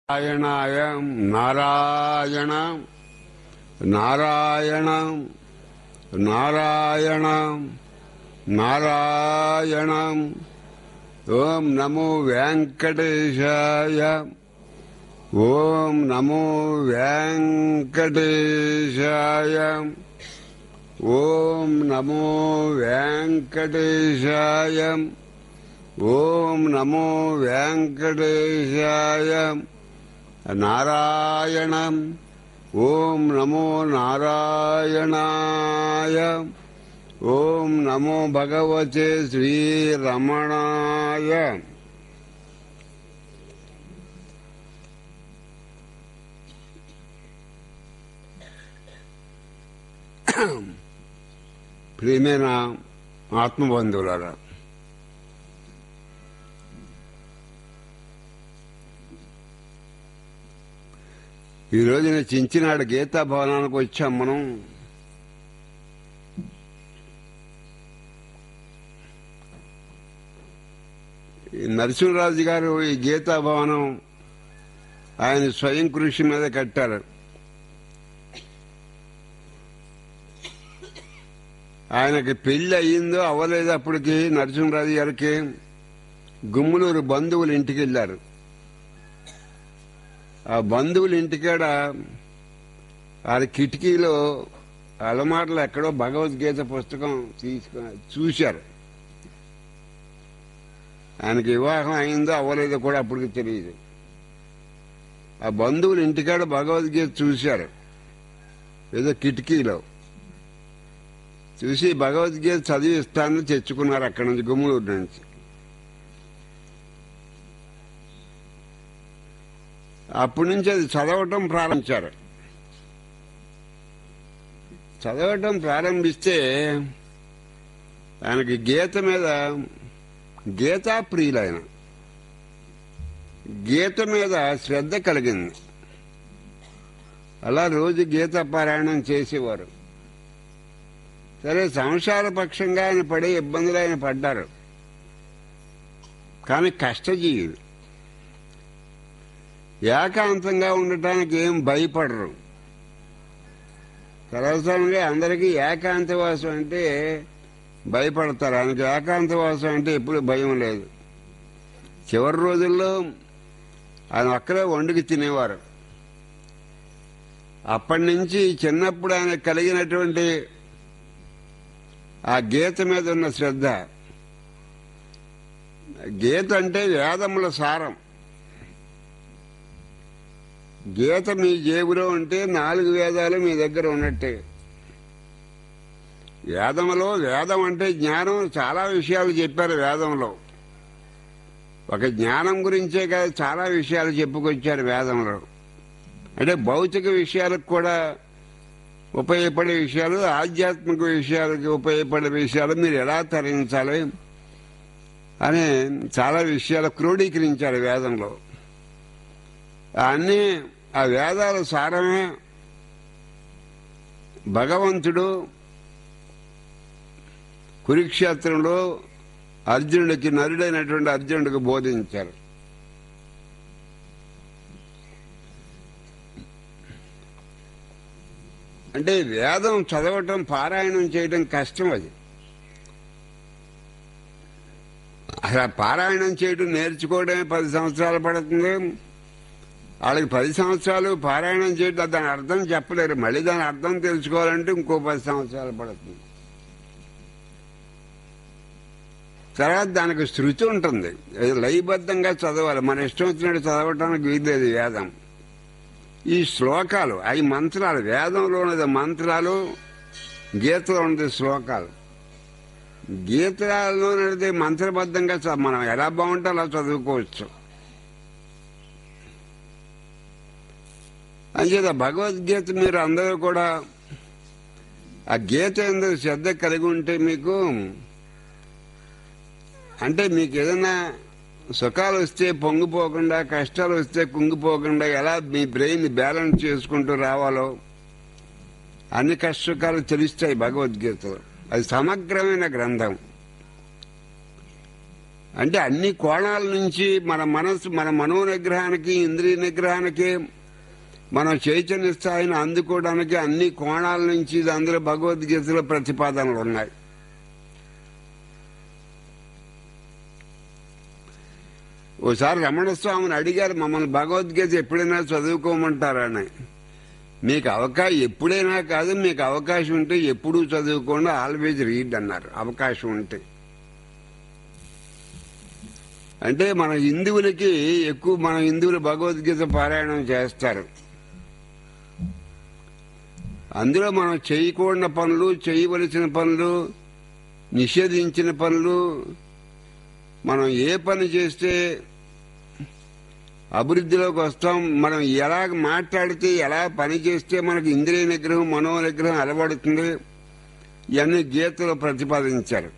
నారాయణాయ నారాయణ నారాయణ నారాయణ నారాయణ ఓం నమో వెంకటేశాయ ఓం నమో వెంకటేశాయ ఓం నమో వెంకటేశాయ ఓం నమో వెంకటేశాయ నారాయణ ఓం నమో నారాయణాయ ఓం నమో భగవతే శ్రీరమణాయ ప్రియమైన ఆత్మబంధువులారా ఈ రోజున చించినాడు గీతా భవనానికి వచ్చాం మనం ఈ నరసింహరాజు గారు ఈ గీతా భవనం ఆయన స్వయం కృషి మీద కట్టారు ఆయనకి పెళ్లి అయ్యిందో అవ్వలేదు అప్పటికి నరసింహరాజు గారికి గుమ్ములూరు బంధువులు ఇంటికి వెళ్ళారు ఆ బంధువుల ఇంటికాడ వాళ్ళ కిటికీలో అలమాటలు ఎక్కడో భగవద్గీత పుస్తకం తీసుకుని చూశారు ఆయనకి వివాహం అయిందో అవ్వలేదో కూడా అప్పటికి తెలియదు ఆ బంధువుల ఇంటికాడ భగవద్గీత చూశారు ఏదో కిటికీలో చూసి భగవద్గీత చదివిస్తానని తెచ్చుకున్నారు అక్కడి నుంచి గుమ్మూరు నుంచి అప్పటి నుంచి అది చదవటం ప్రారంభించారు చదవటం ప్రారంభిస్తే ఆయనకి గీత మీద గీతా ప్రియులైన గీత మీద శ్రద్ధ కలిగింది అలా రోజు గీత పారాయణం చేసేవారు సరే సంసార పక్షంగా ఆయన పడే ఇబ్బందులు ఆయన పడ్డారు కానీ కష్టజీవులు ఏకాంతంగా ఉండటానికి ఏం భయపడరు సర్వసాధారణంగా అందరికీ ఏకాంతవాసం అంటే భయపడతారు ఆయనకి ఏకాంతవాసం అంటే ఎప్పుడు భయం లేదు చివరి రోజుల్లో ఆయన ఒక్కరే వండుకి తినేవారు అప్పటి నుంచి చిన్నప్పుడు ఆయన కలిగినటువంటి ఆ గీత మీద ఉన్న శ్రద్ధ గీత అంటే వేదముల సారం గీత మీ జేబులో ఉంటే నాలుగు వేదాలు మీ దగ్గర ఉన్నట్టే వేదములో వేదం అంటే జ్ఞానం చాలా విషయాలు చెప్పారు వేదంలో ఒక జ్ఞానం గురించే కాదు చాలా విషయాలు చెప్పుకొచ్చారు వేదంలో అంటే భౌతిక విషయాలకు కూడా ఉపయోగపడే విషయాలు ఆధ్యాత్మిక విషయాలకు ఉపయోగపడే విషయాలు మీరు ఎలా తరించాలి అని చాలా విషయాలు క్రోడీకరించారు వేదంలో అన్నీ ఆ వేదాల సారమే భగవంతుడు కురుక్షేత్రంలో అర్జునుడికి నరుడైనటువంటి అర్జునుడికి బోధించారు అంటే వేదం చదవటం పారాయణం చేయడం కష్టం అది అసలు పారాయణం చేయడం నేర్చుకోవడమే పది సంవత్సరాలు పడుతుంది వాళ్ళకి పది సంవత్సరాలు పారాయణం చేయడం దాని అర్థం చెప్పలేరు మళ్ళీ దాని అర్థం తెలుసుకోవాలంటే ఇంకో పది సంవత్సరాలు పడుతుంది తర్వాత దానికి శృతి ఉంటుంది లయబద్ధంగా చదవాలి మన ఇష్టం వచ్చినట్టు చదవటానికి వీల్లేదు వేదం ఈ శ్లోకాలు అవి మంత్రాలు వేదంలో ఉన్నది మంత్రాలు గీతలో ఉన్నది శ్లోకాలు గీతలో ఉన్నది మంత్రబద్ధంగా మనం ఎలా బాగుంటే అలా చదువుకోవచ్చు అంచేత భగవద్గీత మీరు అందరూ కూడా ఆ గీత ఎందుకు శ్రద్ధ కలిగి ఉంటే మీకు అంటే మీకు ఏదైనా సుఖాలు వస్తే పొంగిపోకుండా కష్టాలు వస్తే కుంగిపోకుండా ఎలా మీ బ్రెయిన్ బ్యాలెన్స్ చేసుకుంటూ రావాలో అన్ని కష్టసుఖాలు తెలుస్తాయి భగవద్గీతలో అది సమగ్రమైన గ్రంథం అంటే అన్ని కోణాల నుంచి మన మనస్సు మన మనో నిగ్రహానికి ఇంద్రియ నిగ్రహానికి మన చైతన్య స్థాయిని అందుకోవడానికి అన్ని కోణాల నుంచి ఇది అందులో భగవద్గీతలో ప్రతిపాదనలు ఉన్నాయి ఓసారి రమణ స్వామిని అడిగారు మమ్మల్ని భగవద్గీత ఎప్పుడైనా చదువుకోమంటారని మీకు అవకాశం ఎప్పుడైనా కాదు మీకు అవకాశం ఉంటే ఎప్పుడూ చదువుకోండి ఆల్వేజ్ రీడ్ అన్నారు అవకాశం ఉంటే అంటే మన హిందువులకి ఎక్కువ మన హిందువులు భగవద్గీత పారాయణం చేస్తారు అందులో మనం చేయకూడని పనులు చేయవలసిన పనులు నిషేధించిన పనులు మనం ఏ పని చేస్తే అభివృద్ధిలోకి వస్తాం మనం ఎలా మాట్లాడితే ఎలా పని చేస్తే మనకు ఇంద్రియ నిగ్రహం మనో నిగ్రహం అలవడుతుంది ఇవన్నీ గీతలో ప్రతిపాదించారు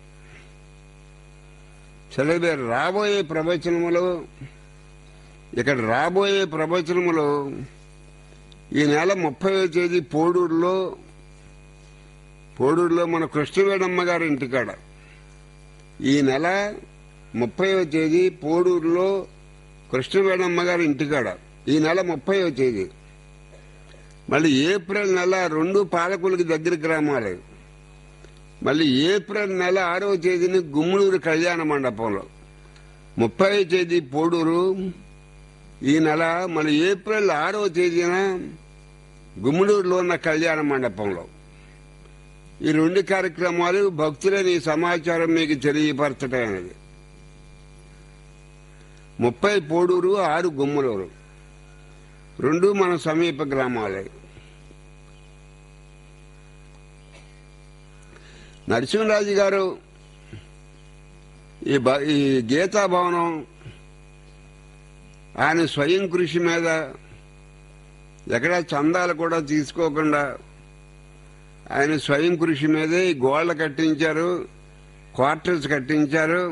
సరే మీరు రాబోయే ప్రవచనములో ఇక్కడ రాబోయే ప్రవచనములో ఈ నెల ముప్పై తేదీ పోడూరులో పోడూరులో మన కృష్ణవేణమ్మ గారి ఇంటికాడ ఈ నెల ముప్పైవ తేదీ పోడూరులో కృష్ణవేణమ్మ గారి ఇంటికాడ ఈ నెల ముప్పైవ తేదీ మళ్ళీ ఏప్రిల్ నెల రెండు పాలకులకి దగ్గర గ్రామాలు మళ్ళీ ఏప్రిల్ నెల ఆరవ తేదీని గుమ్మలూరు కళ్యాణ మండపంలో ముప్పై తేదీ పోడూరు ఈ నెల మళ్ళీ ఏప్రిల్ ఆరవ తేదీన గుమ్మలూరులో ఉన్న కళ్యాణ మండపంలో ఈ రెండు కార్యక్రమాలు భక్తులని సమాచారం మీకు తెలియపరచడం అనేది ముప్పై పోడూరు ఆరు గుమ్మలూరు రెండు మన సమీప గ్రామాలే నరసింహరాజు గారు ఈ బ- ఈ గీతా భవనం ఆయన స్వయం కృషి మీద ఎక్కడా చందాలు కూడా తీసుకోకుండా ఆయన స్వయం కృషి మీదే ఈ గోడలు కట్టించారు క్వార్టర్స్ కట్టించారు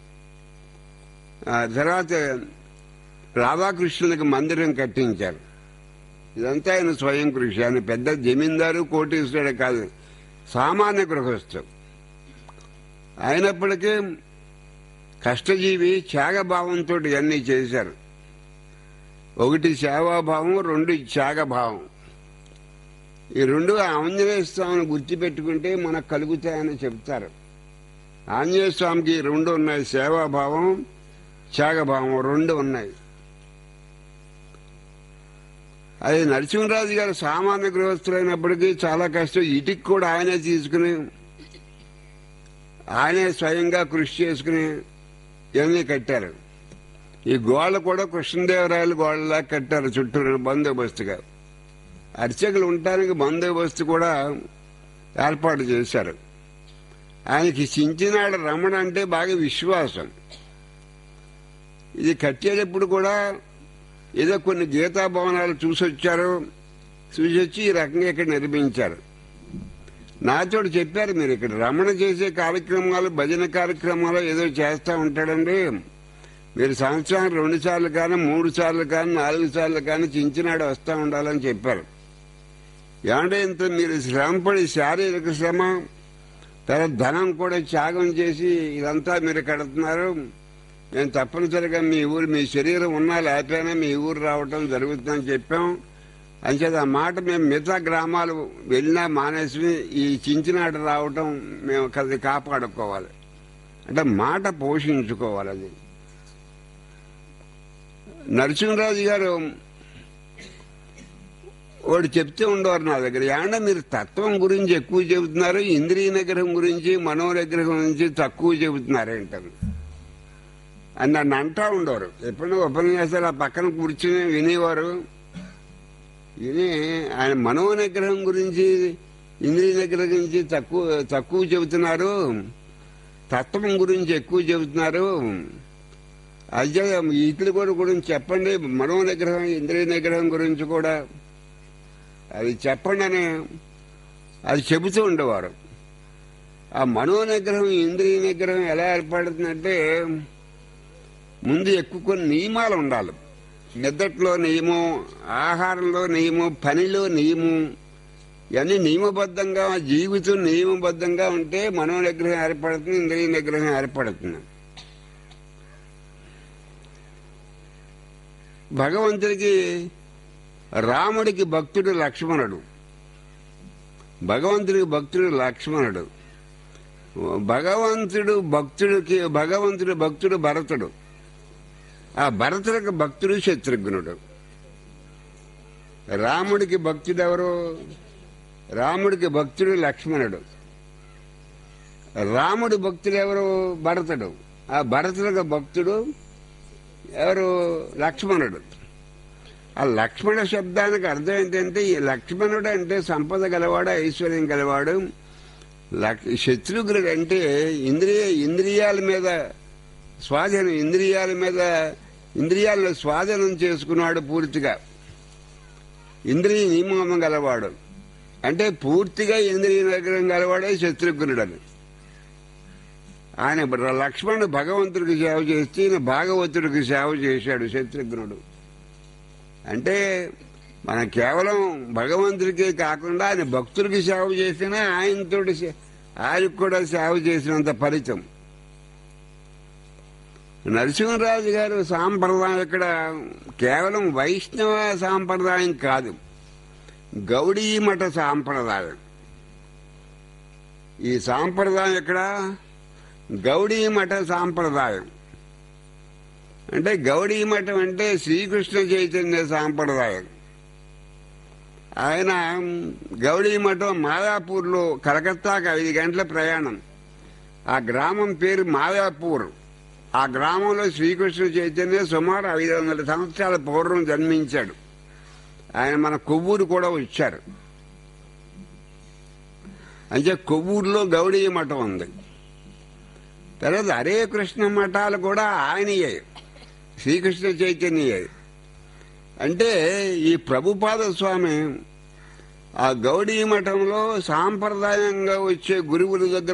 ఆ తర్వాత రాధాకృష్ణునికి మందిరం కట్టించారు ఇదంతా ఆయన స్వయం కృషి ఆయన పెద్ద జమీందారు కోటీశ్వరుడు కాదు సామాన్య గృహస్థు అయినప్పటికీ కష్టజీవి త్యాగభావంతో ఇవన్నీ చేశారు ఒకటి సేవాభావం రెండు త్యాగభావం ఈ రెండు ఆంజనేయ స్వామిని గుర్తుపెట్టుకుంటే మనకు కలుగుతాయని చెప్తారు ఆంజనేయ స్వామికి ఈ రెండు ఉన్నాయి సేవాభావం త్యాగభావం రెండు ఉన్నాయి అది నరసింహరాజు గారు సామాన్య గృహస్థులైనప్పటికీ చాలా కష్టం ఇటుకి కూడా ఆయనే తీసుకుని ఆయనే స్వయంగా కృషి చేసుకుని ఇవన్నీ కట్టారు ఈ గోడలు కూడా కృష్ణదేవరాయలు గోడలా కట్టారు చుట్టూ బందోబస్తుగా అర్చకులు ఉండటానికి బందోబస్తు కూడా ఏర్పాటు చేశారు ఆయనకి చించినాడు రమణ అంటే బాగా విశ్వాసం ఇది కట్టేటప్పుడు కూడా ఏదో కొన్ని గీతా భవనాలు చూసొచ్చారు చూసొచ్చి ఈ రకంగా ఇక్కడ నిర్మించారు నాతో చెప్పారు మీరు ఇక్కడ రమణ చేసే కార్యక్రమాలు భజన కార్యక్రమాలు ఏదో చేస్తూ ఉంటాడండి మీరు సంవత్సరానికి రెండు సార్లు కానీ మూడు సార్లు కానీ నాలుగు సార్లు కానీ చించినాడు వస్తూ ఉండాలని చెప్పారు ఏమంటే ఇంత మీరు శ్రమపడి శారీరక శ్రమ తర్వాత ధనం కూడా త్యాగం చేసి ఇదంతా మీరు కడుతున్నారు నేను తప్పనిసరిగా మీ ఊరు మీ శరీరం ఉన్నా లేకపోయినా మీ ఊరు రావటం జరుగుతుందని చెప్పాం అంచేది ఆ మాట మేము మిగతా గ్రామాలు వెళ్ళినా మానేసి ఈ చించినాట రావటం మేము అది కాపాడుకోవాలి అంటే మాట పోషించుకోవాలి అది నరసింహరాజు గారు వాడు చెప్తూ ఉండేవారు నా దగ్గర ఏమన్నా మీరు తత్వం గురించి ఎక్కువ చెబుతున్నారు ఇంద్రియ నిగ్రహం గురించి మనో నిగ్రహం గురించి తక్కువ చెబుతున్నారేంటారు అని నన్ను అంటా ఉండేవారు ఎప్పుడైనా ఉపన్యాసాలు ఆ పక్కన కూర్చుని వినేవారు విని ఆయన మనో నిగ్రహం గురించి ఇంద్రియ నిగ్రహం గురించి తక్కువ తక్కువ చెబుతున్నారు తత్వం గురించి ఎక్కువ చెబుతున్నారు అదే ఇతరులు కూడా గురించి చెప్పండి మనో నిగ్రహం ఇంద్రియ నిగ్రహం గురించి కూడా అది చెప్పండి అని అది చెబుతూ ఉండేవారు ఆ మనో నిగ్రహం ఇంద్రియ నిగ్రహం ఎలా ఏర్పడుతుందంటే ముందు ఎక్కువ కొన్ని నియమాలు ఉండాలి నిద్రలో నియమం ఆహారంలో నియమం పనిలో నియమం ఇవన్నీ నియమబద్ధంగా జీవితం నియమబద్ధంగా ఉంటే మనో నిగ్రహం ఏర్పడుతుంది ఇంద్రియ నిగ్రహం ఏర్పడుతుంది భగవంతుడికి రాముడికి భక్తుడు లక్ష్మణుడు భగవంతుడికి భక్తుడు లక్ష్మణుడు భగవంతుడు భక్తుడికి భగవంతుడి భక్తుడు భరతుడు ఆ భరతుడికి భక్తుడు శత్రుఘ్నుడు రాముడికి భక్తుడు ఎవరు రాముడికి భక్తుడు లక్ష్మణుడు రాముడి భక్తుడు ఎవరు భరతుడు ఆ భరతుడికి భక్తుడు ఎవరు లక్ష్మణుడు ఆ లక్ష్మణ శబ్దానికి అర్థం ఏంటంటే ఈ లక్ష్మణుడు అంటే సంపద గలవాడు ఐశ్వర్యం గలవాడు లక్- శత్రుఘ్నుడు అంటే ఇంద్రియ ఇంద్రియాల మీద స్వాధీనం ఇంద్రియాల మీద ఇంద్రియాలను స్వాధీనం చేసుకున్నాడు పూర్తిగా ఇంద్రియ నియమం గలవాడు అంటే పూర్తిగా ఇంద్రియ నిగ్రహం గలవాడే శత్రుఘ్నుడు అని ఆయన బ- లక్ష్మణుడు భగవంతుడికి సేవ చేస్తే ఈయన భాగవతుడికి సేవ చేశాడు శత్రుఘ్నుడు అంటే మనం కేవలం భగవంతుడికే కాకుండా ఆయన భక్తుడికి సేవ చేసినా ఆయనతోటి సే- ఆయనకు కూడా సేవ చేసినంత ఫలితం నరసింహరాజు గారు సాంప్రదాయం ఇక్కడ కేవలం వైష్ణవ సాంప్రదాయం కాదు గౌడీ మఠ సాంప్రదాయం ఈ సాంప్రదాయం ఇక్కడ గౌడీ మఠ సాంప్రదాయం అంటే గౌడీ మఠం అంటే శ్రీకృష్ణ చైతన్య సాంప్రదాయం ఆయన గౌడీ మఠం మాయాపూర్లో కలకత్తాకు ఐదు గంటల ప్రయాణం ఆ గ్రామం పేరు మాయాపూర్ ఆ గ్రామంలో శ్రీకృష్ణ చైతన్య సుమారు ఐదు వందల సంవత్సరాల పూర్వం జన్మించాడు ఆయన మన కొవ్వూరు కూడా వచ్చారు అంటే కొవ్వూరులో గౌడీ మఠం ఉంది తర్వాత హరే కృష్ణ మఠాలు కూడా ఆయనయే శ్రీకృష్ణ చైతన్యయే అంటే ఈ ప్రభుపాద స్వామి ఆ గౌడీ మఠంలో సాంప్రదాయంగా వచ్చే గురువుల దగ్గర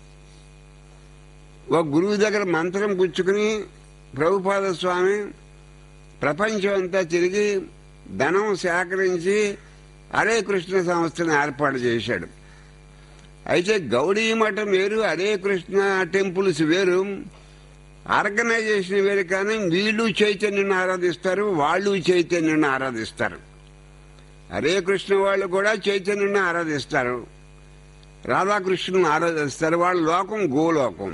ఒక గురువు దగ్గర మంత్రం పుచ్చుకుని ప్రభుపాద స్వామి ప్రపంచం అంతా తిరిగి ధనం సేకరించి హరే కృష్ణ సంస్థను ఏర్పాటు చేశాడు అయితే గౌడీ మఠం వేరు హరే కృష్ణ టెంపుల్స్ వేరు ఆర్గనైజేషన్ వేరు కానీ వీళ్ళు చైతన్యుని ఆరాధిస్తారు వాళ్ళు చైతన్యుని ఆరాధిస్తారు హరే కృష్ణ వాళ్ళు కూడా చైతన్యుని ఆరాధిస్తారు రాధాకృష్ణుని ఆరాధిస్తారు వాళ్ళ లోకం గోలోకం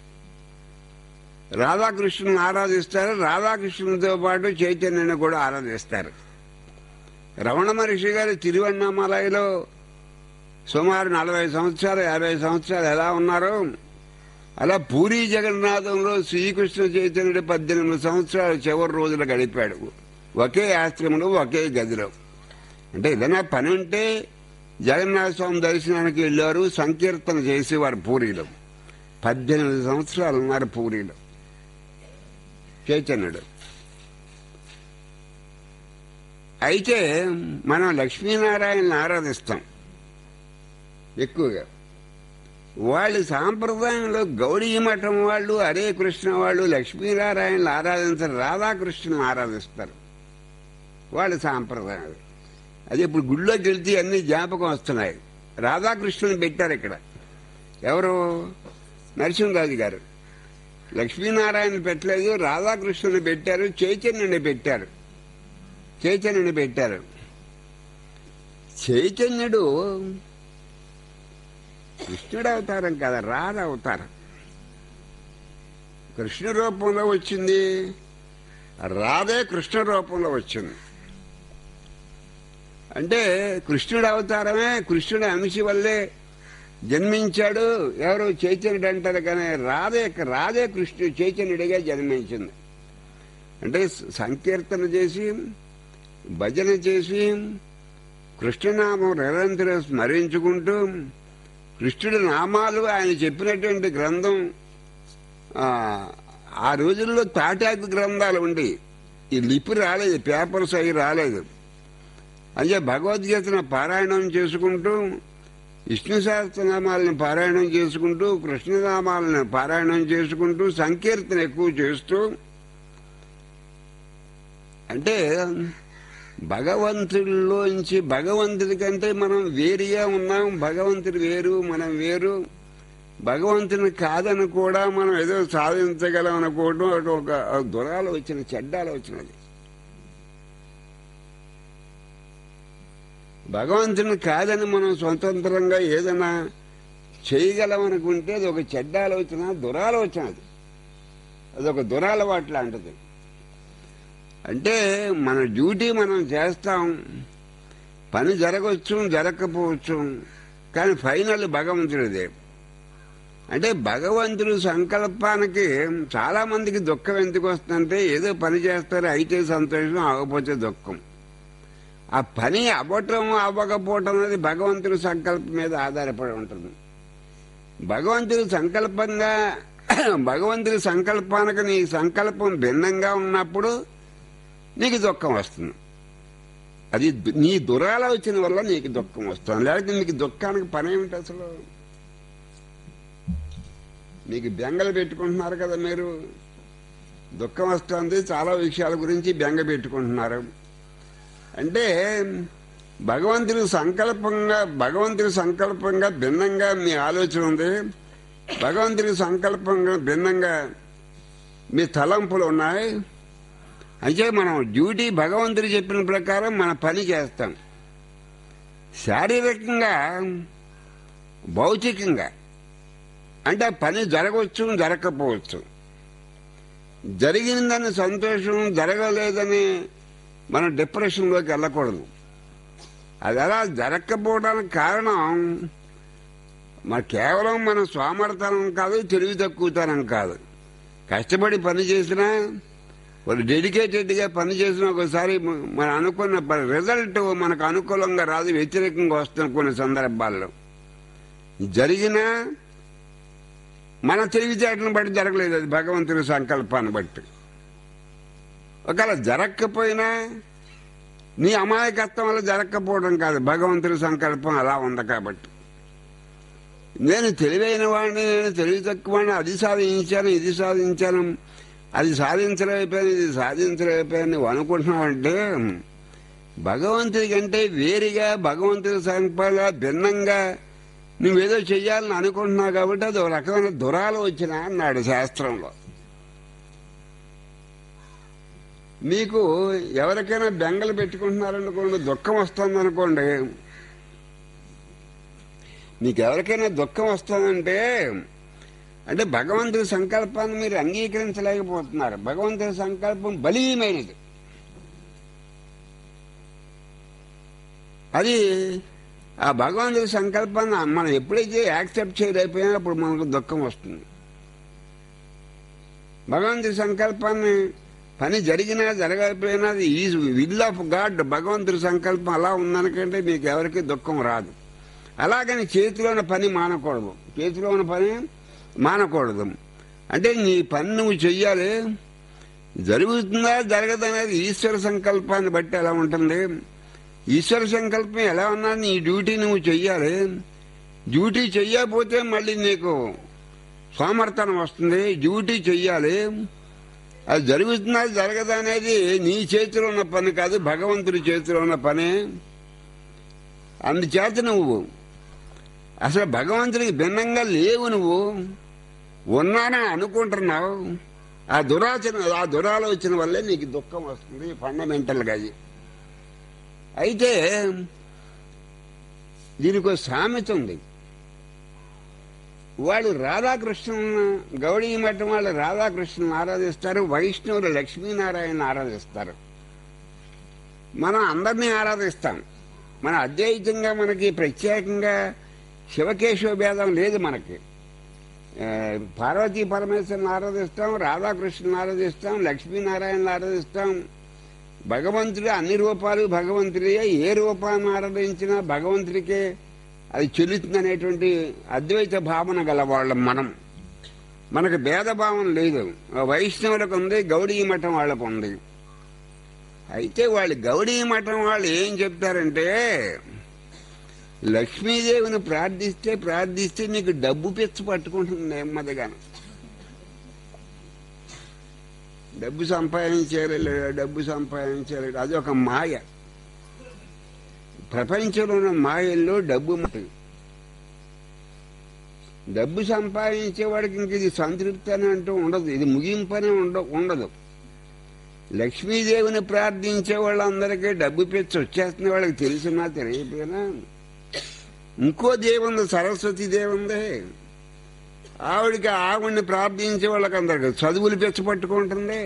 రాధాకృష్ణుని ఆరాధిస్తారు రాధాకృష్ణునితో పాటు చైతన్యుని కూడా ఆరాధిస్తారు రమణ మహర్షి గారు తిరువണ്ണామలైలో సుమారు నలభై సంవత్సరాలు యాభై సంవత్సరాలు ఎలా ఉన్నారో అలా పూరి జగన్నాథంలో శ్రీకృష్ణ చైతన్యుడు పద్దెనిమిది సంవత్సరాలు చివరి రోజులు గడిపాడు ఒకే ఆశ్రమంలో ఒకే గదిలో అంటే ఏదైనా పని ఉంటే జగన్నాథ స్వామి దర్శనానికి వెళ్ళారు సంకీర్తన చేసేవారు పూరిలో పద్దెనిమిది సంవత్సరాలు ఉన్నారు పూరిలో చైతన్యుడు అయితే మనం లక్ష్మీనారాయణని ఆరాధిస్తాం ఎక్కువగా వాళ్ళు సాంప్రదాయంలో గౌడీ మఠం వాళ్ళు హరే కృష్ణ వాళ్ళు లక్ష్మీనారాయణలు ఆరాధించరు రాధాకృష్ణను ఆరాధిస్తారు వాళ్ళ సాంప్రదాయం అది ఇప్పుడు గుళ్ళోకి వెళ్తే అన్ని జ్ఞాపకం వస్తున్నాయి రాధాకృష్ణుని పెట్టారు ఇక్కడ ఎవరు నరసింహరాజు గారు లక్ష్మీనారాయణ పెట్టలేదు రాధాకృష్ణుని పెట్టారు చైతన్యుని పెట్టారు చైతన్యుని పెట్టారు చైతన్యుడు కృష్ణుడు అవతారం కదా రాధ అవతారం కృష్ణ రూపంలో వచ్చింది రాధే కృష్ణ రూపంలో వచ్చింది అంటే కృష్ణుడు అవతారమే కృష్ణుడు అంశి వల్లే జన్మించాడు ఎవరు చైతన్యుడు అంటారు కానీ రాధే రాధే కృష్ణుడు చైతన్యుడిగా జన్మించింది అంటే సంకీర్తన చేసి భజన చేసి కృష్ణనామం నిరంతరం స్మరించుకుంటూ కృష్ణుడి నామాలు ఆయన చెప్పినటువంటి గ్రంథం ఆ, ఆ రోజుల్లో తాటాకు గ్రంథాలు ఉండి ఈ లిపి రాలేదు పేపర్స్ అవి రాలేదు అంటే భగవద్గీతను పారాయణం చేసుకుంటూ విష్ణు సహస్రనామాలను పారాయణం చేసుకుంటూ కృష్ణనామాలను పారాయణం చేసుకుంటూ సంకీర్తన ఎక్కువ చేస్తూ అంటే భగవంతుడిలోంచి భగవంతుడి కంటే మనం వేరుగా ఉన్నాం భగవంతుడు వేరు మనం వేరు భగవంతుని కాదని కూడా మనం ఏదో సాధించగలం అనుకోవడం అటు ఒక దురాలోచన చెడ్డ ఆలోచన అది భగవంతుని కాదని మనం స్వతంత్రంగా ఏదైనా చేయగలం అనుకుంటే అది ఒక చెడ్డ ఆలోచన దురాలోచన అది అదొక దురాలవాటు లాంటిది అంటే మన డ్యూటీ మనం చేస్తాం పని జరగవచ్చు జరగకపోవచ్చు కానీ ఫైనల్ భగవంతుడిదే అంటే భగవంతుడి సంకల్పానికి చాలా మందికి దుఃఖం ఎందుకు వస్తుందంటే ఏదో పని చేస్తారు అయితే సంతోషం అవ్వకపోతే దుఃఖం ఆ పని అవ్వటం అవ్వకపోవటం అనేది భగవంతుడి సంకల్పం మీద ఆధారపడి ఉంటుంది భగవంతుడి సంకల్పంగా భగవంతుడి సంకల్పానికి నీ సంకల్పం భిన్నంగా ఉన్నప్పుడు నీకు దుఃఖం వస్తుంది అది దు- నీ దురాలోచన వల్ల నీకు దుఃఖం వస్తుంది లేకపోతే నీకు దుఃఖానికి పని ఏమిటి అసలు మీకు బెంగలు పెట్టుకుంటున్నారు కదా మీరు దుఃఖం వస్తుంది చాలా విషయాల గురించి బెంగ పెట్టుకుంటున్నారు అంటే భగవంతుడి సంకల్పంగా భగవంతుడి సంకల్పంగా భిన్నంగా మీ ఆలోచన ఉంది భగవంతుడి సంకల్పంగా భిన్నంగా మీ తలంపులు ఉన్నాయి అంటే మనం డ్యూటీ భగవంతుడు చెప్పిన ప్రకారం మన పని చేస్తాం శారీరకంగా భౌతికంగా అంటే ఆ పని జరగవచ్చు జరగకపోవచ్చు జరిగిందని సంతోషం జరగలేదని మనం డిప్రెషన్లోకి వెళ్ళకూడదు అది అలా జరగకపోవడానికి కారణం మన కేవలం మన స్వామర్థనం కాదు తెలివి తక్కువతనం కాదు కష్టపడి పని చేసినా వాళ్ళు డెడికేటెడ్గా పని చేసిన ఒకసారి మ- మనం అనుకున్న ప- రిజల్ట్ మనకు అనుకూలంగా రాదు వ్యతిరేకంగా వస్తున్న కొన్ని సందర్భాల్లో జరిగినా మన తెలివితేటను బట్టి జరగలేదు అది భగవంతుని సంకల్పాన్ని బట్టి ఒకవేళ జరగకపోయినా నీ అమాయకత్వం వల్ల జరగకపోవడం కాదు భగవంతుని సంకల్పం అలా ఉంది కాబట్టి నేను తెలివైన వాడిని నేను తెలివి తక్కువ వాడిని అది సాధించాను ఇది సాధించాను అది సాధించలేకపోయాను ఇది సాధించలేకపోయాను నువ్వు అనుకుంటున్నావంటే భగవంతుడి కంటే వేరుగా భగవంతుడి సంకల్పంగా భిన్నంగా నువ్వేదో చెయ్యాలని అనుకుంటున్నావు కాబట్టి అది ఒక రకమైన దురాలోచన అన్నాడు శాస్త్రంలో మీకు ఎవరికైనా బెంగలు పెట్టుకుంటున్నారనుకోండి దుఃఖం వస్తుందనుకోండి మీకు ఎవరికైనా దుఃఖం వస్తుందంటే అంటే భగవంతుడి సంకల్పాన్ని మీరు అంగీకరించలేకపోతున్నారు భగవంతుడి సంకల్పం బలీయమైనది అది ఆ భగవంతుడి సంకల్పాన్ని మనం ఎప్పుడైతే యాక్సెప్ట్ చేయలేకపోయినా అప్పుడు మనకు దుఃఖం వస్తుంది భగవంతుడి సంకల్పాన్ని పని జరిగినా జరగకపోయినా అది ఈజ్ విల్ ఆఫ్ గాడ్ భగవంతుడి సంకల్పం అలా ఉందనుకంటే మీకు ఎవరికి దుఃఖం రాదు అలాగని చేతిలో ఉన్న పని మానకూడదు చేతిలో ఉన్న పని మానకూడదు అంటే నీ పని నువ్వు చెయ్యాలి జరుగుతుందా జరగదనేది ఈశ్వర సంకల్పాన్ని బట్టి ఎలా ఉంటుంది ఈశ్వర సంకల్పం ఎలా ఉన్నా నీ డ్యూటీ నువ్వు చెయ్యాలి డ్యూటీ చెయ్యకపోతే మళ్ళీ నీకు సోమర్థనం వస్తుంది డ్యూటీ చెయ్యాలి అది జరుగుతుందా జరగదా అనేది నీ చేతిలో ఉన్న పని కాదు భగవంతుడి చేతిలో ఉన్న పని అందుచేత నువ్వు అసలు భగవంతుడికి భిన్నంగా లేవు నువ్వు ఉన్నానని అనుకుంటున్నావు ఆ దురాచన ఆ దురాలోచన వల్లే నీకు దుఃఖం వస్తుంది ఫండమెంటల్గా అది అయితే దీనికి ఒక సామెత ఉంది వాళ్ళు రాధాకృష్ణుని గౌడీ మఠం వాళ్ళు రాధాకృష్ణుని ఆరాధిస్తారు వైష్ణవులు లక్ష్మీనారాయణ ఆరాధిస్తారు మనం అందరినీ ఆరాధిస్తాం మన అద్వైతంగా మనకి ప్రత్యేకంగా శివకేశవ భేదం లేదు మనకి ఆ, పార్వతీ పరమేశ్వరుని ఆరాధిస్తాం రాధాకృష్ణుని ఆరాధిస్తాం లక్ష్మీనారాయణని ఆరాధిస్తాం భగవంతుడు అన్ని రూపాలు భగవంతుడే ఏ రూపాన్ని ఆరాధించినా భగవంతుడికే అది చెల్లుతుంది అనేటువంటి అద్వైత భావన గలవాళ్ళం మనం మనకు భేదభావం లేదు వైష్ణవులకు ఉంది గౌడీ మఠం వాళ్ళకు ఉంది అయితే వాళ్ళు గౌడీ మఠం వాళ్ళు ఏం చెప్తారంటే లక్ష్మీదేవిని ప్రార్థిస్తే ప్రార్థిస్తే నీకు డబ్బు పిచ్చి పట్టుకుంటుంది నెమ్మదిగాను డబ్బు సంపాదించారు డబ్బు సంపాదించారు అది ఒక మాయ ప్రపంచంలో ఉన్న మాయల్లో డబ్బు మాట డబ్బు సంపాదించేవాడికి ఇంక ఇది సంతృప్తి అని అంటూ ఉండదు ఇది ముగింపనే ఉండ ఉండదు లక్ష్మీదేవిని ప్రార్థించే వాళ్ళందరికీ డబ్బు పెంచి వచ్చేస్తున్న వాళ్ళకి తెలిసినా తెలియపోయినా ఇంకో దేవుంది సరస్వతి దేవుంది ఆవిడికి ఆవిడ్ని ప్రార్థించే వాళ్ళకి అందరికి చదువులు పెంచి పట్టుకుంటుంది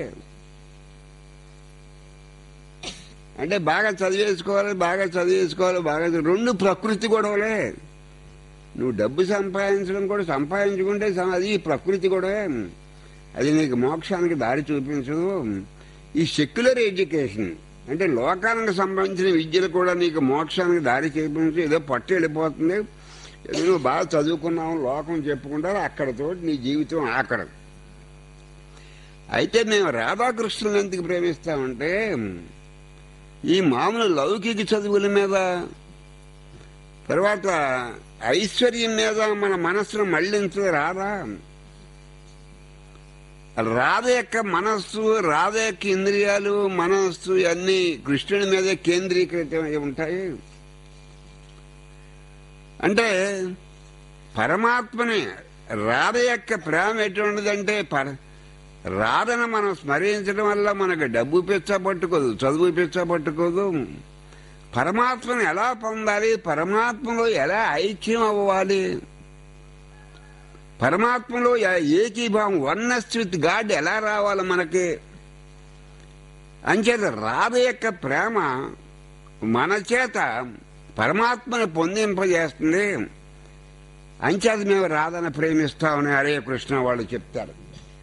అంటే బాగా చదివేసుకోవాలి బాగా చదివేసుకోవాలి బాగా చదివి- రెండు ప్రకృతి గొడవలే నువ్వు డబ్బు సంపాదించడం కూడా సంపాదించుకుంటే సమ- అది ప్రకృతి గొడవే అది నీకు మోక్షానికి దారి చూపించదు ఈ సెక్యులర్ ఎడ్యుకేషన్ అంటే లోకానికి సంబంధించిన విద్యలు కూడా నీకు మోక్షానికి దారి చూపించు ఏదో పట్టు వెళ్ళిపోతుంది ఏదో నువ్వు బాగా చదువుకున్నావు లోకం చెప్పుకుంటారు అక్కడతో నీ జీవితం ఆకడ అయితే మేము రాధాకృష్ణుని ఎందుకు ప్రేమిస్తామంటే ఈ మామూలు లౌకిక చదువుల మీద తర్వాత ఐశ్వర్యం మీద మన మనస్సును మళ్లించదు రాదా రాధ యొక్క మనస్సు రాధ యొక్క ఇంద్రియాలు మనస్సు అన్ని కృష్ణుడి మీదే కేంద్రీకృతమై ఉంటాయి అంటే పరమాత్మని రాధ యొక్క ప్రేమ ఎటువంటిదంటే పర రాధను మనం స్మరించడం వల్ల మనకు డబ్బు పిచ్చ పట్టుకోదు చదువు పిచ్చ పట్టుకోదు పరమాత్మను ఎలా పొందాలి పరమాత్మలో ఎలా ఐక్యం అవ్వాలి పరమాత్మలో ఏ- ఏకీభావం వన్నెస్ విత్ గాడ్ ఎలా రావాలి మనకి అంచేత రాధ యొక్క ప్రేమ మన చేత పరమాత్మను పొందింపజేస్తుంది అంచేత మేము రాధను ప్రేమిస్తామని హరే కృష్ణ వాళ్ళు చెప్తారు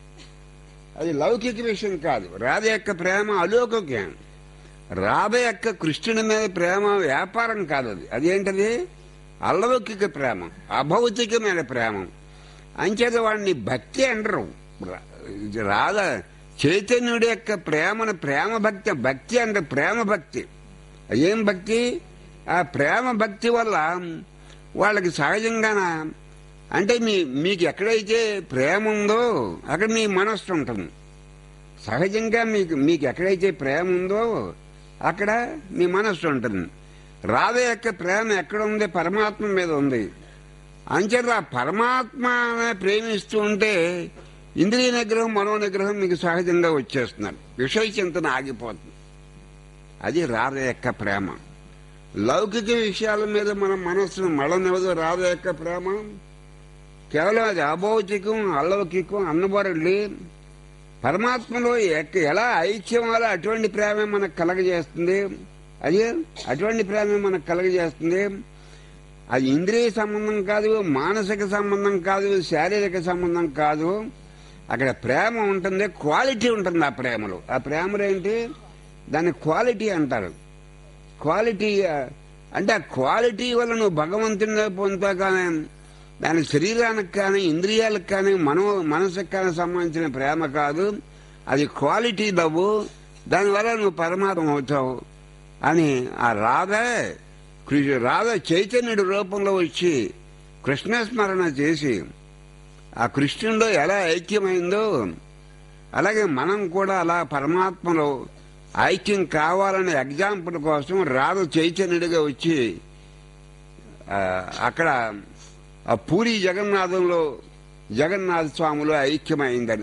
అది లౌకిక విషయం కాదు రాధ యొక్క ప్రేమ అలౌకికం రాధ యొక్క కృష్ణుని మీద ప్రేమ వ్యాపారం కాదు అది అదేంటది అలౌకిక ప్రేమ అభౌతికమైన ప్రేమ అంచేత వాడిని భక్తి అంటారు రా- రాధ చైతన్యుడి యొక్క ప్రేమను ప్రేమ భక్తి భక్తి అంటే ప్రేమ భక్తి ఏం భక్తి ఆ ప్రేమ భక్తి వల్ల వాళ్ళకి సహజంగాన అంటే మీ మీకు ఎక్కడైతే ప్రేమ ఉందో అక్కడ మీ మనస్సు ఉంటుంది సహజంగా మీకు మీకు ఎక్కడైతే ప్రేమ ఉందో అక్కడ మీ మనస్సు ఉంటుంది రాధ యొక్క ప్రేమ ఎక్కడ ఉంది పరమాత్మ మీద ఉంది అంచేత ఆ పరమాత్మ ప్రేమిస్తూ ఉంటే ఇంద్రియ నిగ్రహం మనో నిగ్రహం మీకు సహజంగా వచ్చేస్తున్నారు విషయ చింతన ఆగిపోతుంది అది రాధ యొక్క ప్రేమ లౌకిక విషయాల మీద మన మనస్సును మళ్ళనివ్వదు రాధ యొక్క ప్రేమ కేవలం అది అభౌతికం అలౌకికం అన్నబరలి పరమాత్మలో ఎక్క- ఎలా ఐక్యమాలో అటువంటి ప్రేమ మనకు కలగజేస్తుంది అది అటువంటి ప్రేమ మనకు కలగజేస్తుంది అది ఇంద్రియ సంబంధం కాదు మానసిక సంబంధం కాదు శారీరక సంబంధం కాదు అక్కడ ప్రేమ ఉంటుంది క్వాలిటీ ఉంటుంది ఆ ప్రేమలో ఆ ప్రేమలో ఏంటి దాన్ని క్వాలిటీ అంటారు క్వాలిటీ ఆ, అంటే ఆ క్వాలిటీ వల్ల నువ్వు భగవంతుని పొందుతా కానీ దాని శరీరానికి కానీ ఇంద్రియాలకు కానీ మనో మనసుకు కానీ సంబంధించిన ప్రేమ కాదు అది క్వాలిటీ లవ్వు దానివల్ల నువ్వు పరమాత్మ అవుతావు అని ఆ రాధ కృష్ణ- రాధ చైతన్యుడి రూపంలో వచ్చి కృష్ణస్మరణ చేసి ఆ కృష్ణుడిలో ఎలా ఐక్యమైందో అలాగే మనం కూడా అలా పరమాత్మలో ఐక్యం కావాలనే ఎగ్జాంపుల్ కోసం రాధ చైతన్యుడిగా వచ్చి ఆ, అక్కడ ఆ పూరి జగన్నాథంలో జగన్నాథ స్వామిలో ఐక్యమైందని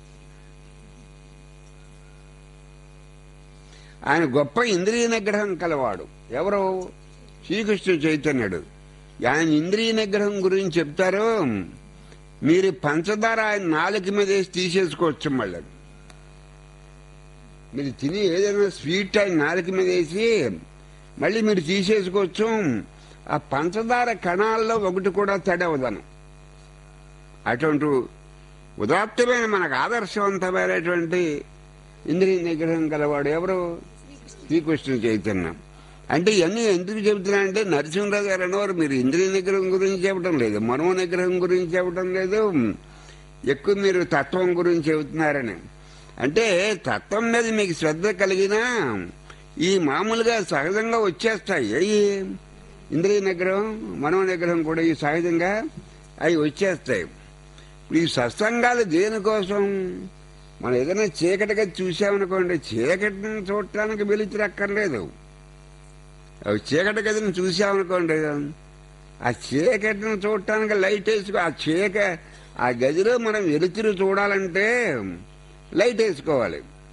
ఆయన గొప్ప ఇంద్రియ నిగ్రహం కలవాడు ఎవరు శ్రీకృష్ణ చైతన్యుడు ఆయన ఇంద్రియ నిగ్రహం గురించి చెప్తారు మీరు పంచదార ఆయన నాలుక మీద వేసి తీసేసుకోవచ్చు మళ్ళీ మీరు తిని ఏదైనా స్వీట్ ఆయన నాలుక మీద వేసి మళ్ళీ మీరు తీసేసుకోవచ్చు ఆ పంచదార కణాల్లో ఒకటి కూడా తడవదను అటువంటి ఉదాత్తమైన మనకు ఆదర్శవంతమైనటువంటి ఇంద్రియ నిగ్రహం గలవాడు ఎవరు శ్రీకృష్ణ చైతన్యం అంటే ఇవన్నీ ఎందుకు చెబుతున్నానంటే నరసింహరావు గారు అనేవారు మీరు ఇంద్రియ నిగ్రహం గురించి చెప్పడం లేదు మనో నిగ్రహం గురించి చెప్పడం లేదు ఎక్కువ మీరు తత్వం గురించి చెబుతున్నారని అంటే తత్వం మీద మీకు శ్రద్ధ కలిగినా ఈ మామూలుగా సహజంగా వచ్చేస్తాయి అయ్యి ఇంద్రియ నిగ్రహం మనో నిగ్రహం కూడా ఈ సహజంగా అవి వచ్చేస్తాయి ఇప్పుడు ఈ సత్సంగాలు దేనికోసం మనం ఏదైనా చీకటిగా చూసామనుకోండి చీకటిని చూడటానికి వెలుతురు అక్కర్లేదు అవి చీకటి గదిని చూసామనుకోండి ఆ చీకటిని చూడటానికి లైట్ వేసుకో ఆ చీక ఆ గదిలో మనం వెలుతురు చూడాలంటే లైట్ వేసుకోవాలి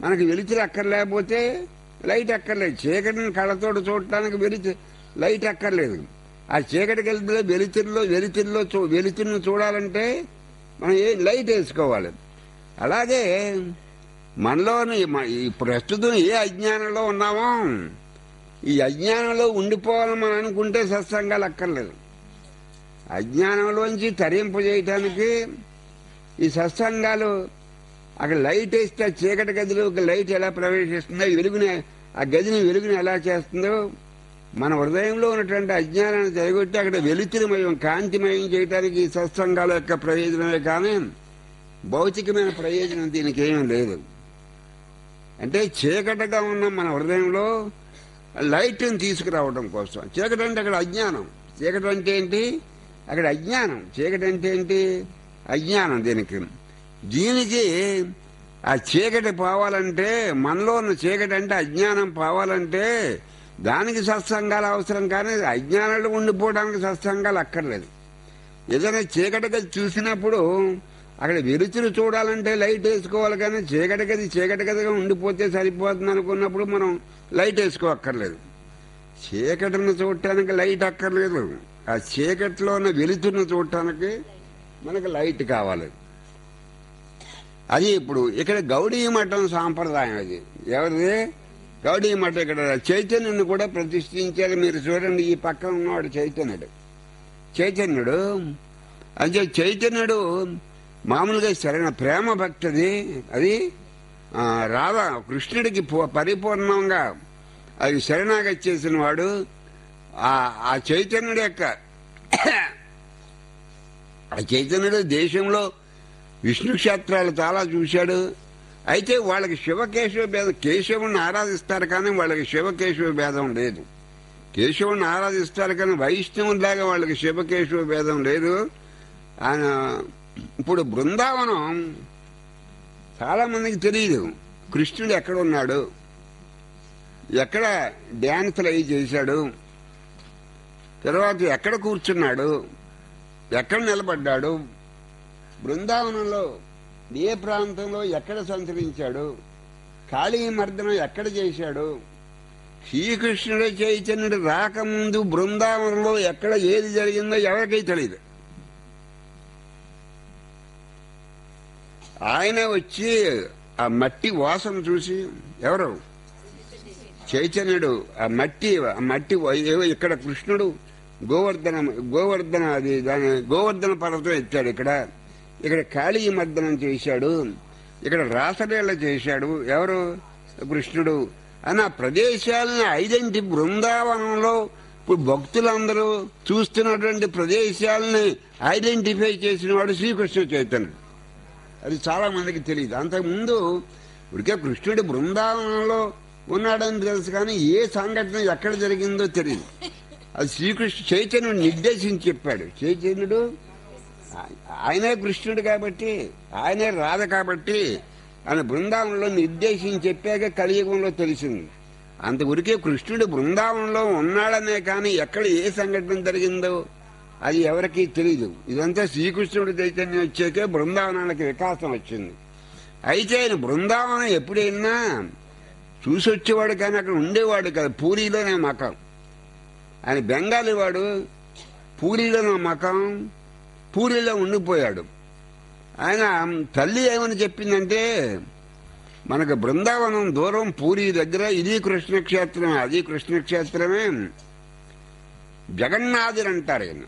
మనకి వెలితిరి అక్కర్లేకపోతే లైట్ అక్కర్లేదు చీకటిని కళ్ళతోటి చూడటానికి వెలితి లైట్ అక్కర్లేదు ఆ చీకటికి వెళ్తే వెలితిరిలో వెలితిరిలో చూ వెలితిరిని చూడాలంటే మనం ఏ లైట్ వేసుకోవాలి అలాగే మనలోని మ- ఈ ప్రస్తుతం ఏ అజ్ఞానంలో ఉన్నామో ఈ అజ్ఞానంలో ఉండిపోవాలని మనం అనుకుంటే సత్సంగాలు అక్కర్లేదు అజ్ఞానంలోంచి తరింపు చేయటానికి ఈ సత్సంగాలు అక్కడ లైట్ వేస్తే ఆ చీకటి గదిలో ఒక లైట్ ఎలా ప్రవేశిస్తుందో వెలుగుని ఆ గదిని వెలుగుని ఎలా చేస్తుందో మన హృదయంలో ఉన్నటువంటి అజ్ఞానాన్ని జరగొట్టి అక్కడ వెలుతురుమయం కాంతిమయం చేయడానికి ఈ సత్సంగాల యొక్క ప్రయోజనమే కానీ భౌతికమైన ప్రయోజనం దీనికి ఏమీ లేదు అంటే చీకటిగా ఉన్న మన హృదయంలో లైట్ని తీసుకురావడం కోసం చీకటి అంటే అక్కడ అజ్ఞానం చీకటి అంటే ఏంటి అక్కడ అజ్ఞానం చీకటి అంటే ఏంటి అజ్ఞానం దీనికి దీనికి ఆ చీకటి పోవాలంటే మనలో ఉన్న చీకటి అంటే అజ్ఞానం పోవాలంటే దానికి సత్సంగాలు అవసరం కానీ అజ్ఞానాలు ఉండిపోవడానికి సత్సంగాలు అక్కర్లేదు ఏదైనా చీకటి గది చూసినప్పుడు అక్కడ వెలుతురు చూడాలంటే లైట్ వేసుకోవాలి కానీ చీకటి గది చీకటి గదిగా ఉండిపోతే సరిపోతుంది అనుకున్నప్పుడు మనం లైట్ వేసుకోక్కర్లేదు చీకటిని చూడటానికి లైట్ అక్కర్లేదు ఆ చీకటిలో ఉన్న వెలుతురుని చూడటానికి మనకు లైట్ కావాలి అది ఇప్పుడు ఇక్కడ గౌడీ మఠం సాంప్రదాయం అది ఎవరిది గౌడీ మఠం ఇక్కడ చైతన్యుని కూడా ప్రతిష్ఠించారు మీరు చూడండి ఈ పక్కన ఉన్నవాడు చైతన్యుడు చైతన్యుడు అంటే చైతన్యుడు మామూలుగా సరైన ప్రేమ భక్తిది అది ఆ, రాధా కృష్ణుడికి పూ- పరిపూర్ణంగా అది శరణాగతి చేసిన వాడు ఆ ఆ చైతన్యుడు యొక్క ఆ చైతన్యుడు దేశంలో విష్ణు క్షేత్రాలు చాలా చూశాడు అయితే వాళ్ళకి శివకేశవ భేదం కేశవుని ఆరాధిస్తారు కానీ వాళ్ళకి శివకేశవ భేదం లేదు కేశవుని ఆరాధిస్తారు కానీ వైష్ణవులాగా వాళ్ళకి శివకేశవ భేదం లేదు ఆయన ఇప్పుడు బృందావనం చాలా మందికి తెలియదు కృష్ణుడు ఎక్కడ ఉన్నాడు ఎక్కడ డ్యాన్సులు అవి చేశాడు తర్వాత ఎక్కడ కూర్చున్నాడు ఎక్కడ నిలబడ్డాడు బృందావనంలో ఏ ప్రాంతంలో ఎక్కడ సంచరించాడు కాళీ మర్దనం ఎక్కడ చేశాడు శ్రీకృష్ణుడు చైతన్యుడు రాకముందు బృందావనంలో ఎక్కడ ఏది జరిగిందో ఎవరికీ తెలియదు ఆయన వచ్చి ఆ మట్టి వాసన చూసి ఎవరు చైతన్యుడు ఆ మట్టి ఆ మట్టి ఏవో ఇక్కడ కృష్ణుడు గోవర్ధన గోవర్ధన అది దాని గోవర్ధన పర్వతం ఎత్తాడు ఇక్కడ ఇక్కడ కాళీ మర్దనం చేశాడు ఇక్కడ రాసలీల చేశాడు ఎవరు కృష్ణుడు అని ఆ ప్రదేశాలను ఐడెంటి బృందావనంలో ఇప్పుడు భక్తులందరూ చూస్తున్నటువంటి ప్రదేశాలని ఐడెంటిఫై చేసిన వాడు శ్రీకృష్ణ చైతన్యుడు అది చాలా మందికి తెలియదు అంతకుముందు ఇప్పటికే కృష్ణుడు బృందావనంలో ఉన్నాడని తెలుసు కానీ ఏ సంఘటన ఎక్కడ జరిగిందో తెలియదు అది శ్రీకృష్ణ చైతన్యుడు నిర్దేశించి చెప్పాడు చైతన్యుడు ఆ- ఆయనే కృష్ణుడు కాబట్టి ఆయనే రాధ కాబట్టి ఆయన బృందావనంలో నిర్దేశించి చెప్పాక కలియుగంలో తెలిసింది అంతవరకే కృష్ణుడు బృందావనంలో ఉన్నాడనే కానీ ఎక్కడ ఏ సంఘటన జరిగిందో అది ఎవరికీ తెలియదు ఇదంతా శ్రీకృష్ణుడు చైతన్యం వచ్చాకే బృందావనానికి వికాసం వచ్చింది అయితే ఆయన బృందావనం ఎప్పుడైనా చూసి వచ్చేవాడు కానీ అక్కడ ఉండేవాడు కాదు పూరిలోనే మకం ఆయన బెంగాలీ వాడు పూరిలోనే మకం పూరిలో ఉండిపోయాడు ఆయన తల్లి ఏమని చెప్పిందంటే మనకు బృందావనం దూరం పూరి దగ్గర ఇది కృష్ణక్షేత్రమే అది కృష్ణక్షేత్రమే జగన్నాథుడు అంటారు ఆయన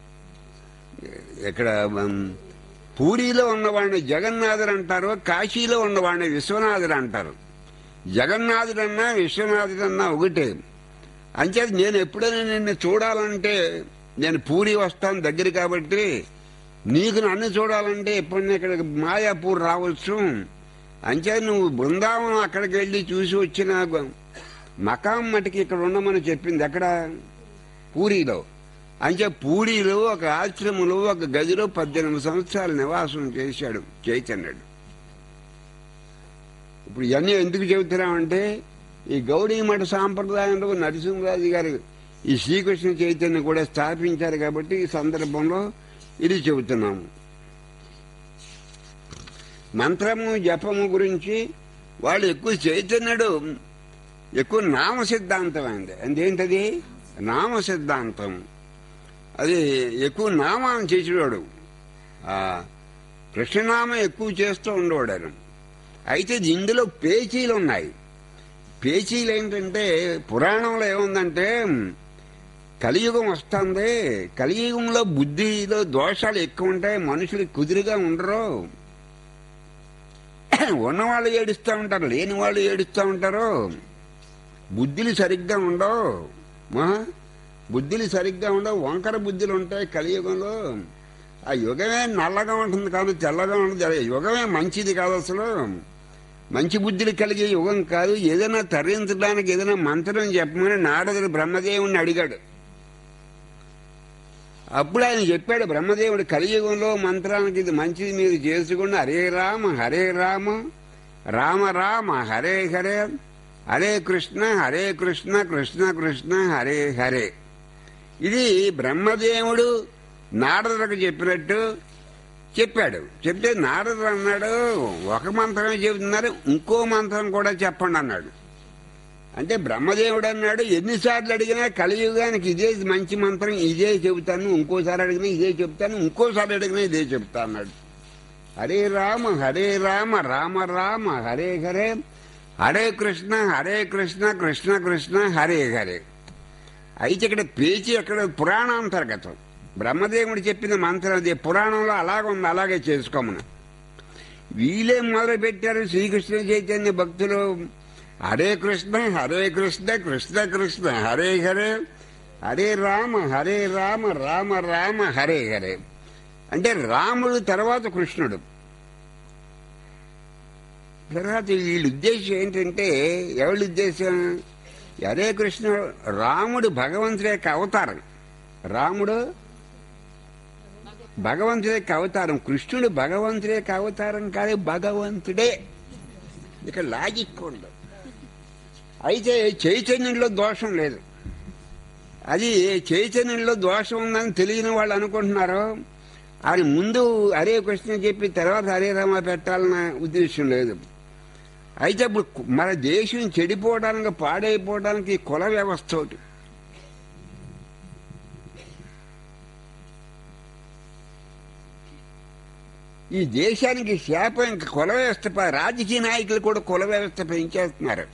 ఇక్కడ ఉమ్, పూరిలో ఉన్నవాడిని జగన్నాథుడు అంటారు కాశీలో ఉన్నవాడిని విశ్వనాథుడు అంటారు జగన్నాథుడన్నా విశ్వనాథుడన్నా ఒకటే అంచేత నేను ఎప్పుడైనా నిన్ను చూడాలంటే నేను పూరి వస్తాను దగ్గర కాబట్టి నీకు నన్ను చూడాలంటే ఎప్పుడైనా ఇక్కడికి మాయాపూర్ రావచ్చు అంచేత నువ్వు బృందావనం అక్కడికి వెళ్ళి చూసి వచ్చిన మకాం మటుకి ఇక్కడ ఉండమని చెప్పింది ఎక్కడ పూరిలో అంచే పూరిలో ఒక ఆశ్రమంలో ఒక గదిలో పద్దెనిమిది సంవత్సరాలు నివాసం చేశాడు చైతన్యుడు ఇప్పుడు ఇవన్నీ ఎందుకు చెబుతున్నామంటే ఈ గౌడీ మఠ సాంప్రదాయంలో నరసింహరాజు గారు ఈ శ్రీకృష్ణ చైతన్యం కూడా స్థాపించారు కాబట్టి ఈ సందర్భంలో ఇది చెబుతున్నాము మంత్రము జపము గురించి వాళ్ళు ఎక్కువ చైతన్యుడు ఎక్కువ నామ సిద్ధాంతం అండి అంతేంటది నామ సిద్ధాంతం అది ఎక్కువ నామాన్ని చేసేవాడు ఆ కృష్ణనామం ఎక్కువ చేస్తూ ఉండేవాడు ఆయన. అయితే ఇందులో పేచీలు ఉన్నాయి పేచీలు ఏంటంటే పురాణంలో ఏముందంటే కలియుగం వస్తుంది కలియుగంలో బుద్ధిలో దోషాలు ఎక్కువ ఉంటాయి మనుషులు కుదురుగా ఉండరు ఉన్నవాళ్ళు ఏడుస్తూ ఉంటారు లేని వాళ్ళు ఏడుస్తూ ఉంటారు బుద్ధులు సరిగ్గా ఉండవు మా బుద్ధులు సరిగ్గా ఉండవు వంకర బుద్ధులు ఉంటాయి కలియుగంలో ఆ యుగమే నల్లగా ఉంటుంది కాదు తెల్లగా ఉంటుంది ఆ యుగమే మంచిది కాదు అసలు మంచి బుద్ధులు కలిగే యుగం కాదు ఏదైనా తరించడానికి ఏదైనా మంత్రం చెప్పమని నారదుడు బ్రహ్మదేవుని అడిగాడు అప్పుడు ఆయన చెప్పాడు బ్రహ్మదేవుడు కలియుగంలో మంత్రానికి ఇది మంచిది మీరు చేసుకుని హరే రామ హరే రామ రామ రామ హరే హరే హరే కృష్ణ హరే కృష్ణ కృష్ణ కృష్ణ హరే హరే ఇది బ్రహ్మదేవుడు నారదులకు చెప్పినట్టు చెప్పాడు చెప్తే నారదుడు అన్నాడు ఒక మంత్రమే చెబుతున్నారు ఇంకో మంత్రం కూడా చెప్పండి అన్నాడు అంటే బ్రహ్మదేవుడు అన్నాడు ఎన్నిసార్లు అడిగినా కలియుగానికి ఇదే మంచి మంత్రం ఇదే చెబుతాను ఇంకోసారి అడిగినా ఇదే చెప్తాను ఇంకోసారి అడిగినా ఇదే చెప్తా అన్నాడు హరే రామ హరే రామ రామ రామ హరే హరే హరే కృష్ణ హరే కృష్ణ కృష్ణ కృష్ణ హరే హరే అయితే ఇక్కడ పేచి అక్కడ పురాణాంతర్గతం బ్రహ్మదేవుడు చెప్పిన మంత్రం అది పురాణంలో అలాగ ఉంది అలాగే చేసుకోమని వీళ్ళే మొదలు పెట్టారు శ్రీకృష్ణ చైతన్య భక్తులు హరే కృష్ణ హరే కృష్ణ కృష్ణ కృష్ణ హరే హరే హరే రామ హరే రామ రామ రామ హరే హరే అంటే రాముడు తర్వాత కృష్ణుడు తర్వాత వీళ్ళ ఉద్దేశం ఏంటంటే ఎవరి ఉద్దేశం హరే కృష్ణ రాముడు భగవంతుడి యొక్క అవతారం రాముడు భగవంతుడి యొక్క అవతారం కృష్ణుడు భగవంతుడి యొక్క అవతారం కాదు భగవంతుడే ఇక లాజిక్ ఉండదు అయితే చైతన్యంలో దోషం లేదు అది చైతన్యంలో దోషం ఉందని తెలియని వాళ్ళు అనుకుంటున్నారు అది ముందు హరే కృష్ణ చెప్పి తర్వాత హరే రామ పెట్టాలన్న ఉద్దేశం లేదు అయితే ఇప్పుడు మన దేశం చెడిపోవడానికి పాడైపోవడానికి కుల వ్యవస్థ ఒకటి ఈ దేశానికి శాపం ఇంకా కుల వ్యవస్థ ప- రాజకీయ నాయకులు కూడా కుల వ్యవస్థ పెంచేస్తున్నారు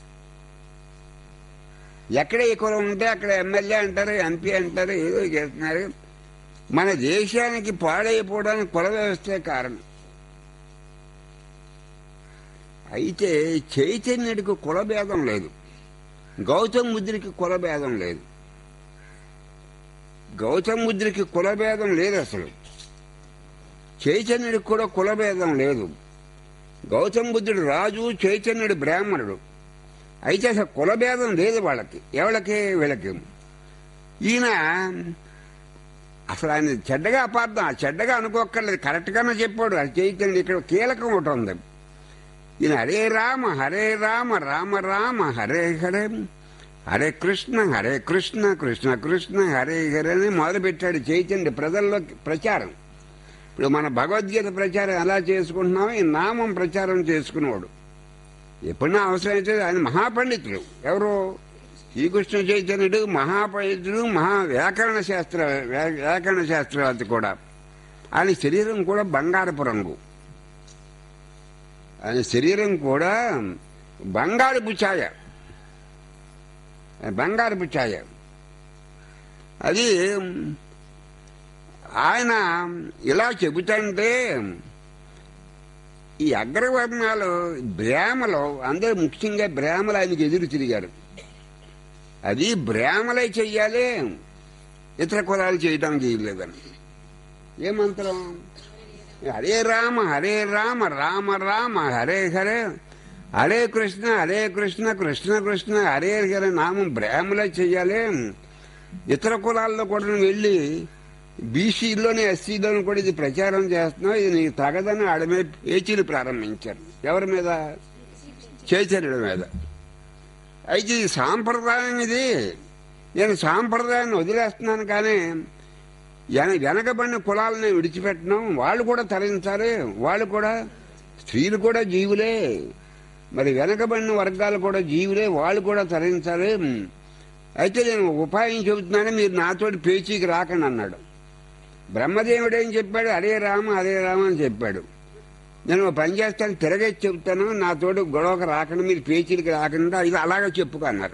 ఎక్కడ ఏ కులం ఉంటే అక్కడ ఎమ్మెల్యే అంటారు ఎంపీ అంటారు ఏదో చేస్తున్నారు మన దేశానికి పాడైపోవడానికి కుల వ్యవస్థే కారణం అయితే చైతన్యుడికి కులభేదం లేదు గౌతమ్ బుద్ధుడికి కులభేదం లేదు గౌతమ్ బుద్ధుడికి కులభేదం లేదు అసలు చైతన్యుడికి కూడా కులభేదం లేదు గౌతమ్ బుద్ధుడు రాజు చైతన్యుడు బ్రాహ్మణుడు అయితే అసలు కులభేదం లేదు వాళ్ళకి ఎవళ్ళకి వీళ్ళకి ఈయన అసలు ఆయన చెడ్డగా అపార్థం ఆ చెడ్డగా అనుకోక్కర్లేదు కరెక్ట్గానే చెప్పాడు అది చైతన్యుడు ఇక్కడ కీలకం ఒకటి ఉంది ఈయన హరే రామ హరే రామ రామ రామ హరే హరే హరే కృష్ణ హరే కృష్ణ కృష్ణ కృష్ణ హరే హరే అని మొదలుపెట్టాడు చైతన్య ప్రజల్లో ప్రచారం ఇప్పుడు మన భగవద్గీత ప్రచారం ఎలా చేసుకుంటున్నామో ఈ నామం ప్రచారం చేసుకునేవాడు ఎప్పుడన్నా అవసరమైతే ఆయన మహాపండితుడు ఎవరు శ్రీకృష్ణ చైతన్యుడు మహాపండితుడు మహా వ్యాకరణ శాస్త్ర వ్యా- వ్యాకరణ శాస్త్రవేత్త కూడా ఆయన శరీరం కూడా బంగారపు రంగు ఆయన శరీరం కూడా బంగారపు ఛాయ బంగారపు ఛాయ అది ఆయన ఇలా చెబుతుంటే ఈ అగ్రవర్ణాలు బ్రాహ్మలు అందరూ ముఖ్యంగా బ్రాహ్మలు ఆయనకి ఎదురు తిరిగారు అది బ్రాహ్మలే చెయ్యాలి ఇతర కులాలు చేయడానికి వీల్లేదని ఏ మంత్రం హరే రామ హరే రామ రామ రామ హరే హరే హరే కృష్ణ హరే కృష్ణ కృష్ణ కృష్ణ హరే హరే నామం బ్రాహ్మలే చెయ్యాలి ఇతర కులాల్లో కూడా నువ్వు వెళ్ళి బీసీలోని ఎస్సీలోని కూడా ఇది ప్రచారం చేస్తున్నావు ఇది నీకు తగదని ఆడ మీద పేచీలు ప్రారంభించారు ఎవరి మీద చైతన్యుడి మీద అయితే ఇది సాంప్రదాయం ఇది నేను సాంప్రదాయాన్ని వదిలేస్తున్నాను కానీ వెన- వెనకబడిన కులాలని విడిచిపెట్టడం వాళ్ళు కూడా తరించాలి వాళ్ళు కూడా స్త్రీలు కూడా జీవులే మరి వెనకబడిన వర్గాలు కూడా జీవులే వాళ్ళు కూడా తరించాలి అయితే నేను ఉపాయం చెబుతున్నాను మీరు నాతోటి పేచీకి రాకండి అన్నాడు బ్రహ్మదేవుడు ఏం చెప్పాడు హరే రామ హరే రామ అని చెప్పాడు నేను ఓ పని చేస్తాను తిరగేసి చెప్తాను నాతోటి గొడవకు రాకుండా మీరు పేచీలకి రాకుండా ఇది అలాగే చెప్పుకో అన్నారు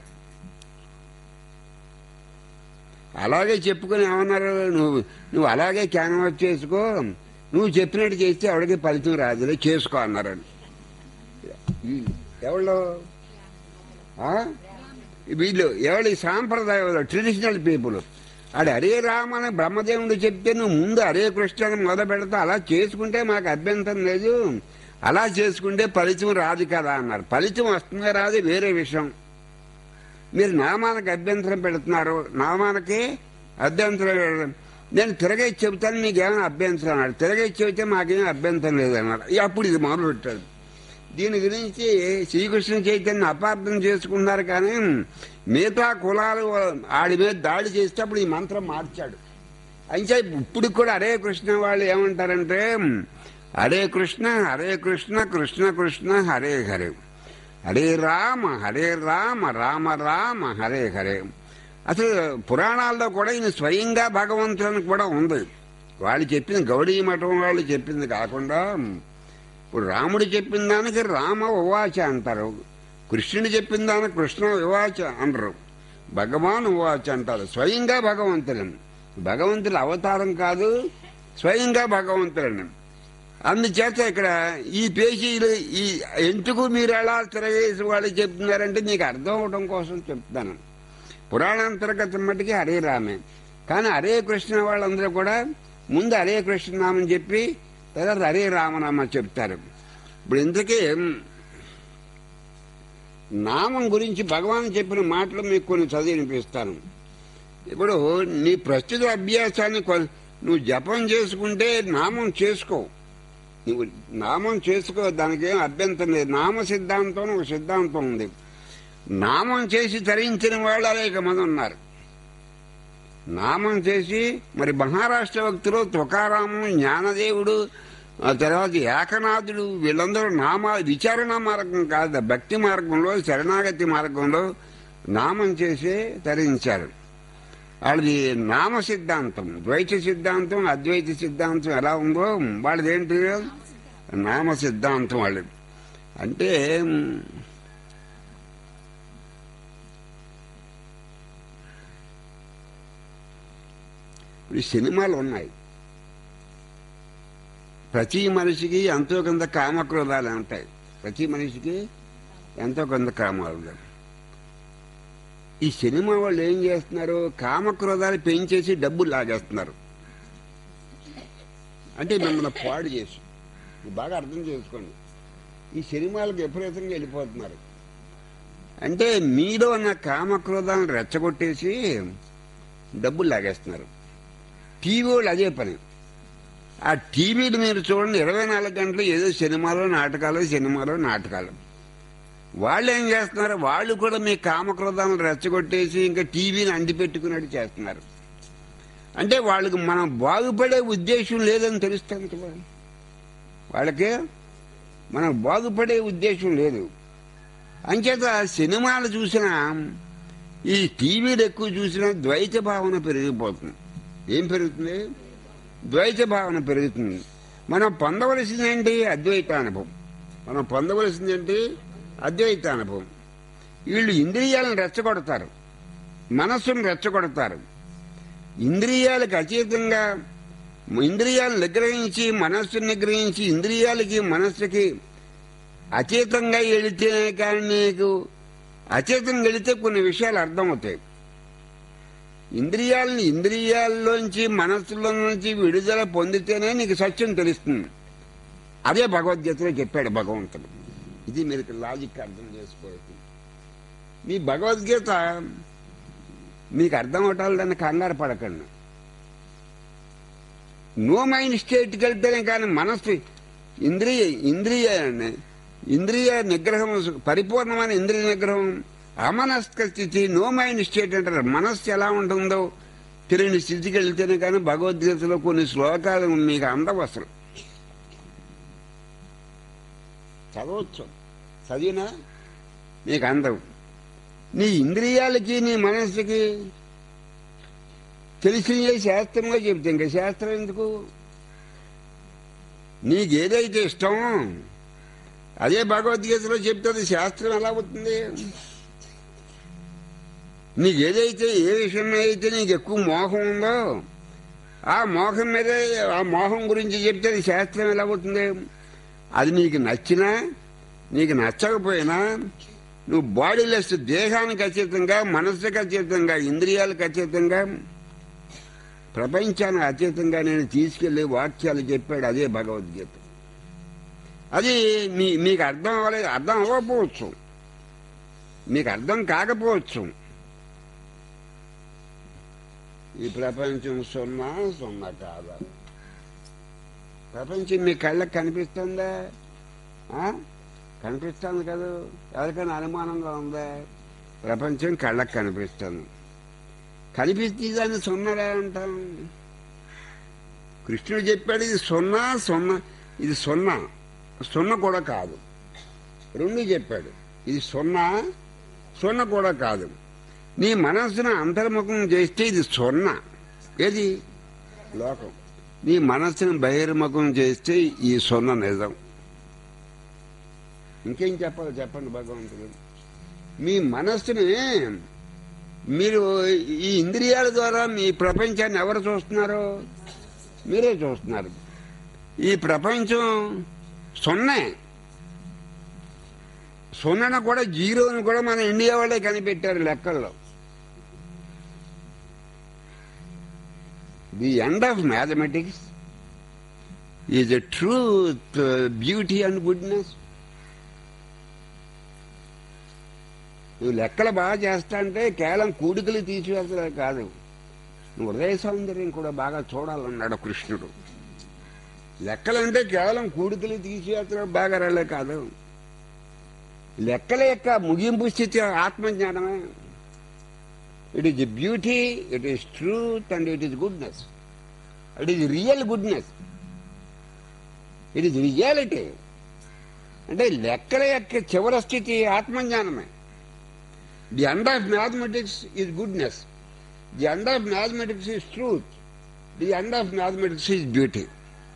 అలాగే చెప్పుకుని ఏమన్నారు నువ్వు నువ్వు అలాగే క్యాన్వాస్ చేసుకో నువ్వు చెప్పినట్టు చేస్తే ఎవరికి ఫలితం రాదులే చేసుకో అన్నారని వీళ్ళు ఎవళ్ళు ఆ? వీళ్ళు ఎవరు ఈ సాంప్రదాయ ట్రెడిషనల్ పీపుల్ ఆడు హరే రామ అని బ్రహ్మదేవుడు చెప్తే నువ్వు ముందు హరే కృష్ణ అని మొదలు పెడతా అలా చేసుకుంటే మాకు అభ్యంతరం లేదు అలా చేసుకుంటే ఫలితం రాదు కదా అన్నారు ఫలితం వస్తుందో రాదు వేరే విషయం మీరు నామానికి అభ్యంతరం పెడుతున్నారు నామానికి అభ్యంతరం పెడతాం. నేను తిరగేసి చెబుతాను మీకు ఏమైనా అభ్యంతరం అన్నాడు తిరగేసి చెబితే మాకేం అభ్యంతరం లేదన్నాడు ఇక అప్పుడు ఇది మొదలు పెట్టాడు దీని గురించి శ్రీకృష్ణ చైతన్య అపార్థం చేసుకున్నారు కానీ మిగతా కులాలు ఆడి మీద దాడి చేసేటప్పుడు ఈ మంత్రం మార్చాడు అయితే ఇప్పుడు కూడా హరే కృష్ణ వాళ్ళు ఏమంటారంటే హరే కృష్ణ హరే కృష్ణ కృష్ణ కృష్ణ హరే హరే హరే రామ హరే రామ రామ రామ హరే హరే అసలు పురాణాల్లో కూడా ఈయన స్వయంగా భగవంతుని కూడా ఉంది వాళ్ళు చెప్పింది గౌడీ మఠం వాళ్ళు చెప్పింది కాకుండా ఇప్పుడు రాముడు చెప్పిన దానికి రామ ఉవాచ అంటారు కృష్ణుడు చెప్పిన దానికి కృష్ణ ఉవాచ అనరు భగవాన్ ఉవాచ అంటారు స్వయంగా భగవంతుడు భగవంతుడు అవతారం కాదు స్వయంగా భగవంతుడు అందుచేత ఇక్కడ ఈ పేజీలు ఈ ఎందుకు మీరు ఎలా తిరగేసి వాళ్ళు చెప్తున్నారంటే నీకు అర్థం అవడం కోసం చెప్తాను పురాణాంతర్గత మట్టికి హరే రామే కానీ హరే కృష్ణ వాళ్ళందరూ కూడా ముందు హరే కృష్ణ నామని చెప్పి తర్వాత హరే రామనామ చెప్తారు ఇప్పుడు ఇంతకీ నామం గురించి భగవాన్ చెప్పిన మాటలు మీకు కొన్ని చదివి వినిపిస్తాను ఇప్పుడు నీ ప్రస్తుత అభ్యాసాన్ని కొ- నువ్వు జపం చేసుకుంటే నామం చేసుకో నువ్వు నామం చేసుకో దానికి ఏం అభ్యంతరం లేదు నామ సిద్ధాంతం అని ఒక సిద్ధాంతం ఉంది నామం చేసి తరించిన వాళ్ళు అనేక మంది ఉన్నారు నామం చేసి మరి మహారాష్ట్ర భక్తులు తుకారాము జ్ఞానదేవుడు ఆ తర్వాత ఏకనాథుడు వీళ్ళందరూ నామా విచారణ మార్గం కాదు భక్తి మార్గంలో శరణాగతి మార్గంలో నామం చేసి తరించారు వాళ్ళది నామ సిద్ధాంతం ద్వైత సిద్ధాంతం అద్వైత సిద్ధాంతం ఎలా ఉందో వాళ్ళది ఏంటి నామ సిద్ధాంతం వాళ్ళది అంటే ఈ సినిమాలు ఉన్నాయి ప్రతి మనిషికి ఎంతో కొంత కామక్రోధాలు ఉంటాయి ప్రతి మనిషికి ఎంతో కొంత కామాలు ఉంటాయి. ఈ సినిమా వాళ్ళు ఏం చేస్తున్నారు కామక్రోధాలు పెంచేసి డబ్బులు లాగేస్తున్నారు అంటే మిమ్మల్ని పాడు చేసి ఇది బాగా అర్థం చేసుకోండి ఈ సినిమాలకు విపరీతంగా వెళ్ళిపోతున్నారు అంటే మీలో ఉన్న కామక్రోధాలను రెచ్చగొట్టేసి డబ్బులు లాగేస్తున్నారు టీవీ వాళ్ళు అదే పని ఆ టీవీలు మీరు చూడండి ఇరవై నాలుగు గంటలు ఏదో సినిమాలో నాటకాలు సినిమాలో నాటకాలు వాళ్ళు ఏం చేస్తున్నారు వాళ్ళు కూడా మీ కామక్రోధాలను రెచ్చగొట్టేసి ఇంకా టీవీని అంటిపెట్టుకున్నట్టు చేస్తున్నారు అంటే వాళ్ళకి మనం బాగుపడే ఉద్దేశం లేదని తెలుస్తుంది కదా వాళ్ళకి మనం బాగుపడే ఉద్దేశం లేదు అంచేత సినిమాలు చూసినా ఈ టీవీలు ఎక్కువ చూసినా ద్వైత భావన పెరిగిపోతుంది ఏం పెరుగుతుంది ద్వైత భావన పెరుగుతుంది మనం పొందవలసింది ఏంటి అద్వైత అనుభవం మనం పొందవలసింది ఏంటి అద్వైత అనుభవం వీళ్ళు ఇంద్రియాలను రెచ్చగొడతారు మనస్సును రెచ్చగొడతారు ఇంద్రియాలకు అతీతంగా ఇంద్రియాలను నిగ్రహించి మనస్సును నిగ్రహించి ఇంద్రియాలకి మనస్సుకి అతీతంగా వెళితేనే కానీ నీకు అచేతంగా వెళితే కొన్ని విషయాలు అర్థమవుతాయి ఇంద్రియాలని ఇంద్రియాల్లోంచి మనస్సులో నుంచి విడుదల పొందితేనే నీకు సత్యం తెలుస్తుంది అదే భగవద్గీతలో చెప్పాడు భగవంతుడు ఇది మీరు లాజిక్ అర్థం చేసుకోవచ్చు మీ భగవద్గీత మీకు అర్థం అవటాలు దాన్ని కంగారు పడకండి నో మైండ్ స్టేట్కి వెళ్తేనే కానీ మనస్సు ఇంద్రియ ఇంద్రియ ఇంద్రియ నిగ్రహం పరిపూర్ణమైన ఇంద్రియ నిగ్రహం అమనస్క స్థితి నో మైండ్ స్టేట్ అంటారు మనస్సు ఎలా ఉంటుందో తెలియని స్థితికి వెళ్తేనే కానీ భగవద్గీతలో కొన్ని శ్లోకాలు మీకు అందవు అసలు చదవచ్చు చదివినా నీకు అందవు నీ ఇంద్రియాలకి నీ మనస్సుకి తెలిసిన శాస్త్రంగా చెప్తే ఇంకా శాస్త్రం ఎందుకు నీకేదైతే ఇష్టం అదే భగవద్గీతలో చెప్తుంది శాస్త్రం ఎలా అవుతుంది నీకేదైతే ఏ విషయంలో అయితే నీకు ఎక్కువ మోహం ఉందో ఆ మోహం మీదే ఆ మోహం గురించి చెప్తే అది శాస్త్రం ఎలా అవుతుంది అది నీకు నచ్చినా నీకు నచ్చకపోయినా నువ్వు బాడీలెస్ దేహానికి అతీతంగా మనస్సుకు అతీతంగా ఇంద్రియాలకు అతీతంగా ప్రపంచాన్ని అతీతంగా నేను తీసుకెళ్లి వాక్యాలు చెప్పాడు అదే భగవద్గీత అది మీ మీకు అర్థం అవ్వలేదు అర్థం అవ్వకపోవచ్చు మీకు అర్థం కాకపోవచ్చు ఈ ప్రపంచం సున్నా సున్నా కాదా ప్రపంచం మీ కళ్ళకి కనిపిస్తుందా ఆ? కనిపిస్తుంది కదా ఎవరికైనా అనుమానంగా ఉందా ప్రపంచం కళ్ళకి కనిపిస్తుంది కనిపిస్తే దాన్ని సున్నరా అంటాం కృష్ణుడు చెప్పాడు ఇది సున్నా సున్నా ఇది సున్నా సున్న కూడా కాదు రెండు చెప్పాడు ఇది సున్నా సున్న కూడా కాదు నీ మనస్సును అంతర్ముఖం చేస్తే ఇది సున్న ఏది లోకం నీ మనస్సును బహిర్ముఖం చేస్తే ఈ సున్న నిజం ఇంకేం చెప్పాలి చెప్పండి భగవంతుడు మీ మనస్సుని మీరు ఈ ఇంద్రియాల ద్వారా మీ ప్రపంచాన్ని ఎవరు చూస్తున్నారు మీరే చూస్తున్నారు ఈ ప్రపంచం సున్నే సున్నను కూడా జీరోని కూడా మన ఇండియా వాళ్ళే కనిపెట్టారు లెక్కల్లో the end of mathematics is a truth beauty and goodness నువ్వు లెక్కలు బాగా చేస్తా అంటే కేవలం కూడికలు తీసివేసలే కాదు నువ్వు హృదయ సౌందర్యం కూడా బాగా చూడాలన్నాడు కృష్ణుడు లెక్కలంటే కేవలం కూడికలు తీసివేసలే బాగా రలే కాదు లెక్కల యొక్క ముగింపు స్థితి ఆత్మజ్ఞానమే it is beauty it is truth and it is goodness it is real goodness it is reality అంటే లెక్కల యొక్క చివరి స్థితి ఆత్మజ్ఞానమే the end of mathematics is goodness the end of mathematics is truth the end of mathematics is beauty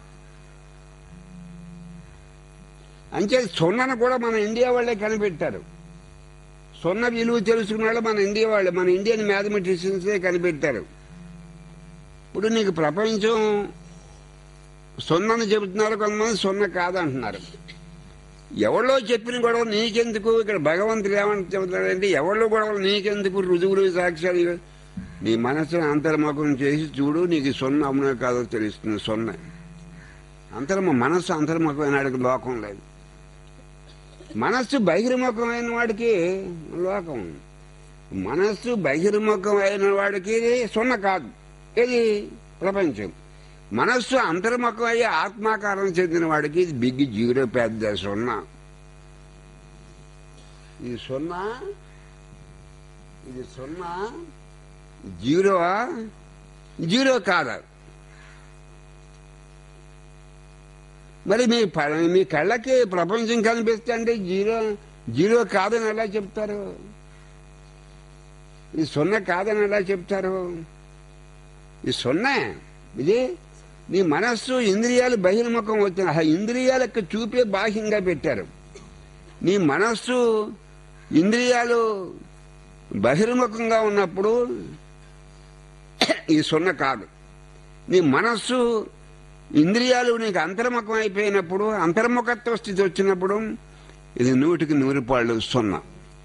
అంతే సున్నను కూడా మన ఇండియా వాళ్ళే కనిపెట్టారు సున్న విలువ తెలుసుకున్న వాళ్ళు మన ఇండియా వాళ్ళే మన ఇండియన్ మ్యాథమెటిషియన్సే కనిపెట్టారు ఇప్పుడు నీకు ప్రపంచం సున్నని చెబుతున్నారు కొంతమంది సున్న కాదంటున్నారు ఎవరో చెప్పిన గొడవ నీకెందుకు ఇక్కడ భగవంతుడు ఏమని చెబుతాడంటే ఎవరో గొడవలు నీకెందుకు రుజువులు సాక్ష్యాలు నీ మనసును అంతర్ముఖం చేసి చూడు నీకు సున్న అవునో కాదో తెలుస్తుంది సున్న అంతర్మ మనస్సు అంతర్ముఖమైన వాడికి లోకం లేదు మనస్సు బహిర్ముఖమైన వాడికి లోకం మనస్సు బహిర్ముఖమైన వాడికి సున్న కాదు ఇది ప్రపంచం మనస్సు అంతర్ముఖమయ్యి ఆత్మాకారం చెందిన వాడికి ఇది బిగ్ జీరో పెద్ద సున్నా ఇది సున్నా ఇది సున్నా జీరోవా జీరో కాదా మరి మీ ప- మీ కళ్ళకి ప్రపంచం కనిపిస్తే అంటే జీరో జీరో కాదని ఎలా చెప్తారు ఇది సున్నా కాదని ఎలా చెప్తారు ఇది సున్నా ఇది నీ మనస్సు ఇంద్రియాలు బహిర్ముఖం వచ్చిన ఆ ఇంద్రియాలకు చూపే బాహ్యంగా పెట్టారు నీ మనస్సు ఇంద్రియాలు బహిర్ముఖంగా ఉన్నప్పుడు ఈ సున్న కాదు నీ మనస్సు ఇంద్రియాలు నీకు అంతర్ముఖం అయిపోయినప్పుడు అంతర్ముఖత్వ స్థితి వచ్చినప్పుడు ఇది నూటికి నూరు పాళ్ళు సున్నా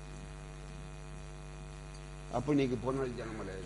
అప్పుడు నీకు పునర్జన్మ లేదు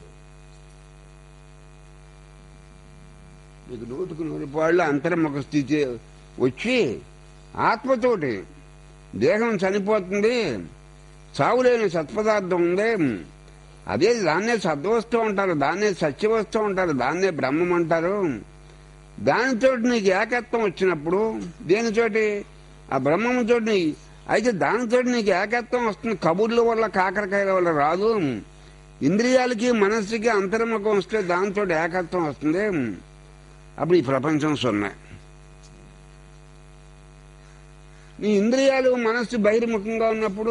నీకు నూటికి నూరు పాళ్ళు అంతర్ముఖ స్థితి వచ్చి ఆత్మతోటి దేహం చనిపోతుంది చావులేని సత్పదార్థం ఉంది అదే దాన్నే సద్వస్తు అంటారు దాన్నే సత్యవస్తు అంటారు దాన్నే బ్రహ్మం అంటారు దానితో నీకు ఏకత్వం వచ్చినప్పుడు దేనితోటి ఆ బ్రహ్మంతో నీ అయితే దానితో నీకు ఏకత్వం వస్తుంది కబుర్ల వల్ల కాకరకాయల వల్ల రాదు ఇంద్రియాలకి మనస్సుకి అంతర్ముఖం వస్తే దాంతో ఏకత్వం వస్తుంది అప్పుడు ఈ ప్రపంచం సున్నా నీ ఇంద్రియాలు మనస్సు బహిర్ముఖంగా ఉన్నప్పుడు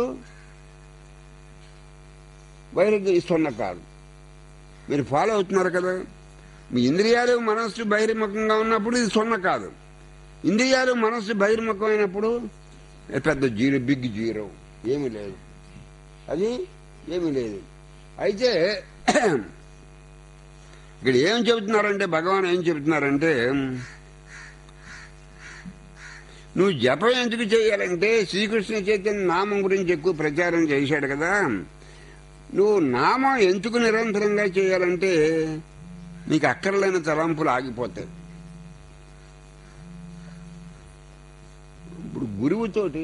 బహిర్గ సున్న కాదు మీరు ఫాలో అవుతున్నారు కదా మీ ఇంద్రియాలు మనస్సు బహిర్ముఖంగా ఉన్నప్పుడు ఇది సున్న కాదు ఇంద్రియాలు మనస్సు బహిర్ముఖమైనప్పుడు ఏ పెద్ద జీరో బిగ్ జీరో ఏమీ లేదు అది ఏమీ లేదు అయితే ఇక్కడ ఏం చెబుతున్నారంటే భగవాన్ ఏం చెబుతున్నారంటే నువ్వు జపం ఎందుకు చేయాలంటే శ్రీకృష్ణ చైతన్య నామం గురించి ఎక్కువ ప్రచారం చేశాడు కదా నువ్వు నామం ఎందుకు నిరంతరంగా చేయాలంటే నీకు అక్కర్లేని తలంపులు ఆగిపోతాయి ఇప్పుడు గురువుతోటి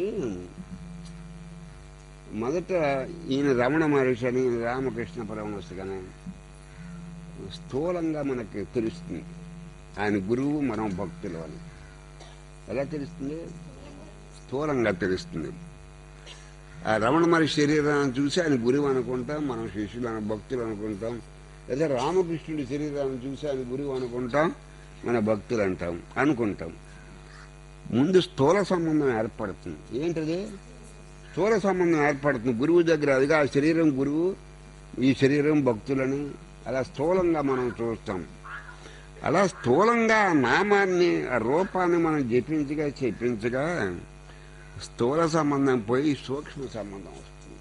మొదట ఈయన రమణ మహర్షి అని రామకృష్ణ పరమహంస కానీ స్థూలంగా మనకి తెలుస్తుంది ఆయన గురువు మనం భక్తులు అని ఎలా తెలుస్తుంది స్థూలంగా తెలుస్తుంది ఆ రమణ మహర్షి శరీరాన్ని చూసి ఆయన గురువు అనుకుంటాం మనం శిష్యులు అన భక్తులు అనుకుంటాం లేదా రామకృష్ణుడి శరీరాన్ని చూసి ఆయన గురువు అనుకుంటాం మన భక్తులు అంటాం అనుకుంటాం ముందు స్థూల సంబంధం ఏర్పడుతుంది ఏంటది స్థూల సంబంధం ఏర్పడుతుంది గురువు దగ్గర అదిగా ఆ శరీరం గురువు ఈ శరీరం భక్తులని అలా స్థూలంగా మనం చూస్తాం అలా స్థూలంగా ఆ నామాన్ని ఆ రూపాన్ని మనం జపించగా చెప్పించగా స్థూల సంబంధం పోయి సూక్ష్మ సంబంధం వస్తుంది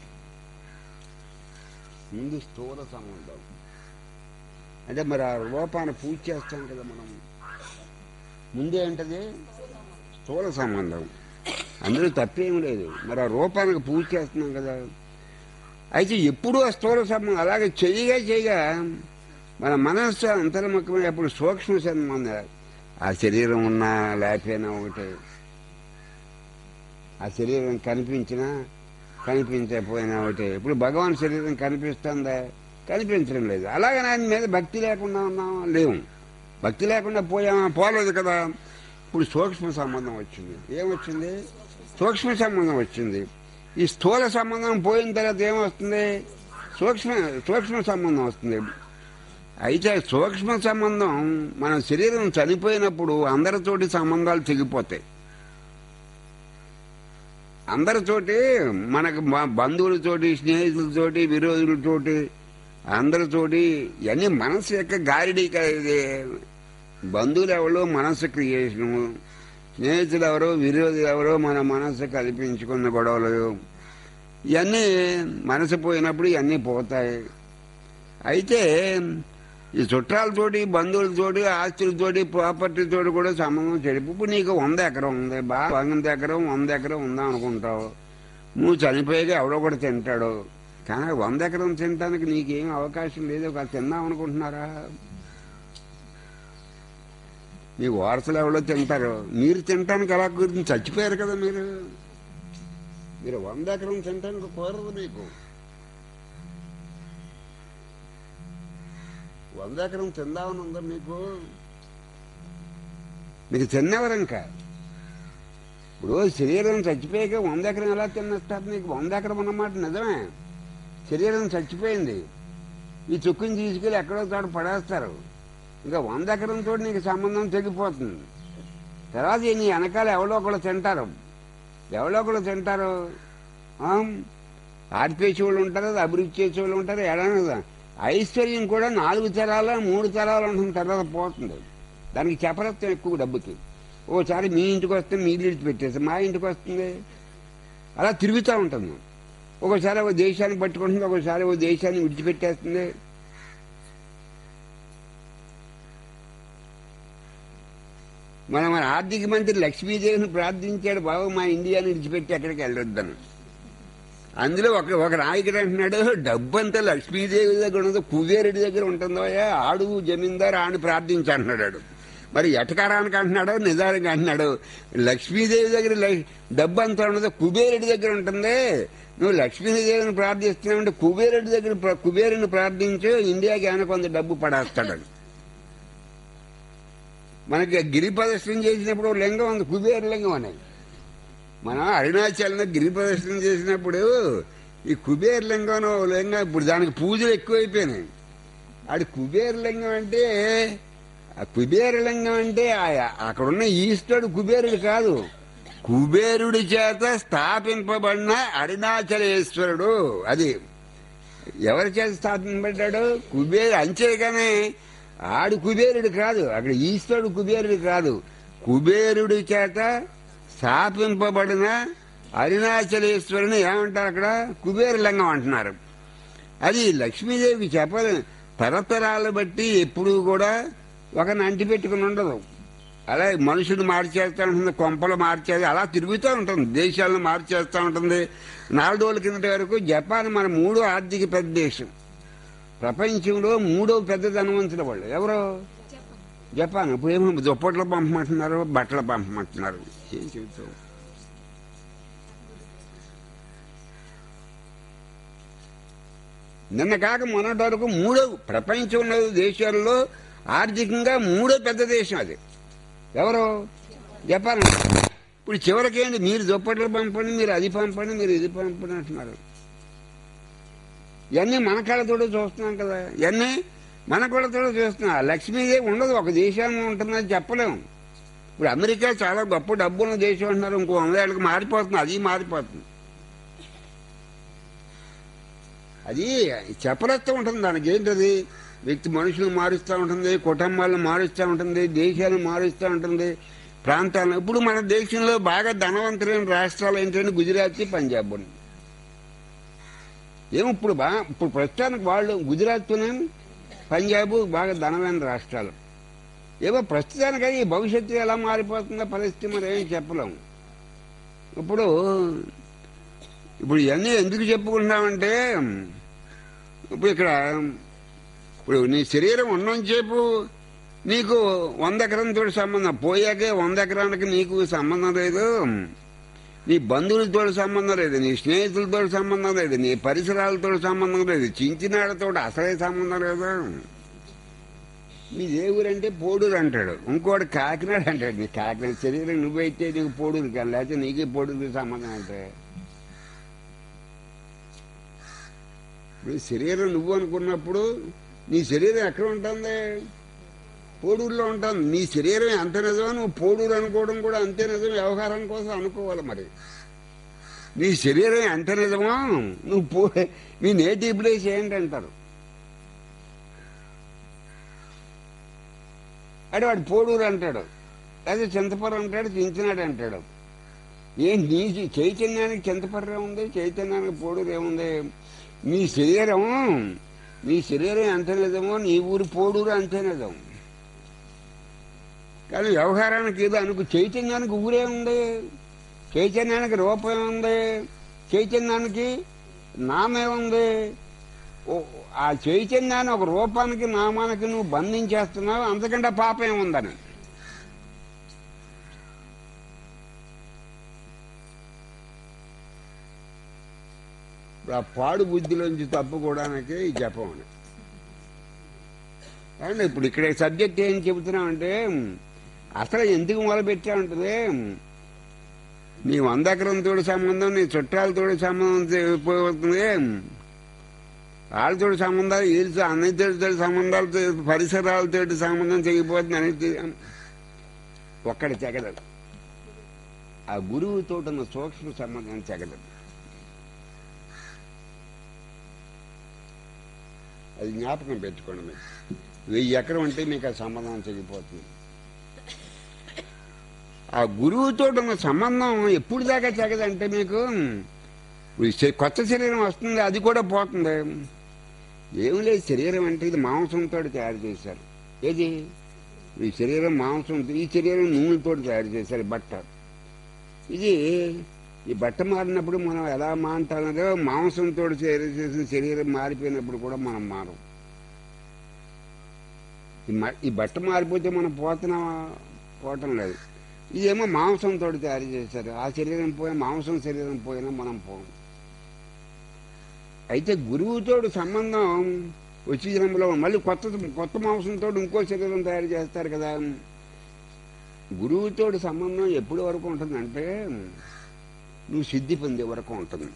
ముందు స్థూల సంబంధం అంటే మరి ఆ రూపాన్ని పూజ చేస్తాం కదా మనం ముందే ఏంటది స్థూల సంబంధం అందులో తప్పేం లేదు మరి ఆ రూపానికి పూజ చేస్తున్నాం కదా అయితే ఎప్పుడు ఆ స్థూల సంబంధం అలాగే చేయగా చేయగా మన మనస్సు అంతర్ముఖమై అప్పుడు సూక్ష్మ సంబంధం ఆ శరీరం ఉన్నా లేకపోయినా ఒకటే ఆ శరీరం కనిపించినా కనిపించకపోయినా ఒకటే ఇప్పుడు భగవాన్ శరీరం కనిపిస్తుందా కనిపించడం లేదు అలాగే ఆయన మీద భక్తి లేకుండా ఉన్నామా లేవు భక్తి లేకుండా పోయామా పోలేదు కదా ఇప్పుడు సూక్ష్మ సంబంధం వచ్చింది ఏమొచ్చింది సూక్ష్మ సంబంధం వచ్చింది ఈ స్థూల సంబంధం పోయిన తర్వాత ఏమొస్తుంది సూక్ష్మ సూక్ష్మ సంబంధం వస్తుంది అయితే సూక్ష్మ సంబంధం మన శరీరం చనిపోయినప్పుడు అందరితోటి సంబంధాలు తెగిపోతాయి అందరితోటి మనకు మా- బంధువులతోటి స్నేహితులతోటి విరోధులతోటి అందరితోటి ఇవన్నీ మనసు యొక్క గారిడి క- ఇది బంధువులు ఎవరో మనసు క్రియేషను స్నేహితులు ఎవరో విరోధులు ఎవరో మన మనసు కల్పించుకున్న గొడవలు ఇవన్నీ మనసు పోయినప్పుడు ఇవన్నీ పోతాయి అయితే ఈ చుట్టాలతోటి బంధువులతోటి ఆస్తులతోటి ప్రాపర్టీతోటి కూడా సంబంధం చెడిపి ఇప్పుడు నీకు వంద ఎకరం ఉంది బాగా వంద ఎకరం వంద ఎకరం ఉందా అనుకుంటావు నువ్వు చనిపోయాక ఎవడో కూడా తింటాడు కానీ వంద ఎకరం తినడానికి నీకేం అవకాశం లేదు ఒక తిందాం అనుకుంటున్నారా మీ వారసులు ఎవరో తింటారు మీరు తినటానికి ఎలా కుదిరింది చచ్చిపోయారు కదా మీరు మీరు వంద ఎకరం తినటానికి కుదరదు మీకు వంద ఎకరం తిందామని ఉందా మీకు మీకు తిన్నవరు ఇంకా ఇప్పుడు శరీరం చచ్చిపోయాక వంద ఎకరం ఎలా తిన్నస్తారు నీకు వంద ఎకరం అన్నమాట నిజమే శరీరం చచ్చిపోయింది ఈ చుక్కుని తీసుకెళ్ళి ఎక్కడో చోట పడేస్తారు ఇంకా వంద ఎకరంతో నీకు సంబంధం తెగిపోతుంది తర్వాత నీ వెనకాల ఎవడో ఒకళ్ళు తింటారు ఎవడో ఒకళ్ళు తింటారు ఆడిపేసే వాళ్ళు ఉంటారు అభివృద్ధి చేసే వాళ్ళు ఉంటారు ఎడనదా ఐశ్వర్యం కూడా నాలుగు తరాల మూడు తరాలు ఉంటుంది తర్వాత పోతుంది దానికి చెప్పరత్వం ఎక్కువ డబ్బుకి ఓసారి మీ ఇంటికి వస్తే మీ ఇల్లు పెట్టేసి మా ఇంటికి వస్తుంది అలా తిరుగుతూ ఉంటుంది ఒకసారి ఒక దేశాన్ని పట్టుకుంటుంది ఒకసారి ఒక దేశాన్ని విడిచిపెట్టేస్తుంది మన మన ఆర్థిక మంత్రి లక్ష్మీదేవిని ప్రార్థించాడు బాబు మా ఇండియాని విడిచిపెట్టి ఎక్కడికి వెళ్ళొద్దని అందులో ఒక ఒక నాయకుడు అంటున్నాడు డబ్బంతా లక్ష్మీదేవి దగ్గర ఉన్నదో కుబేరుడి దగ్గర ఉంటుందో ఆడు జమీందారు ఆడిని ప్రార్థించి అంటున్నాడు మరి ఎటకారానికి అంటున్నాడో నిజానికి అంటున్నాడు లక్ష్మీదేవి దగ్గర ల- డబ్బు అంతా ఉన్నదో కుబేరుడి దగ్గర ఉంటుంది నువ్వు లక్ష్మీదేవిని ప్రార్థిస్తున్నావంటే కుబేరుడి దగ్గర ప్ర- కుబేరుని ప్రార్థించు ఇండియాకి ఏమైనా కొంత డబ్బు పడేస్తాడు మనకి గిరి ప్రదర్శన చేసినప్పుడు ఓ లింగం ఉంది కుబేర లింగం అనేది మనం అరుణాచలంలో గిరి ప్రదర్శన చేసినప్పుడు ఈ కుబేర లింగం ఓ లింగం ఇప్పుడు దానికి పూజలు ఎక్కువైపోయినాయి ఆడి కుబేర లింగం అంటే ఆ కుబేర లింగం అంటే ఆ- అక్కడ ఉన్న ఈశ్వరుడు కుబేరుడు కాదు కుబేరుడి చేత స్థాపింపబడిన అరుణాచలేశ్వరుడు అది ఎవరి చేత స్థాపింపబడ్డాడు కుబేరు అంతేగానే ఆడు కుబేరుడు కాదు అక్కడ ఈశ్వరుడు కుబేరుడు కాదు కుబేరుడి చేత స్థాపింపబడిన అరుణాచలేశ్వరుని ఏమంటారు అక్కడ కుబేరు లింగం అంటున్నారు అది లక్ష్మీదేవి చెప్పదు తరతరాలు బట్టి ఎప్పుడూ కూడా ఒక నంటి పెట్టుకుని ఉండదు అలా మనుషుడు మార్చేస్తూ ఉంటుంది కొంపలు మార్చేది అలా తిరుగుతూ ఉంటుంది దేశాలను మార్చేస్తూ ఉంటుంది నాలుగు రోజుల కిందటి వరకు జపాన్ మన మూడో ఆర్థిక పెద్ద దేశం ప్రపంచంలో మూడో పెద్ద ధనవంతుల వాళ్ళు ఎవరు జపాన్ ఇప్పుడు ఏమో దుప్పట్లు పంపమంటున్నారు బట్టలు పంపమంటున్నారు ఏం చెబుతావు నిన్న కాక మొన్నటి వరకు మూడో ప్రపంచంలో దేశాల్లో ఆర్థికంగా మూడో పెద్ద దేశం అది ఎవరు జపాన్ ఇప్పుడు చివరికేంటి మీరు దుప్పట్లు పంపండి మీరు అది పంపండి మీరు ఇది పంపండి అంటున్నారు ఇవన్నీ మన కళ్ళతోటే చూస్తున్నాం కదా ఇవన్నీ మన కళ్ళతోటే చూస్తున్నాం లక్ష్మీదేవి ఉండదు ఒక దేశాన్ని ఉంటుందని చెప్పలేము ఇప్పుడు అమెరికా చాలా గొప్ప డబ్బున్న దేశం అంటున్నారు ఇంకో వంద ఏళ్ళకి మారిపోతుంది అది మారిపోతుంది అది చెప్పలేస్తూ ఉంటుంది దానికి ఏంటది వ్యక్తి మనుషులు మారుస్తూ ఉంటుంది కుటుంబాలను మారుస్తూ ఉంటుంది దేశాలను మారుస్తూ ఉంటుంది ప్రాంతాలను ఇప్పుడు మన దేశంలో బాగా ధనవంతులైన రాష్ట్రాలు ఏంటంటే గుజరాత్ పంజాబ్ ఉంది ఏమో ఇప్పుడు బాగా ఇప్పుడు ప్రస్తుతానికి వాళ్ళు గుజరాత్నే పంజాబ్ బాగా ధనమైన రాష్ట్రాలు ఏమో ప్రస్తుతానికి ఈ భవిష్యత్తు ఎలా మారిపోతుందో పరిస్థితి మరి ఏం చెప్పలేము ఇప్పుడు ఇప్పుడు ఇవన్నీ ఎందుకు చెప్పుకుంటున్నామంటే ఇప్పుడు ఇక్కడ ఇప్పుడు నీ శరీరం ఉన్నంతసేపు నీకు వంద ఎకరంతో సంబంధం పోయాకే వంద ఎకరానికి నీకు సంబంధం లేదు నీ బంధువులతో సంబంధం లేదు నీ స్నేహితులతో సంబంధం లేదు నీ పరిసరాలతో సంబంధం లేదు చించినాడతో అసలే సంబంధం లేదు మీ దేవురంటే పోడూరు అంటాడు ఇంకోటి కాకినాడ అంటాడు నీ కాకినాడ శరీరం నువ్వైతే నీకు పోడూరు కానీ లేకపోతే నీకే పోడూరుకి సంబంధం అంటే ఇప్పుడు శరీరం నువ్వు అనుకున్నప్పుడు నీ శరీరం ఎక్కడ ఉంటుంది పోడూరులో ఉంటుంది నీ శరీరం ఎంత నిజమో నువ్వు పోడూరు అనుకోవడం కూడా అంతే నిజం వ్యవహారం కోసం అనుకోవాలి మరి నీ శరీరం ఎంత నిజమో నువ్వు పో నీ నేటివ్ ప్లేస్ ఏంటంటారు అంటే వాడు పోడూరు అంటాడు అదే చింతపురం అంటాడు చించినాడు అంటాడు ఏం నీ చైతన్యానికి చింతపర్రే ఉంది చైతన్యానికి పోడూరు ఏముంది నీ శరీరం నీ శరీరం ఎంత నిజమో నీ ఊరు పోడూరు అంతే నిజం కానీ వ్యవహారానికి ఏదో అనుకు చైతన్యానికి ఊరే ఉంది చైతన్యానికి రూపం ఉంది చైతన్యానికి నామే ఉంది ఓ- ఆ చైతన్యాన్ని ఒక రూపానికి నామానికి నువ్వు బంధించేస్తున్నావు అంతకంటే పాపం ఏముందని ఇప్పుడు ఆ పాడు బుద్ధిలోంచి తప్పుకోవడానికి ఈ జపం అని అండ్ ఇప్పుడు ఇక్కడ సబ్జెక్ట్ ఏం చెబుతున్నామంటే అసలు ఎందుకు మొదలుపెట్టామంటే నీ వంద ఎకరంతో సంబంధం నీ చుట్టాలతో సంబంధం పోతుంది వాళ్ళతో సంబంధాలు వీళ్ళతో అన్నిటితో సంబంధాలతో పరిసరాలతో సంబంధం తెగిపోతుంది అనేది ఒక్కడి చెగలదు ఆ గురువుతో ఉన్న సూక్ష్మ సంబంధం చెగలదు అది జ్ఞాపకం పెట్టుకోండి మీరు వెయ్యి ఎకరం అంటే మీకు ఆ సంబంధం తెగిపోతుంది ఆ గురువుతో ఉన్న సంబంధం ఎప్పుడు దాకా తెగదంటే మీకు ఈ శ- కొత్త శరీరం వస్తుంది అది కూడా పోతుంది ఏం లేదు శరీరం అంటే ఇది మాంసంతో తయారు చేశారు ఏది ఈ శరీరం మాంసం ఈ శరీరం నూనెతో తయారు చేశారు ఈ బట్ట ఇది ఈ బట్ట మారినప్పుడు మనం ఎలా మాంటామో మాంసంతో తయారు చేసిన శరీరం మారిపోయినప్పుడు కూడా మనం మారం ఈ మ- ఈ బట్ట మారిపోతే మనం పోతున్నామా పోవటం లేదు ఇదేమో మాంసంతో తయారు చేశారు ఆ శరీరం పోయిన మాంసం శరీరం పోయినా మనం పోం అయితే గురువుతోడు సంబంధం వచ్చే జన్మలో మళ్ళీ కొత్త కొత్త మాంసంతో ఇంకో శరీరం తయారు చేస్తారు కదా గురువుతోడు సంబంధం ఎప్పటి వరకు ఉంటుందంటే నువ్వు సిద్ధి పొందే వరకు ఉంటుంది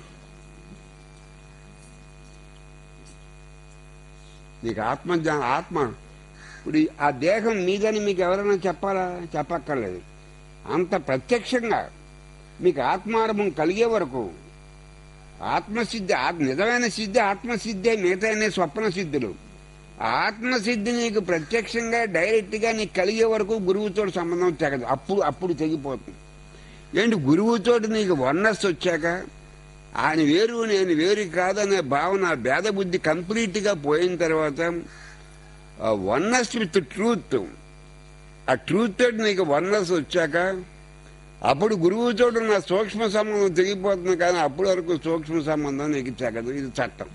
నీకు ఆత్మ జ్ఞా- ఆత్మ ఇప్పుడు ఈ- ఆ దేహం మీదని మీకు ఎవరైనా చెప్పాలా చెప్పక్కర్లేదు అంత ప్రత్యక్షంగా మీకు ఆత్మానుభవం కలిగే వరకు ఆత్మసిద్ధి ఆత్- నిజమైన సిద్ధి ఆత్మసిద్ధి మిగతా అనే స్వప్న సిద్ధులు ఆత్మసిద్ధి నీకు ప్రత్యక్షంగా డైరెక్ట్ గా నీకు కలిగే వరకు గురువుతో సంబంధం తెగదు అప్పుడు అప్పుడు తెగిపోతుంది ఏంటి గురువుతోటి నీకు వన్నస్ వచ్చాక ఆయన వేరు నేను వేరు కాదనే భావన భేద బుద్ధి కంప్లీట్ గా పోయిన తర్వాత వన్నస్ విత్ ట్రూత్ ఆ ట్రూత్ తోటి నీకు వన్నస్ వచ్చాక అప్పుడు గురువుతో ఉన్న సూక్ష్మ సంబంధం తెగిపోతుంది కానీ అప్పటి వరకు సూక్ష్మ సంబంధం నీకు తెగదు ఇది చట్టం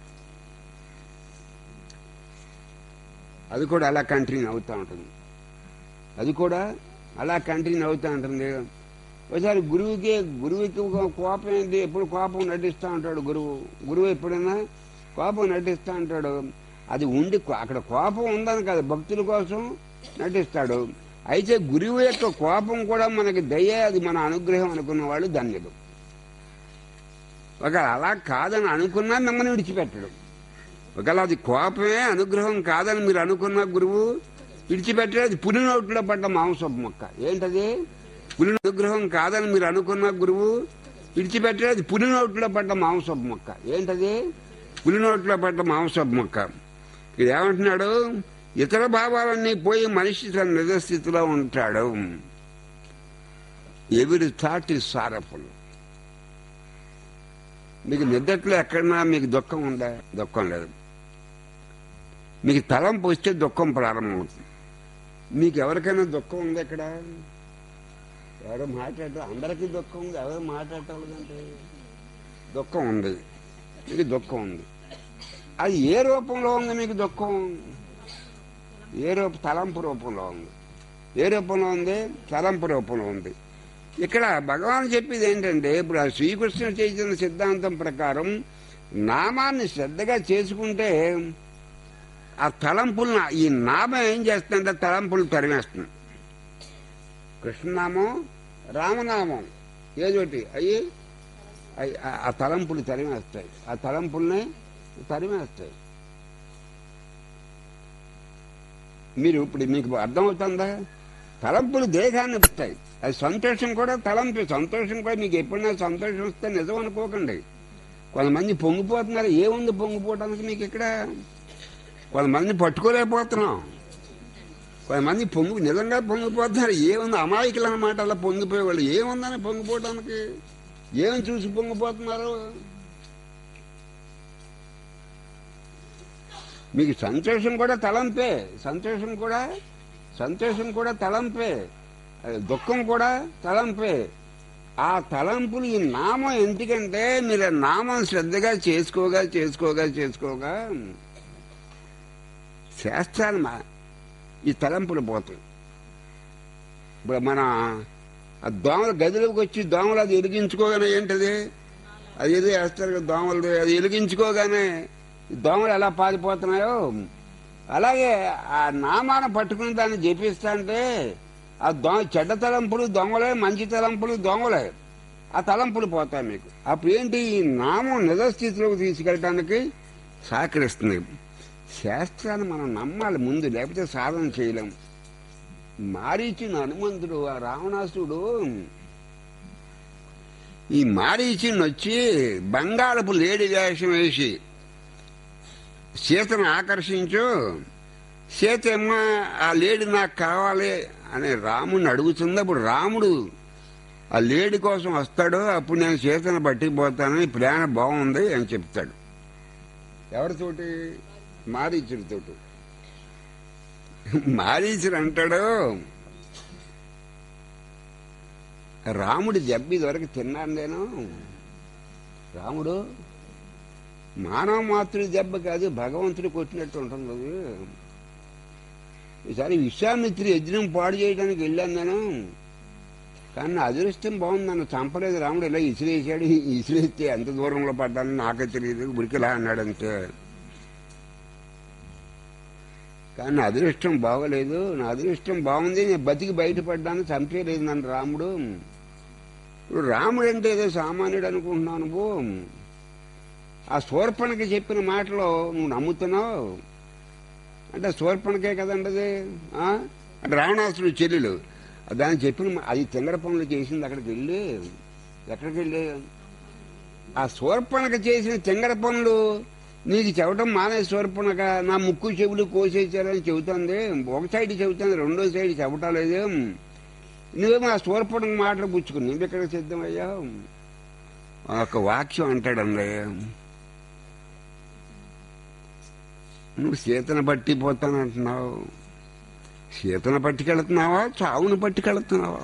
అది కూడా అలా కంటిన్యూ అవుతూ ఉంటుంది అది కూడా అలా కంటిన్యూ అవుతూ ఉంటుంది ఒకసారి గురువుకి గురువుకి ఒక కోపం ఏంటి ఎప్పుడు కోపం నటిస్తూ ఉంటాడు గురువు గురువు ఎప్పుడైనా కోపం నటిస్తూ ఉంటాడు అది ఉండి అక్కడ కోపం ఉందని కాదు భక్తుల కోసం నటిస్తాడు అయితే గురువు యొక్క కోపం కూడా మనకి దయ అది మన అనుగ్రహం అనుకున్న వాళ్ళు ధన్యుడు ఒకవేళ అలా కాదని అనుకున్నా మిమ్మల్ని విడిచిపెట్టడు ఒకవేళ అది కోపమే అనుగ్రహం కాదని మీరు అనుకున్న గురువు విడిచిపెట్టే అది పులి నోట్లో పడ్డ మాంసపు మొక్క ఏంటది పులి అనుగ్రహం కాదని మీరు అనుకున్న గురువు విడిచిపెట్టే అది పులి నోట్లో పడ్డ మాంసపు మొక్క ఏంటది పులి నోట్లో పడ్డ మాంసపు మొక్క ఇది ఏమంటున్నాడు ఇతర భావాలన్నీ పోయి మనిషి తన నిజస్థితిలో ఉంటాడు ఎవరి థాట్ ఇస్ సారఫుల్ మీకు నిద్రలో ఎక్కడన్నా మీకు దుఃఖం ఉందా దుఃఖం లేదు మీకు తలంపు వస్తే దుఃఖం ప్రారంభమవుతుంది మీకు ఎవరికైనా దుఃఖం ఉంది ఇక్కడ ఎవరు మాట్లాడటం అందరికీ దుఃఖం ఉంది ఎవరు మాట్లాడటంటే దుఃఖం ఉంది మీకు దుఃఖం ఉంది అది ఏ రూపంలో ఉంది మీకు దుఃఖం ఏ రూప తలంపు రూపంలో ఉంది ఏ రూపంలో ఉంది తలంపు రూపంలో ఉంది ఇక్కడ భగవాన్ చెప్పేది ఏంటంటే ఇప్పుడు ఆ శ్రీకృష్ణ చైతన్య సిద్ధాంతం ప్రకారం నామాన్ని శ్రద్ధగా చేసుకుంటే ఆ తలంపులను ఈ నామం ఏం చేస్తుందంటే తలంపులు తరిమేస్తుంది కృష్ణనామం రామనామం ఏదోటి అయ్యి అయ్యి ఆ- ఆ తలంపులు తరిమేస్తాయి ఆ తలంపుల్ని తరిమేస్తాయి మీరు ఇప్పుడు మీకు అర్థమవుతుందా తలంపులు దేహాన్ని ఇస్తాయి అది సంతోషం కూడా తలంపు సంతోషం కూడా మీకు ఎప్పుడైనా సంతోషం వస్తే నిజం అనుకోకండి కొంతమంది పొంగిపోతున్నారు ఏముంది పొంగిపోవడానికి మీకు ఇక్కడ కొంతమంది పట్టుకోలేకపోతున్నాం కొంతమంది పొంగు నిజంగా పొంగిపోతున్నారు ఏముంది అమాయకులు అన్నమాట అలా పొంగిపోయేవాళ్ళు ఏముందని పొంగిపోవడానికి ఏం చూసి పొంగిపోతున్నారు మీకు సంతోషం కూడా తలంపే సంతోషం కూడా సంతోషం కూడా తలంపే అది దుఃఖం కూడా తలంపే ఆ తలంపులు ఈ నామం ఎందుకంటే మీరు ఆ నామం శ్రద్ధగా చేసుకోగా చేసుకోగా చేసుకోగా శాస్త్రాలు మా ఈ తలంపులు పోతాయి ఇప్పుడు మన ఆ దోమల గదిలోకి వచ్చి దోమలు అది వెలిగించుకోగానే ఏంటది అది ఏదో వేస్తారు కదా దోమలు అది వెలిగించుకోగానే ఈ దోమలు ఎలా పారిపోతున్నాయో అలాగే ఆ నామాన్ని పట్టుకుని దాన్ని జపిస్తా అంటే ఆ దో చెడ్డ తలంపులు దొంగలే మంచి తలంపులు దొంగలే ఆ తలంపులు పోతాయి మీకు అప్పుడు ఏంటి ఈ నామం నిజస్థితిలోకి తీసుకెళ్ళటానికి సహకరిస్తుంది శాస్త్రాన్ని మనం నమ్మాలి ముందు లేకపోతే సాధన చేయలేం మారీచిన హనుమంతుడు ఆ రావణాసుడు ఈ మారీచిని వచ్చి బంగాళపు లేడి వేషం వేసి సీతను ఆకర్షించు సీత ఏమ్మ ఆ లేడి నాకు కావాలి అని రాముడిని అడుగుతుంది అప్పుడు రాముడు ఆ లేడి కోసం వస్తాడు అప్పుడు నేను సీతను పట్టిపోతానని ప్లాన్ బాగుంది అని చెప్తాడు ఎవరితోటి మారీచుడితోటి మారీచుడు అంటాడు రాముడి దెబ్బ ఇదివరకు తిన్నాను నేను రాముడు మానవ మాతృడి దెబ్బ కాదు భగవంతుడు కొట్టినట్టు ఉంటుంది అది ఈసారి విశ్వామిత్రి యజ్ఞం పాడు చేయడానికి వెళ్ళాను నేను కానీ నా అదృష్టం బాగుంది నన్ను చంపలేదు రాముడు ఇలా ఇసిరేసాడు ఇసిరేస్తే ఎంత దూరంలో పడ్డాను నాకే తెలియదు ఉరికిలా అన్నాడు అంతే కానీ నా అదృష్టం బాగలేదు నా అదృష్టం బాగుంది నేను బతికి బయటపడ్డాను చంపేయలేదు నన్ను రాముడు ఇప్పుడు రాముడు అంటే ఏదో సామాన్యుడు అనుకుంటున్నావు నువ్వు ఆ శూర్పణకి చెప్పిన మాటలో నువ్వు నమ్ముతున్నావు అంటే శూర్పణకే కదండి అది ఆ? అంటే రావణాసుడు చెల్లెలు దాన్ని చెప్పిన మా- అది తింగర పనులు చేసింది అక్కడికి వెళ్ళి ఎక్కడికి వెళ్ళి ఆ శూర్పణక చేసిన తింగర పనులు నీకు చెప్పడం మానే శూర్పణక నా ముక్కు చెవులు కోసేసారని చెబుతుంది ఒక సైడ్ చెబుతుంది రెండో సైడ్ చెప్పటం లేదు నువ్వేమో ఆ శూర్పణక మాటలు పుచ్చుకుని నువ్వు ఎక్కడ సిద్ధమయ్యా ఒక వాక్యం అంటాడండి నువ్వు సీతను పట్టిపోతానంటున్నావు సీతను పట్టుకెళ్తున్నావా చావును పట్టుకెళ్తున్నావా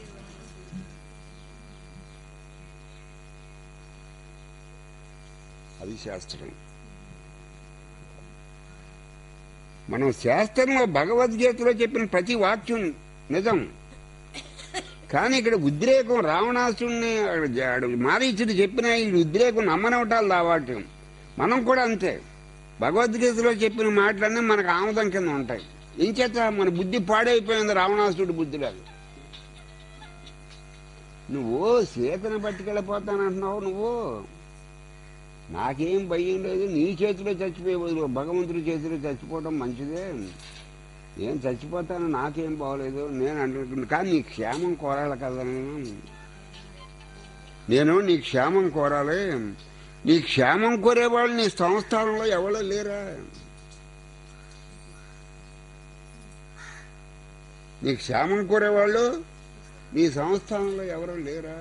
అది శాస్త్రం మనం శాస్త్రంలో భగవద్గీతలో చెప్పిన ప్రతి వాక్యం నిజం కానీ ఇక్కడ ఉద్రేకం రావణాసుడిని మారీచుడు చెప్పిన ఈ ఉద్రేకం నమ్మనవటాలు దావాటు మనం కూడా అంతే భగవద్గీతలో చెప్పిన మాటలన్నీ మనకు ఆముదం కింద ఉంటాయి ఇంచేత మన బుద్ధి పాడైపోయింది రావణాసుడి బుద్ధిలాగా నువ్వు సీతను పట్టుకెళ్ళిపోతానంటున్నావు నువ్వు నాకేం భయం లేదు నీ చేతిలో చచ్చిపోయే బదులు భగవంతుడి చేతిలో చచ్చిపోవడం మంచిదే ఏం చచ్చిపోతాను నాకేం బాగోలేదు నేను అంటున్నాను కానీ నీ క్షేమం కోరాలి కదా నేను నేను నీ క్షేమం కోరాలి నీ క్షేమం కోరేవాళ్ళు నీ సంస్థానంలో ఎవరో లేరా నీ క్షేమం కోరేవాళ్ళు నీ సంస్థానంలో ఎవరో లేరా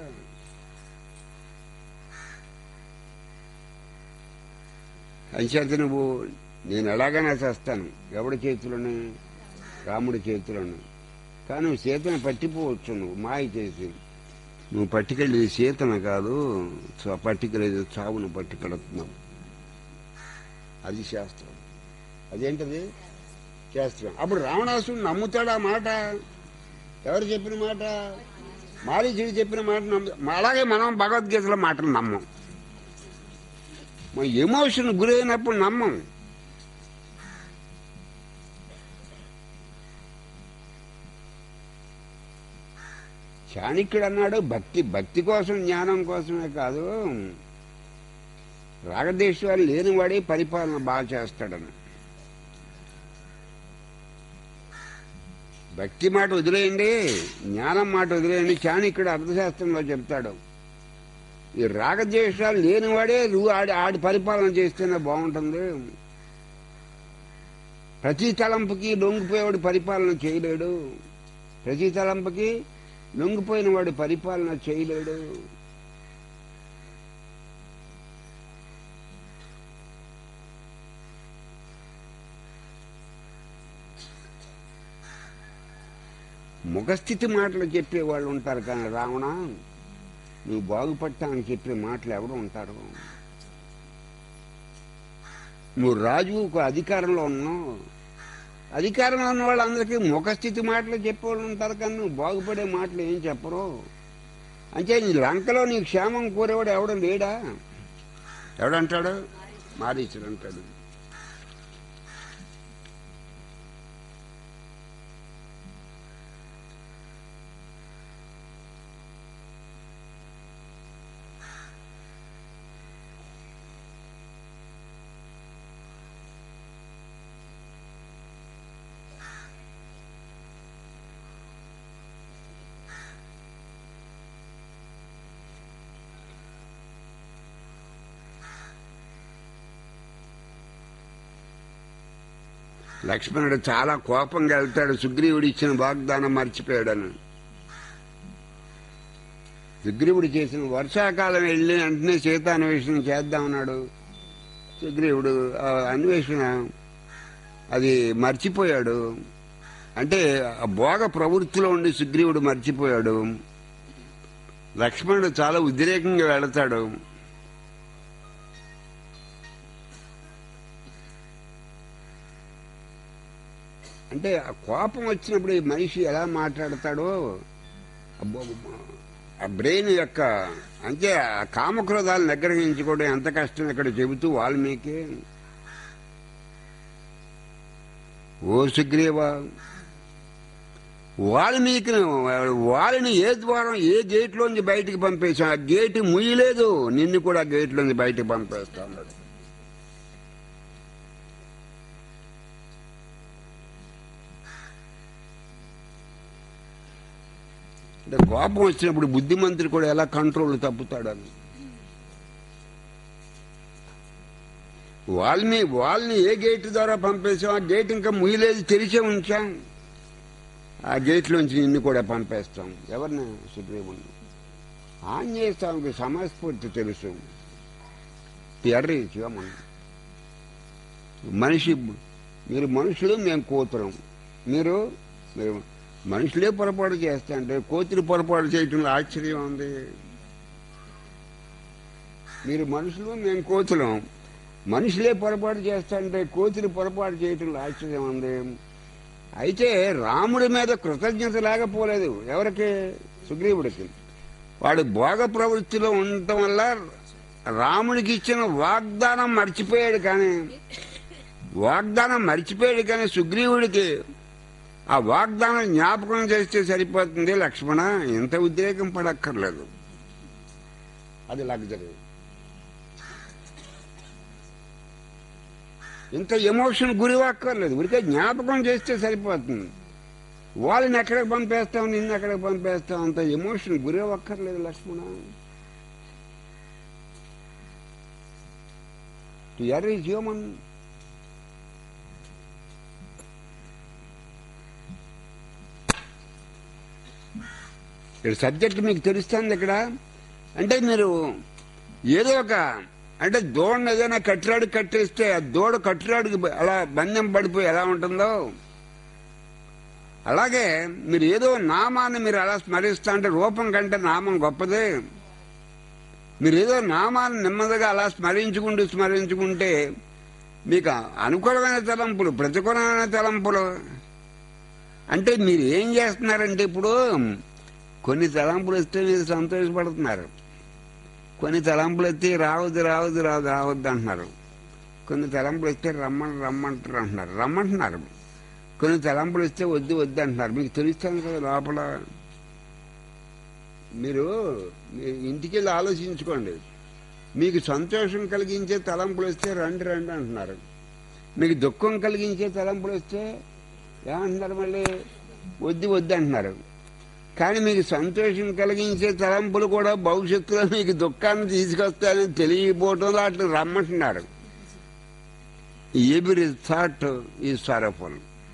అంచేత నువ్వు నేను ఎలాగైనా చేస్తాను ఎవడి చేతిలోనే రాముడి చేతిలోనే కానీ నువ్వు సీతను పట్టిపోవచ్చు నువ్వు మాయ చేసి నువ్వు పట్టుకెళ్ళి సీతను కాదు చ- పట్టుకెళ్ళేది చావును పట్టుకెళ్తున్నావు అది శాస్త్రం అదేంటది శాస్త్రం అప్పుడు రావణాసుడు నమ్ముతాడా మాట ఎవరు చెప్పిన మాట మారీచుడు చెప్పిన మాట నమ్ము అలాగే మనం భగవద్గీతలో మాటలు నమ్మం మన ఎమోషన్ గురైనప్పుడు నమ్మం చాణక్యుడు అన్నాడు భక్తి భక్తి కోసం జ్ఞానం కోసమే కాదు రాగదేశాలు లేనివాడే పరిపాలన బాగా చేస్తాడని భక్తి మాట వదిలేయండి జ్ఞానం మాట వదిలేయండి చాణక్యుడు అర్థశాస్త్రంలో చెప్తాడు ఈ రాగద్వేషాలు లేనివాడే నువ్వు ఆడి ఆడి పరిపాలన చేస్తేనే బాగుంటుంది ప్రతి తలంపుకి లొంగిపోయేవాడు పరిపాలన చేయలేడు ప్రతి తలంపుకి లొంగిపోయిన వాడు పరిపాలన చేయలేడు ముఖస్థితి మాటలు చెప్పే వాళ్ళు ఉంటారు కానీ రావణ నువ్వు బాగుపడతా అని చెప్పే మాటలు ఎవరు ఉంటారు నువ్వు రాజు ఒక అధికారంలో ఉన్నావు అధికారంలో ఉన్న వాళ్ళందరికీ ముఖస్థితి మాటలు చెప్పేవాళ్ళు ఉంటారు కానీ నువ్వు బాగుపడే మాటలు ఏం చెప్పరు అంటే నీ లంకలో నీ క్షేమం కోరేవాడు ఎవడు లేడా ఎవడంటాడు మారీచుడు అంటాడు లక్ష్మణుడు చాలా కోపంగా వెళ్తాడు సుగ్రీవుడు ఇచ్చిన వాగ్దానం మర్చిపోయాడని సుగ్రీవుడు చేసిన వర్షాకాలం వెళ్ళి వెంటనే సీతాన్వేషణ చేద్దామన్నాడు సుగ్రీవుడు ఆ అన్వేషణ అది మర్చిపోయాడు అంటే ఆ భోగ ప్రవృత్తిలో ఉండి సుగ్రీవుడు మర్చిపోయాడు లక్ష్మణుడు చాలా ఉద్రేకంగా వెళతాడు అంటే ఆ కోపం వచ్చినప్పుడు ఈ మనిషి ఎలా మాట్లాడతాడో అబ్బో, ఆ బ్రెయిన్ యొక్క అంటే ఆ కామక్రోధాలు నిగ్రహించుకోవడం ఎంత కష్టం ఇక్కడ చెబుతూ వాల్మీకి ఓ సుగ్రీవ వాల్మీకిని వాళ్ళని ఏ ద్వారం ఏ గేట్లోంచి బయటికి పంపేశాం ఆ గేటు ముయ్యలేదు నిన్ను కూడా గేట్లోంచి బయటికి పంపేస్తా అన్నాడు అంటే కోపం వచ్చినప్పుడు బుద్ధిమంతుడు కూడా ఎలా కంట్రోల్ తప్పుతాడని వాళ్ళని వాళ్ళని ఏ గేట్ ద్వారా పంపేసాం ఆ గేట్ ఇంకా ముయ్యలేదు తెరిచే ఉంచాం ఆ గేట్లోంచి నిన్ను కూడా పంపేస్తాం ఎవరిని సుగ్రీవుని ఆంజనేయ స్వామికి సమస్ఫూర్తి తెలుసు ఎర్రి శివమన్ మనిషి మీరు మనుషులు మేము కోతులం మీరు మీరు మనుషులే పొరపాటు చేస్తా అంటే కోతులు పొరపాటు చేయటంలో ఆశ్చర్యం ఉంది మీరు మనుషులు మేము కోతులం మనుషులే పొరపాటు చేస్తా అంటే కోతులు పొరపాటు చేయటంలో ఆశ్చర్యం ఉంది అయితే రాముడి మీద కృతజ్ఞత లేకపోలేదు ఎవరికి సుగ్రీవుడికి వాడు భోగ ప్రవృత్తిలో ఉండటం వల్ల రాముడికి ఇచ్చిన వాగ్దానం మర్చిపోయాడు కానీ వాగ్దానం మర్చిపోయాడు కానీ సుగ్రీవుడికి ఆ వాగ్దానం జ్ఞాపకం చేస్తే సరిపోతుంది లక్ష్మణ ఎంత ఉద్రేకం పడక్కర్లేదు అది లగ్జరీ ఇంత ఎమోషన్ గురివక్కర్లేదు ఉరికే జ్ఞాపకం చేస్తే సరిపోతుంది వాళ్ళని ఎక్కడికి పంపేస్తాం నిన్ను ఎక్కడికి పంపేస్తాం అంత ఎమోషన్ గురివక్కర్లేదు Lakshmana to err is human ఇక్కడ సబ్జెక్ట్ మీకు తెలుస్తుంది ఇక్కడ అంటే మీరు ఏదో ఒక అంటే దూడను ఏదైనా కట్టిరాడు కట్టేస్తే ఆ దూడ కట్టిరాడుకి అలా బంధం పడిపోయి ఎలా ఉంటుందో అలాగే మీరు ఏదో నామాన్ని మీరు అలా స్మరిస్తా అంటే రూపం కంటే నామం గొప్పదే మీరు ఏదో నామాన్ని నెమ్మదిగా అలా స్మరించుకుంటూ స్మరించుకుంటే మీకు అనుకూలమైన తలంపులు ప్రతికూలమైన తలంపులు అంటే మీరు ఏం చేస్తున్నారంటే ఇప్పుడు కొన్ని తలంపులు వస్తే మీరు సంతోషపడుతున్నారు కొన్ని తలంపులు ఎత్తి రావద్దు రావద్దు రావద్దు రావద్దు అంటున్నారు కొన్ని తలంపులు వస్తే రమ్మని రమ్మంటారు అంటున్నారు రమ్మంటున్నారు కొన్ని తలంపులు వస్తే వద్దు వద్దు అంటున్నారు మీకు తెలుస్తుంది కదా లోపల మీరు మీ ఇంటికి వెళ్ళి ఆలోచించుకోండి మీకు సంతోషం కలిగించే తలంపులు వస్తే రండి రండి అంటున్నారు మీకు దుఃఖం కలిగించే తలంపులు వస్తే ఏమంటున్నారు మళ్ళీ వద్దు వద్దు అంటున్నారు కానీ మీకు సంతోషం కలిగించే తలంపులు కూడా భవిష్యత్తులో మీకు దుఃఖాన్ని తీసుకొస్తాయని తెలియకపోవటంలో అట్లా రమ్మంటున్నారు ఎవ్రీ థాట్ ఈ సారఫుల్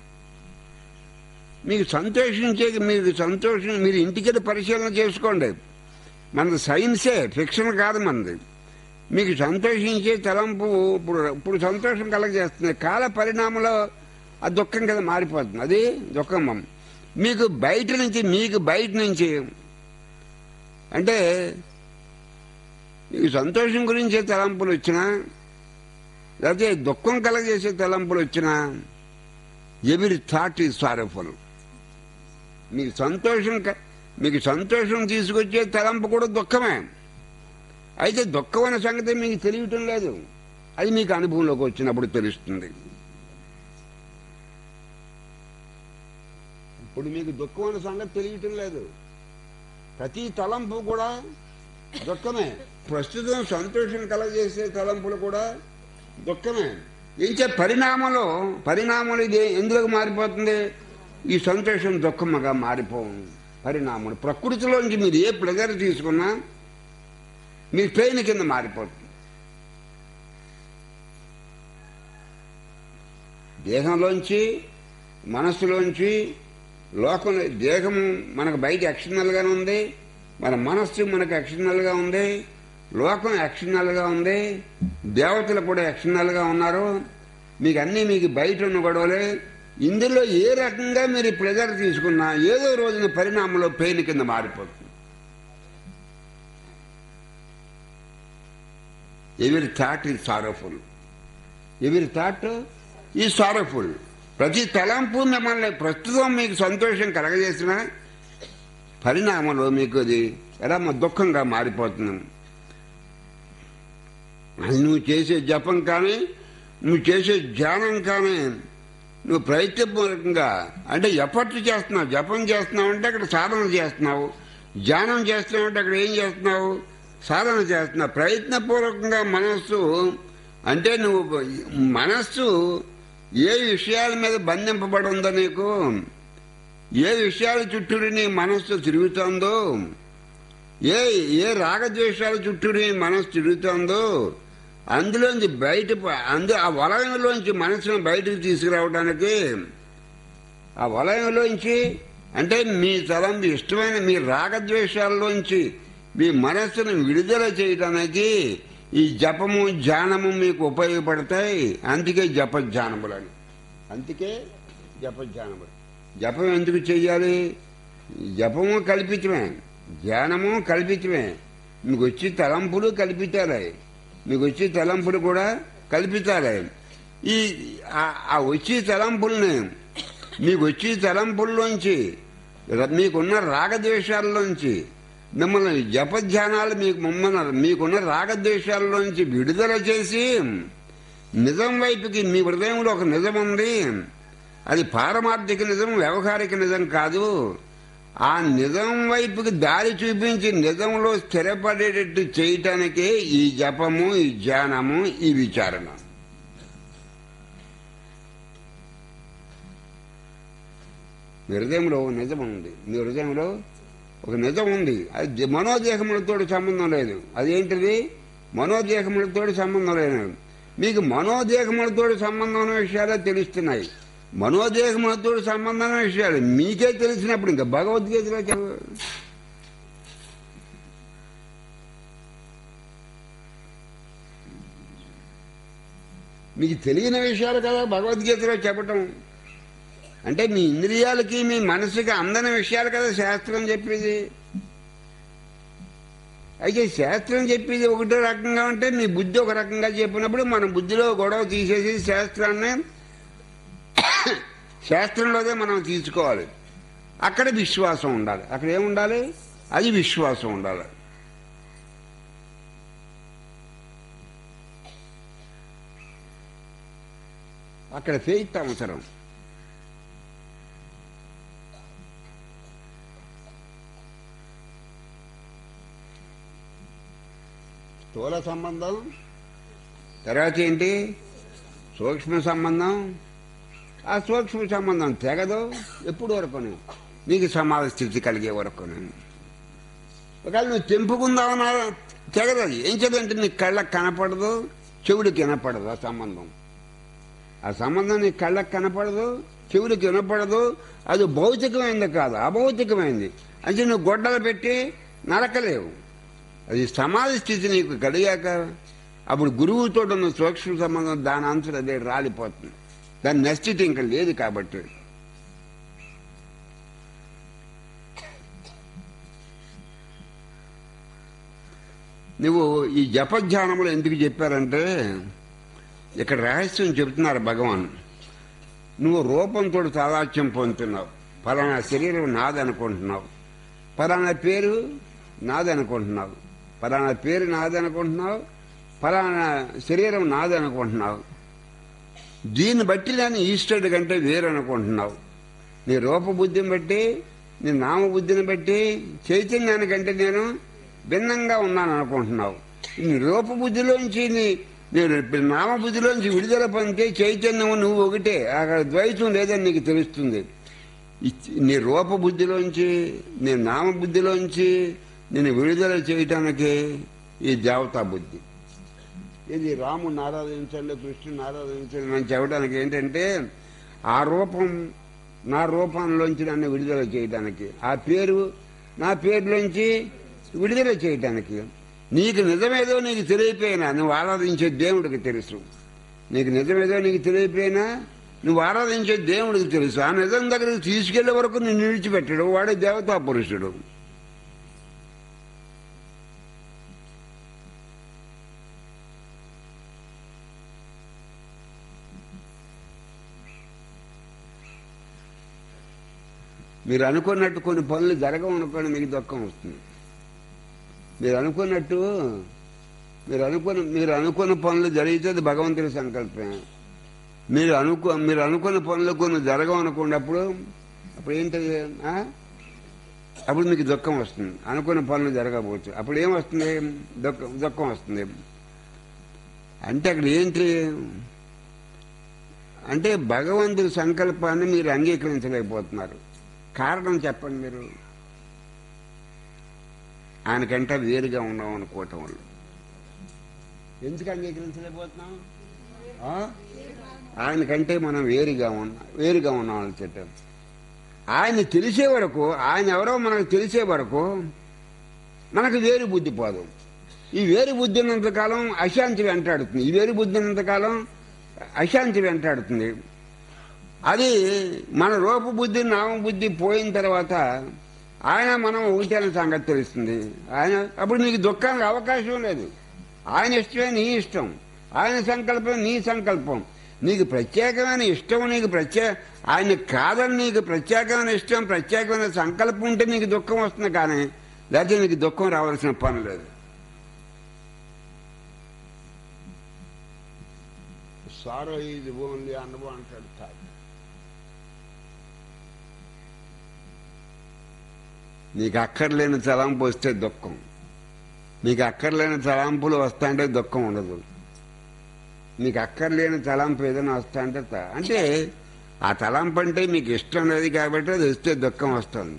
మీకు సంతోషించే మీకు సంతోషం మీరు ఇంటికెళ్ళి పరిశీలన చేసుకోండి మనది సైన్సే ఫిక్షన్ కాదు మనది మీకు సంతోషించే తలంపు ఇప్పుడు ఇప్పుడు సంతోషం కలగజేస్తుంది కాల పరిణామంలో ఆ దుఃఖం కింద మారిపోతుంది అది దుఃఖం మీకు బయట నుంచి మీకు బయట నుంచి అంటే మీకు సంతోషం గురించే తలంపులు వచ్చినా లేకపోతే దుఃఖం కలగజేసే తలంపులు వచ్చినా ఎవరి థాట్ ఈజ్ సారఫుల్ మీకు సంతోషం క- మీకు సంతోషం తీసుకొచ్చే తలంపు కూడా దుఃఖమే అయితే దుఃఖం అనే సంగతి మీకు తెలియటం లేదు అది మీకు అనుభవంలోకి వచ్చినప్పుడు తెలుస్తుంది ఇప్పుడు మీకు దుఃఖం అనే సంగతి తెలియటం లేదు ప్రతి తలంపు కూడా దుఃఖమే ప్రస్తుతం సంతోషం కలగజేసే తలంపులు కూడా దుఃఖమే ఇంచే పరిణామంలో పరిణామంలో ఇది ఎందుకు మారిపోతుంది ఈ సంతోషం దుఃఖముగా మారిపోవు పరిణామం ప్రకృతిలోంచి మీరు ఏ ప్లెజర్ తీసుకున్నా మీ పెయిన్ కింద మారిపోతుంది దేహంలోంచి మనస్సులోంచి లోకం దేహం మనకు బయట ఎక్షనల్గా ఉంది మన మనస్సు మనకు ఎక్షనల్గా ఉంది లోకం ఎక్షనల్గా ఉంది దేవతలు కూడా ఎక్షనల్గా ఉన్నారు మీకు అన్నీ మీకు బయట ఉన్న గొడవలే ఇందులో ఏ రకంగా మీరు ప్రెజర్ తీసుకున్నా ఏదో రోజున పరిణామంలో పెయిన్ కింద మారిపోతుంది ఎవరి థాట్ ఈజ్ సారోఫుల్ ఎవరి థాట్ ఈ సారోఫుల్ ప్రతి తలంపు మిమ్మల్ని ప్రస్తుతం మీకు సంతోషం కలగజేసిన పరిణామంలో మీకు అది ఎలా మా దుఃఖంగా మారిపోతుంది అది నువ్వు చేసే జపం కానీ నువ్వు చేసే ధ్యానం కానీ నువ్వు ప్రయత్నపూర్వకంగా అంటే ఎఫర్ట్ చేస్తున్నావు జపం చేస్తున్నావు అంటే అక్కడ సాధన చేస్తున్నావు ధ్యానం చేస్తున్నావు అంటే అక్కడ ఏం చేస్తున్నావు సాధన చేస్తున్నావు ప్రయత్నపూర్వకంగా మనస్సు అంటే నువ్వు మనస్సు ఏ విషయాల మీద బంధింపబడి ఉందో నీకు ఏ విషయాల చుట్టూ నీ మనస్సు తిరుగుతోందో ఏ ఏ రాగద్వేషాల చుట్టూ నీ మనస్సు తిరుగుతోందో అందులోంచి బయట ప- అందు ఆ వలయంలోంచి మనసును బయటకు తీసుకురావడానికి ఆ వలయంలోంచి అంటే మీ తలం ఇష్టమైన మీ రాగద్వేషాల్లోంచి మీ మనస్సును విడుదల చేయడానికి ఈ జపము ధ్యానము మీకు ఉపయోగపడతాయి అందుకే జప ధ్యానములని అందుకే జప ధ్యానములు జపం ఎందుకు చెయ్యాలి జపము కల్పితమే ధ్యానము కల్పితమే మీకు వచ్చి తలంపులు కల్పితాలే మీకు వచ్చి తలంపులు కూడా కల్పితాలే ఈ ఆ- ఆ వచ్చి తలంపుల్ని మీకు వచ్చి తలంపుల్లోంచి ర- మీకున్న రాగద్వేషాల్లోంచి మిమ్మల్ని జపధ్యానాలు మీకు మమ్మల్ని మీకున్న రాగద్వేషాల్లోంచి విడుదల చేసి నిజం వైపుకి మీ హృదయంలో ఒక నిజం ఉంది అది పారమార్థిక నిజం వ్యవహారిక నిజం కాదు ఆ నిజం వైపుకి దారి చూపించి నిజంలో స్థిరపడేటట్టు చేయటానికే ఈ జపము ఈ ధ్యానము ఈ విచారణ మీ హృదయంలో ఒక నిజం ఉంది మీ హృదయంలో ఒక నిజం ఉంది అది ది- మనోదేహములతో సంబంధం లేదు అదేంటిది మనోదేహములతో సంబంధం లేదు మీకు మనోదేహములతో సంబంధం ఉన్న విషయాలే తెలుస్తున్నాయి మనోదేహములతో సంబంధం ఉన్న విషయాలు మీకే తెలిసినప్పుడు ఇంకా భగవద్గీతలో చదువు మీకు తెలియని విషయాలు కదా భగవద్గీతలో చెప్పటం అంటే మీ ఇంద్రియాలకి మీ మనసుకి అందని విషయాలు కదా శాస్త్రం చెప్పేది అయితే శాస్త్రం చెప్పేది ఒకటో రకంగా ఉంటే మీ బుద్ధి ఒక రకంగా చెప్పినప్పుడు మన బుద్ధిలో గొడవ తీసేసి శాస్త్రాన్ని శాస్త్రంలోనే మనం తీసుకోవాలి అక్కడ విశ్వాసం ఉండాలి అక్కడ ఏముండాలి అది విశ్వాసం ఉండాలి అక్కడ ఫెయిత్ అవసరం స్థూల సంబంధం తర్వాత ఏంటి సూక్ష్మ సంబంధం ఆ సూక్ష్మ సంబంధం తెగదు ఎప్పుడు వరకును నీకు సమాధ స్థితి కలిగే వరకును ఒకవేళ నువ్వు తెంపుకుందామన్నా తెగదు అది ఏం చేద్దంటే నీ కళ్ళకు కనపడదు చెవుడికి వినపడదు ఆ సంబంధం ఆ సంబంధం నీ కళ్ళకు కనపడదు చెవులకు వినపడదు అది భౌతికమైంది కాదు అభౌతికమైంది అంటే నువ్వు గొడ్డలు పెట్టి నరకలేవు అది సమాధి స్థితి నీకు కలిగాక అప్పుడు గురువుతో ఉన్న సూక్ష్మ సంబంధం దాని అంతలో అదే రాలిపోతుంది దాని నెస్థితి ఇంకా లేదు కాబట్టి నువ్వు ఈ జపధ్యానములు ఎందుకు చెప్పారంటే ఇక్కడ రహస్యం చెబుతున్నారు భగవాన్ నువ్వు రూపంతో తాదాత్యం పొందుతున్నావు ఫలానా శరీరం నాదనుకుంటున్నావు ఫలానా పేరు నాదనుకుంటున్నావు ఫలానా పేరు నాదనుకుంటున్నావు ఫలానా శరీరం నాదనుకుంటున్నావు దీన్ని బట్టి నేను ఈశ్వరుడి కంటే వేరు అనుకుంటున్నావు నీ రూపబుద్ధిని బట్టి నీ నామబుద్ధిని బట్టి చైతన్యానికంటే నేను భిన్నంగా ఉన్నాను అనుకుంటున్నావు నీ రూపబుద్ధిలోంచి నీ నేను నామబుద్ధిలోంచి విడుదల పొందితే చైతన్యం నువ్వు ఒకటే అక్కడ ద్వైతం లేదని నీకు తెలుస్తుంది ఇచ్- నీ రూపబుద్ధిలోంచి నీ నామబుద్ధిలోంచి నేను విడుదల చేయటానికి ఈ దేవతా బుద్ధి ఇది రాముడిని ఆరాధించండి కృష్ణుని ఆరాధించండి అని చెప్పడానికి ఏంటంటే ఆ రూపం నా రూపంలోంచి నన్ను విడుదల చేయడానికి ఆ పేరు నా పేరులోంచి విడుదల చేయటానికి నీకు నిజమేదో నీకు తెలియపోయినా నువ్వు ఆరాధించే దేవుడికి తెలుసు నీకు నిజమేదో నీకు తెలియపోయినా నువ్వు ఆరాధించే దేవుడికి తెలుసు ఆ నిజం దగ్గరికి తీసుకెళ్లే వరకు నిన్ను విడిచిపెట్టాడు వాడే దేవతా పురుషుడు మీరు అనుకున్నట్టు కొన్ని పనులు జరగవు అనుకోండి మీకు దుఃఖం వస్తుంది మీరు అనుకున్నట్టు మీరు అనుకున్న మీరు అనుకున్న పనులు జరిగితే అది భగవంతుడి సంకల్పం మీరు అనుకో మీరు అనుకున్న పనులు కొన్ని జరగవు అనుకున్నప్పుడు అప్పుడు ఏంటది ఆ? అప్పుడు మీకు దుఃఖం వస్తుంది అనుకున్న పనులు జరగకపోవచ్చు అప్పుడు ఏం వస్తుంది దుఃఖం దుఃఖం వస్తుంది అంటే అక్కడ ఏంటి అంటే భగవంతుడి సంకల్పాన్ని మీరు అంగీకరించలేకపోతున్నారు కారణం చెప్పండి మీరు ఆయనకంటే వేరుగా ఉన్నాం అనుకోవటం వల్ల ఎందుకు అంగీకరించలేకపోతున్నాం ఆ? ఆయనకంటే మనం వేరుగా ఉన్నా వేరుగా ఉన్నాం అని చెప్పాం ఆయన తెలిసే వరకు ఆయన ఎవరో మనకు తెలిసే వరకు మనకు వేరు బుద్ధి పోదు ఈ వేరు బుద్ధి ఉన్నంతకాలం అశాంతి వెంటాడుతుంది ఈ వేరు బుద్ధి ఉన్నంతకాలం అశాంతి వెంటాడుతుంది అది మన రూప బుద్ధి నామ బుద్ధి పోయిన తర్వాత ఆయన మనం ఒకటైన సంగతి తెలుస్తుంది ఆయన అప్పుడు నీకు దుఃఖానికి అవకాశం లేదు ఆయన ఇష్టమే నీ ఇష్టం ఆయన సంకల్పం నీ సంకల్పం నీకు ప్రత్యేకమైన ఇష్టం నీకు ప్రత్యేక ఆయన కాదని నీకు ప్రత్యేకమైన ఇష్టం ప్రత్యేకమైన సంకల్పం ఉంటే నీకు దుఃఖం వస్తుంది కానీ లేకపోతే నీకు దుఃఖం రావాల్సిన పని లేదు సారో ఇది ఓన్లీ అనుభవం అంటాడు కాదు నీకు అక్కర్లేని తలంపు వస్తే దుఃఖం నీకు అక్కర్లేని తలంపులు వస్తాంటే దుఃఖం ఉండదు మీకు అక్కర్లేని తలంపు ఏదైనా వస్తాంటే త- అంటే ఆ తలంపు అంటే మీకు ఇష్టం లేదు కాబట్టి అది వస్తే దుఃఖం వస్తుంది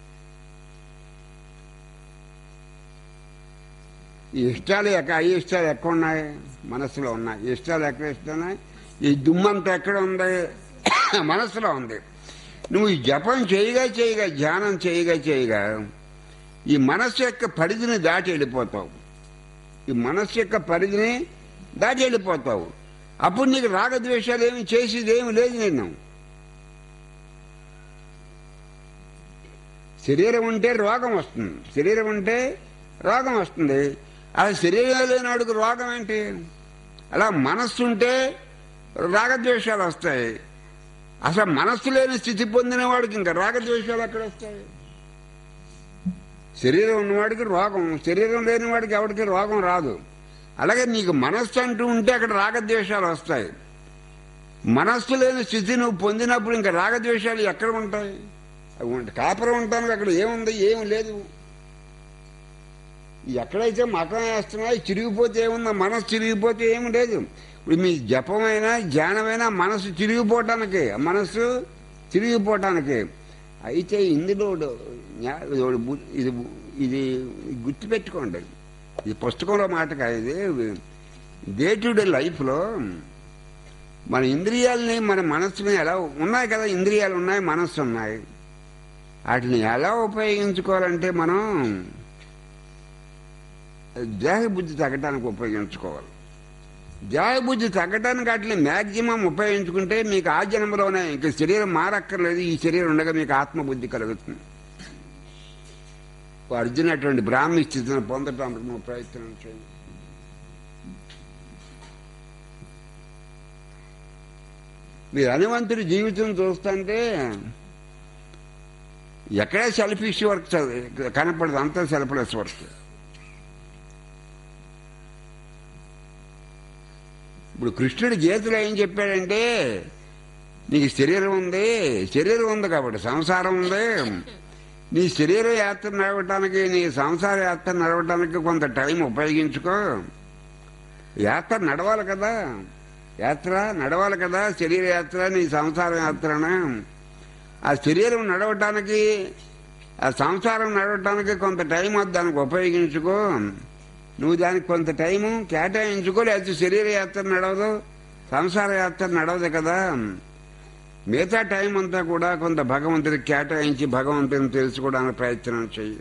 ఈ ఇష్టాలు ఎక్క ఈ ఇష్టాలు ఎక్కడ ఉన్నాయి మనసులో ఉన్నాయి ఈ ఇష్టాలు ఎక్కడ ఇస్తున్నాయి ఈ దుమ్మంతా ఎక్కడ ఉంది మనసులో ఉంది నువ్వు ఈ జపం చేయగా చేయగా ధ్యానం చేయగా చేయగా ఈ మనస్సు యొక్క పరిధిని దాటి వెళ్ళిపోతావు ఈ మనస్సు యొక్క పరిధిని దాటి వెళ్ళిపోతావు అప్పుడు నీకు రాగద్వేషాలు ఏమి చేసేది ఏమి లేదు నేను శరీరం ఉంటే రోగం వస్తుంది శరీరం ఉంటే రోగం వస్తుంది ఆ శరీరం లేనాడుకు రోగం ఏంటి అలా మనస్సు ఉంటే రాగద్వేషాలు వస్తాయి అసలు మనస్సు లేని స్థితి పొందిన వాడికి ఇంకా రాగద్వేషాలు ఎక్కడ వస్తాయి శరీరం ఉన్నవాడికి రోగం శరీరం లేని వాడికి ఎవరికి రోగం రాదు అలాగే నీకు మనస్సు అంటూ ఉంటే అక్కడ రాగద్వేషాలు వస్తాయి మనస్సు లేని స్థితి నువ్వు పొందినప్పుడు ఇంకా రాగద్వేషాలు ఎక్కడ ఉంటాయి అవి ఉంట- కాపురం ఉంటానికి అక్కడ ఏముంది ఏం లేదు ఎక్కడైతే మకం వేస్తున్నాయో చిరిగిపోతే ఏముందా మనసు చిరిగిపోతే ఏమి లేదు ఇప్పుడు మీ జపమైనా ధ్యానమైనా మనసు చిరిగిపోవటానికి మనసు చిరిగిపోవటానికి అయితే ఇందులో జ్ఞా- ఇది బు- ఇది ఇది గుర్తుపెట్టుకోండి ఇది పుస్తకంలో మాట కాదు ఇది డే టు డే లైఫ్లో మన ఇంద్రియాలని మన మనస్సుని ఎలా ఉన్నాయి కదా ఇంద్రియాలు ఉన్నాయి మనస్సు ఉన్నాయి వాటిని ఎలా ఉపయోగించుకోవాలంటే మనం దేహబుద్ధి తగ్గటానికి ఉపయోగించుకోవాలి దేహబుద్ధి తగ్గటానికి వాటిని మ్యాక్సిమం ఉపయోగించుకుంటే మీకు ఆ జన్మలోనే ఇంక శరీరం మారక్కర్లేదు ఈ శరీరం ఉండగా మీకు ఆత్మబుద్ధి కలుగుతుంది ఓ అర్జున అటువంటి బ్రాహ్మీ స్థితిని పొందటానికి నువ్వు ప్రయత్నం చేయండి మీరు హనుమంతుడి జీవితం చూస్తుంటే ఎక్కడే సెల్ఫిష్ వర్క్ చ- కనపడదు అంతా సెల్ఫ్లెస్ వర్క్ ఇప్పుడు కృష్ణుడి గీతలో ఏం చెప్పాడంటే నీకు శరీరం ఉంది శరీరం ఉంది కాబట్టి సంసారం ఉంది నీ శరీర యాత్ర నడవటానికి నీ సంసార యాత్ర నడవటానికి కొంత టైం ఉపయోగించుకో యాత్ర నడవాలి కదా యాత్ర నడవాలి కదా శరీర యాత్ర నీ సంసార యాత్రన ఆ శరీరం నడవటానికి ఆ సంసారం నడవటానికి కొంత టైం వద్ద దానికి ఉపయోగించుకో నువ్వు దానికి కొంత టైము కేటాయించుకో లేకపోతే శరీర యాత్ర నడవదు సంసార యాత్ర నడవదు కదా మిగతా టైం అంతా కూడా కొంత భగవంతుడికి కేటాయించి భగవంతుని తెలుసుకోవడానికి ప్రయత్నం చెయ్యి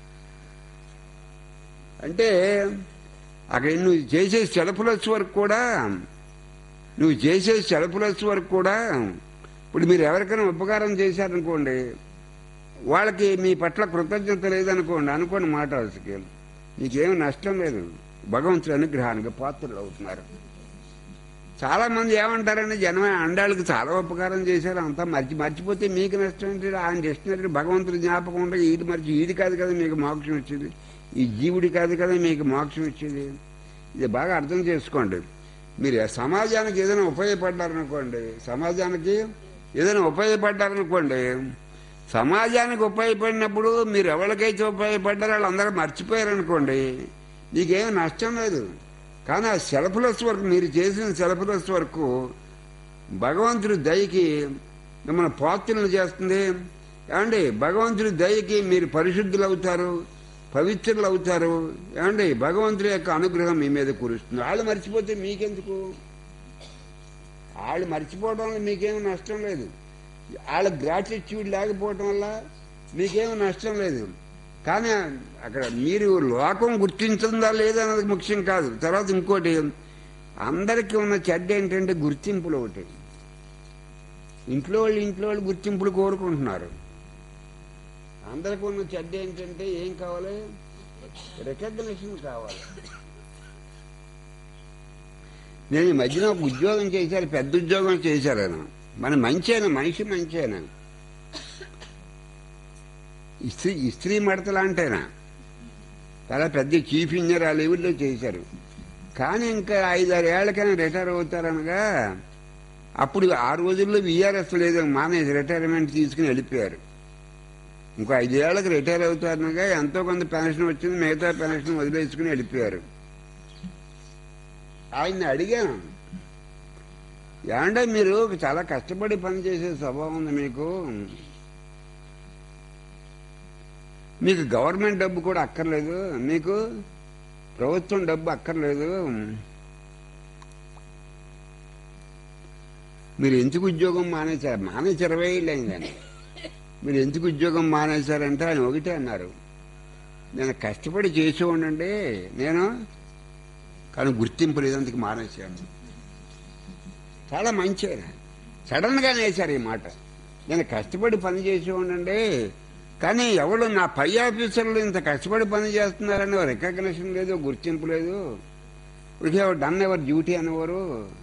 అంటే అక్కడ నువ్వు చేసే సెల్ఫ్లెస్ వర్క్ కూడా నువ్వు చేసే సెల్ఫ్లెస్ వర్క్ కూడా ఇప్పుడు మీరు ఎవరికైనా ఉపకారం చేశారనుకోండి వాళ్ళకి మీ పట్ల కృతజ్ఞత లేదనుకోండి అనుకోండి మాట అసలు నీకేం నష్టం లేదు భగవంతుడి అనుగ్రహానికి పాత్రలు అవుతున్నారు చాలా మంది ఏమంటారంటే జనం అండాళ్ళకి చాలా ఉపకారం చేశారు అంతా మర్చి మర్చిపోతే మీకు నష్టం ఏంటి ఆయన చేసినట్టు భగవంతుడి జ్ఞాపకం ఉంటే ఈది మర్చి ఈది కాదు కదా మీకు మోక్షం వచ్చేది ఈ జీవుడి కాదు కదా మీకు మోక్షం వచ్చేది ఇది బాగా అర్థం చేసుకోండి మీరు సమాజానికి ఏదైనా ఉపయోగపడ్డారనుకోండి సమాజానికి ఏదైనా ఉపయోగపడ్డారనుకోండి సమాజానికి ఉపయోగపడినప్పుడు మీరు ఎవరికైతే ఉపయోగపడ్డారో వాళ్ళందరూ మర్చిపోయారనుకోండి నీకేం నష్టం లేదు కానీ ఆ సెల్ఫ్లెస్ వర్క్ మీరు చేసిన సెల్ఫ్లెస్ వర్క్ భగవంతుడి దయకి మిమ్మల్ని పాత్రలు చేస్తుంది ఏమండి భగవంతుడి దయకి మీరు పరిశుద్ధులు అవుతారు పవిత్రులు అవుతారు ఏమండి భగవంతుడి యొక్క అనుగ్రహం మీ మీద కురుస్తుంది వాళ్ళు మర్చిపోతే మీకెందుకు వాళ్ళు మర్చిపోవడం వల్ల మీకేం నష్టం లేదు వాళ్ళ గ్రాటిట్యూడ్ లేకపోవడం వల్ల మీకేం నష్టం లేదు కానీ అక్కడ మీరు లోకం గుర్తించిందా లేదా అన్నది ముఖ్యం కాదు తర్వాత ఇంకోటి అందరికీ ఉన్న చెడ్డ ఏంటంటే గుర్తింపులు ఒకటి ఇంట్లో వాళ్ళు ఇంట్లో వాళ్ళు గుర్తింపులు కోరుకుంటున్నారు అందరికీ ఉన్న చెడ్డ ఏంటంటే ఏం కావాలి రికగ్నిషన్ కావాలి నేను ఈ మధ్యన ఒక ఉద్యోగం చేశారు పెద్ద ఉద్యోగం చేశారు ఆయన మన మంచేనా మనిషి మంచేనా ఇస్త్రీ ఇస్త్రీ మడతలు అంటేనా చాలా పెద్ద చీఫ్ ఇంజనీర్ ఆ లెవెల్లో చేశారు కానీ ఇంకా ఐదారు ఏళ్ళకైనా రిటైర్ అవుతారనగా అప్పుడు ఆ రోజుల్లో విఆర్ఎస్ లేదు మానేసి రిటైర్మెంట్ తీసుకుని వెళ్ళిపోయారు ఇంకో ఐదేళ్లకు రిటైర్ అవుతారనగా ఎంతో కొంత పెన్షన్ వచ్చింది మిగతా పెన్షన్ వదిలేసుకుని వెళ్ళిపోయారు ఆయన్ని అడిగాను ఏమంటే మీరు చాలా కష్టపడి పని చేసే స్వభావం ఉంది మీకు మీకు గవర్నమెంట్ డబ్బు కూడా అక్కర్లేదు మీకు ప్రభుత్వం డబ్బు అక్కర్లేదు మీరు ఎందుకు ఉద్యోగం మానేశారు మానేసి ఇరవై ఏళ్ళు అయిందని మీరు ఎందుకు ఉద్యోగం మానేశారంటే ఆయన ఒకటే అన్నారు నేను కష్టపడి చేసి ఉండండి నేను కానీ గుర్తింపు లేదందుకు మానేశాను చాలా మంచి ఆయన సడన్ గా వేశారు ఈ మాట నేను కష్టపడి పని చేసి ఉండండి కానీ ఎవరు నా పై ఆఫీసర్లు ఇంత కష్టపడి పని చేస్తున్నారని రికగ్నిషన్ లేదు గుర్తింపు లేదు ఇదే డన్ ఎవర్ డ్యూటీ అనేవారు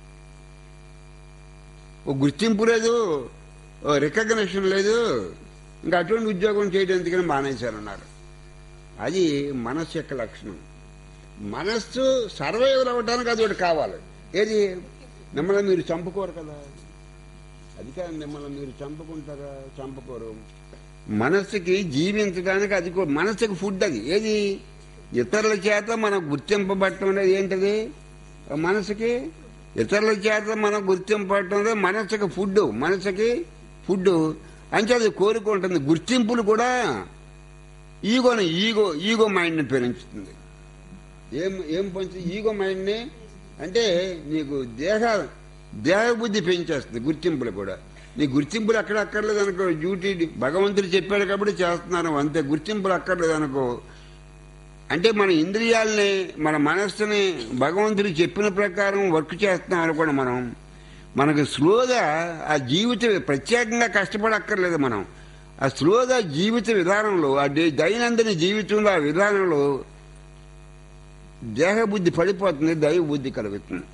ఓ గుర్తింపు లేదు ఓ రికగ్నిషన్ లేదు ఇంకా అటువంటి ఉద్యోగం చేయడం ఎందుకని మానేశారన్నారు అది మనస్సు యొక్క లక్షణం మనస్సు సర్వైవల్ అవ్వడానికి అది ఒకటి కావాలి ఏది మిమ్మల్ని మీరు చంపుకోరు కదా అది కాదు మిమ్మల్ని మీరు చంపుకుంటారా చంపుకోరు మనస్సుకి జీవించడానికి అది కూ- మనస్సుకి ఫుడ్ అది ఏది ఇతరుల చేత మనం గుర్తింపబడటం అనేది ఏంటది మనసుకి ఇతరుల చేత మనం గుర్తింపబడటం అనేది మనసుకి ఫుడ్ మనసుకి ఫుడ్ అంటే అది కోరుకుంటుంది గుర్తింపులు కూడా ఈగోని ఈగో ఈగో మైండ్ని పెంచుతుంది ఏం ఏం పంచు ఈగో మైండ్ని అంటే నీకు దేహ దేహ బుద్ధి పెంచేస్తుంది గుర్తింపులు కూడా నీ గుర్తింపులు అక్కడ అక్కర్లేదు అనుకో డ్యూటీ భగవంతుడు చెప్పాడు కాబట్టి చేస్తున్నాను అంతే గుర్తింపులు అక్కర్లేదు అనుకో అంటే మన ఇంద్రియాలని మన మనస్సుని భగవంతుడు చెప్పిన ప్రకారం వర్క్ చేస్తున్నాం అనుకోండి మనం మనకు స్లోగా ఆ జీవిత ప్రత్యేకంగా కష్టపడక్కర్లేదు మనం ఆ స్లోగా జీవిత విధానంలో ఆ డే- దైనందిన జీవితంలో ఆ విధానంలో దేహ బుద్ధి పడిపోతుంది దైవ బుద్ధి కలుగుతుంది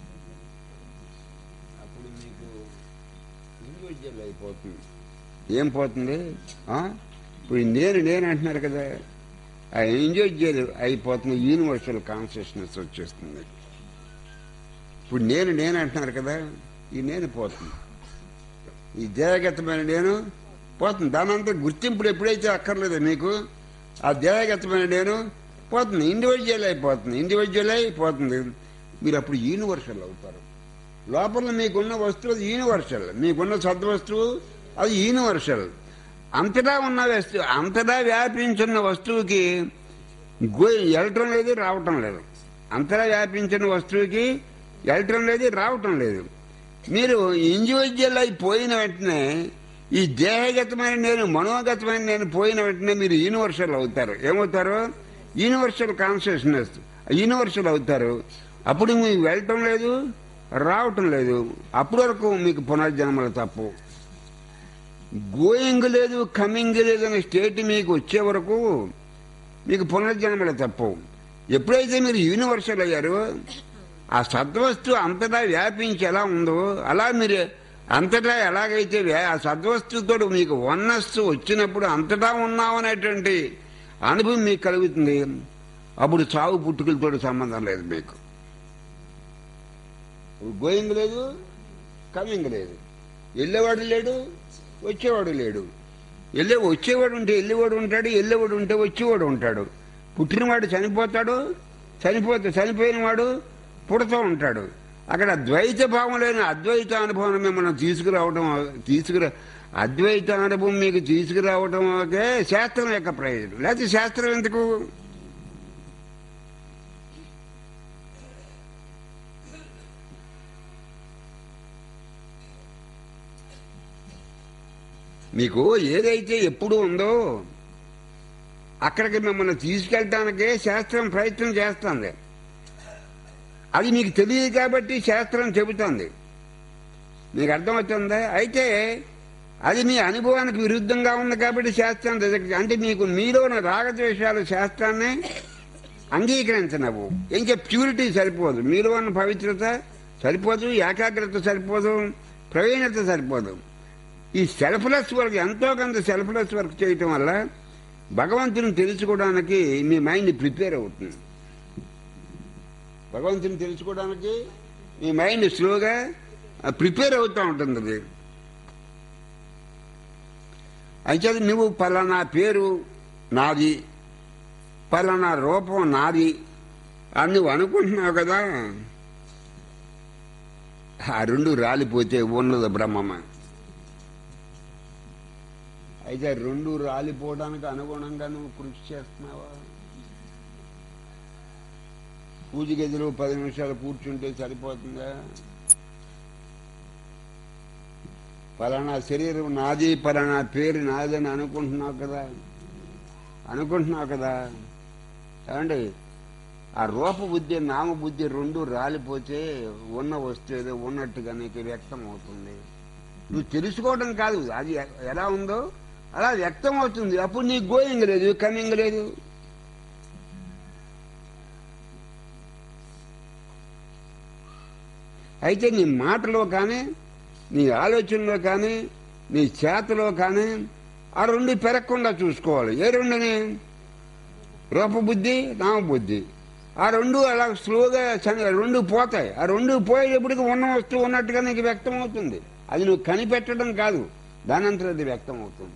అప్పుడు మీకు ఇండివిజువల్ అయిపోతుంది ఏం పోతుంది ఆ? ఇప్పుడు నేను నేను అంటున్నారు కదా ఆ ఇండివిజువల్ అయిపోతుంది యూనివర్సల్ కాన్షియస్నెస్ వచ్చేస్తుంది ఇప్పుడు నేను నేను అంటున్నారు కదా ఈ నేను పోతుంది ఈ దేహగతమైన నేను పోతుంది దాని అంతా గుర్తింపులు ఎప్పుడైతే అక్కర్లేదో మీకు ఆ దేహగతమైన నేను పోతుంది ఇండివిజువల్ అయిపోతుంది ఇండివిజువల్ అయిపోతుంది మీరు అప్పుడు యూనివర్సల్ అవుతారు లోపల మీకున్న వస్తువు అది యూనివర్సల్ మీకున్న సద్వస్తువు అది యూనివర్సల్ అంతటా ఉన్న వస్తువు అంతటా వ్యాపించున్న వస్తువుకి గో వెళ్ళటం లేదు రావటం లేదు అంతటా వ్యాపించిన వస్తువుకి వెళ్ళటం లేదు రావటం లేదు మీరు ఇండివిజువల్ అయి పోయిన వెంటనే ఈ దేహగతమైన నేను మనోగతమైన నేను పోయిన వెంటనే మీరు యూనివర్సల్ అవుతారు ఏమవుతారు యూనివర్సల్ కాన్షియస్నెస్ యూనివర్సల్ అవుతారు అప్పుడు మీకు వెళ్ళటం లేదు రావటం లేదు అప్పటి వరకు మీకు పునర్జన్మలు తప్పు గోయింగ్ లేదు కమింగ్ లేదు అనే స్టేట్ మీకు వచ్చే వరకు మీకు పునర్జన్మలు తప్పు ఎప్పుడైతే మీరు యూనివర్సల్ అయ్యారో ఆ సద్వస్తు అంతటా వ్యాపించి ఎలా ఉందో అలా మీరు అంతటా ఎలాగైతే వ్యా- ఆ సద్వస్తుతో మీకు వన్నస్సు వచ్చినప్పుడు అంతటా ఉన్నామనేటువంటి అనుభవం మీకు కలుగుతుంది అప్పుడు చావు పుట్టుకలతో సంబంధం లేదు మీకు గోయింగ్ లేదు కమింగ్ లేదు వెళ్ళేవాడు లేడు వచ్చేవాడు లేడు వెళ్ళే వచ్చేవాడు ఉంటే వెళ్ళేవాడు ఉంటాడు వెళ్ళేవాడు ఉంటే వచ్చేవాడు ఉంటాడు పుట్టినవాడు చనిపోతాడు చనిపోతే చనిపోయిన వాడు పుడుతూ ఉంటాడు అక్కడ ద్వైత భావం లేని అద్వైత అనుభవం మిమ్మల్ని తీసుకురావడం తీసుకురా అద్వైత అనుభవం మీకు తీసుకురావడం ఒకే శాస్త్రం యొక్క ప్రయోజనం లేకపోతే శాస్త్రం ఎందుకు మీకు ఏదైతే ఎప్పుడు ఉందో అక్కడికి మిమ్మల్ని తీసుకెళ్ళటానికే శాస్త్రం ప్రయత్నం చేస్తుంది అది మీకు తెలియదు కాబట్టి శాస్త్రం చెబుతుంది మీకు అర్థమవుతుందా అయితే అది మీ అనుభవానికి విరుద్ధంగా ఉంది కాబట్టి శాస్త్రం రిజెక్ట్ అంటే మీకు మీలోని రాగద్వేషాలు శాస్త్రాన్ని అంగీకరించనవు ఇంకా ప్యూరిటీ సరిపోదు మీలో ఉన్న పవిత్రత సరిపోదు ఏకాగ్రత సరిపోదు ప్రవీణత సరిపోదు ఈ సెల్ఫ్లెస్ వర్క్ ఎంతో కొంత సెల్ఫ్లెస్ వర్క్ చేయటం వల్ల భగవంతుని తెలుసుకోవడానికి మీ మైండ్ ప్రిపేర్ అవుతుంది భగవంతుని తెలుసుకోవడానికి మీ మైండ్ స్లోగా ప్రిపేర్ అవుతూ ఉంటుంది అది అయితే నువ్వు పలానా పేరు నాది పలానా రూపం నాది అని నువ్వు అనుకుంటున్నావు కదా ఆ రెండు రాలిపోతే ఉన్నది బ్రహ్మమ అయితే రెండు రాలిపోవడానికి అనుగుణంగా నువ్వు కృషి చేస్తున్నావా పూజ గదిలో పది నిమిషాలు కూర్చుంటే సరిపోతుందా పలానా శరీరం నాది పలానా పేరు నాదని అనుకుంటున్నావు కదా అనుకుంటున్నావు కదా ఏమండి ఆ రూప బుద్ధి నామ బుద్ధి రెండు రాలిపోతే ఉన్న వస్తువు ఉన్నట్టుగా నీకు వ్యక్తం అవుతుంది నువ్వు తెలుసుకోవడం కాదు అది ఎలా ఉందో అలా వ్యక్తం అవుతుంది అప్పుడు నీకు గోయింగ్ లేదు కమింగ్ లేదు అయితే నీ మాటలో కానీ నీ ఆలోచనలో కానీ నీ చేతలో కానీ ఆ రెండు పెరగకుండా చూసుకోవాలి ఏ రెండుని రూపబుద్ధి నామబుద్ధి ఆ రెండు అలా స్లోగా చని- రెండు పోతాయి ఆ రెండు పోయేటప్పటికి ఉన్న వస్తువు ఉన్నట్టుగా నీకు వ్యక్తం అవుతుంది అది నువ్వు కనిపెట్టడం కాదు దానంతరం అది వ్యక్తం అవుతుంది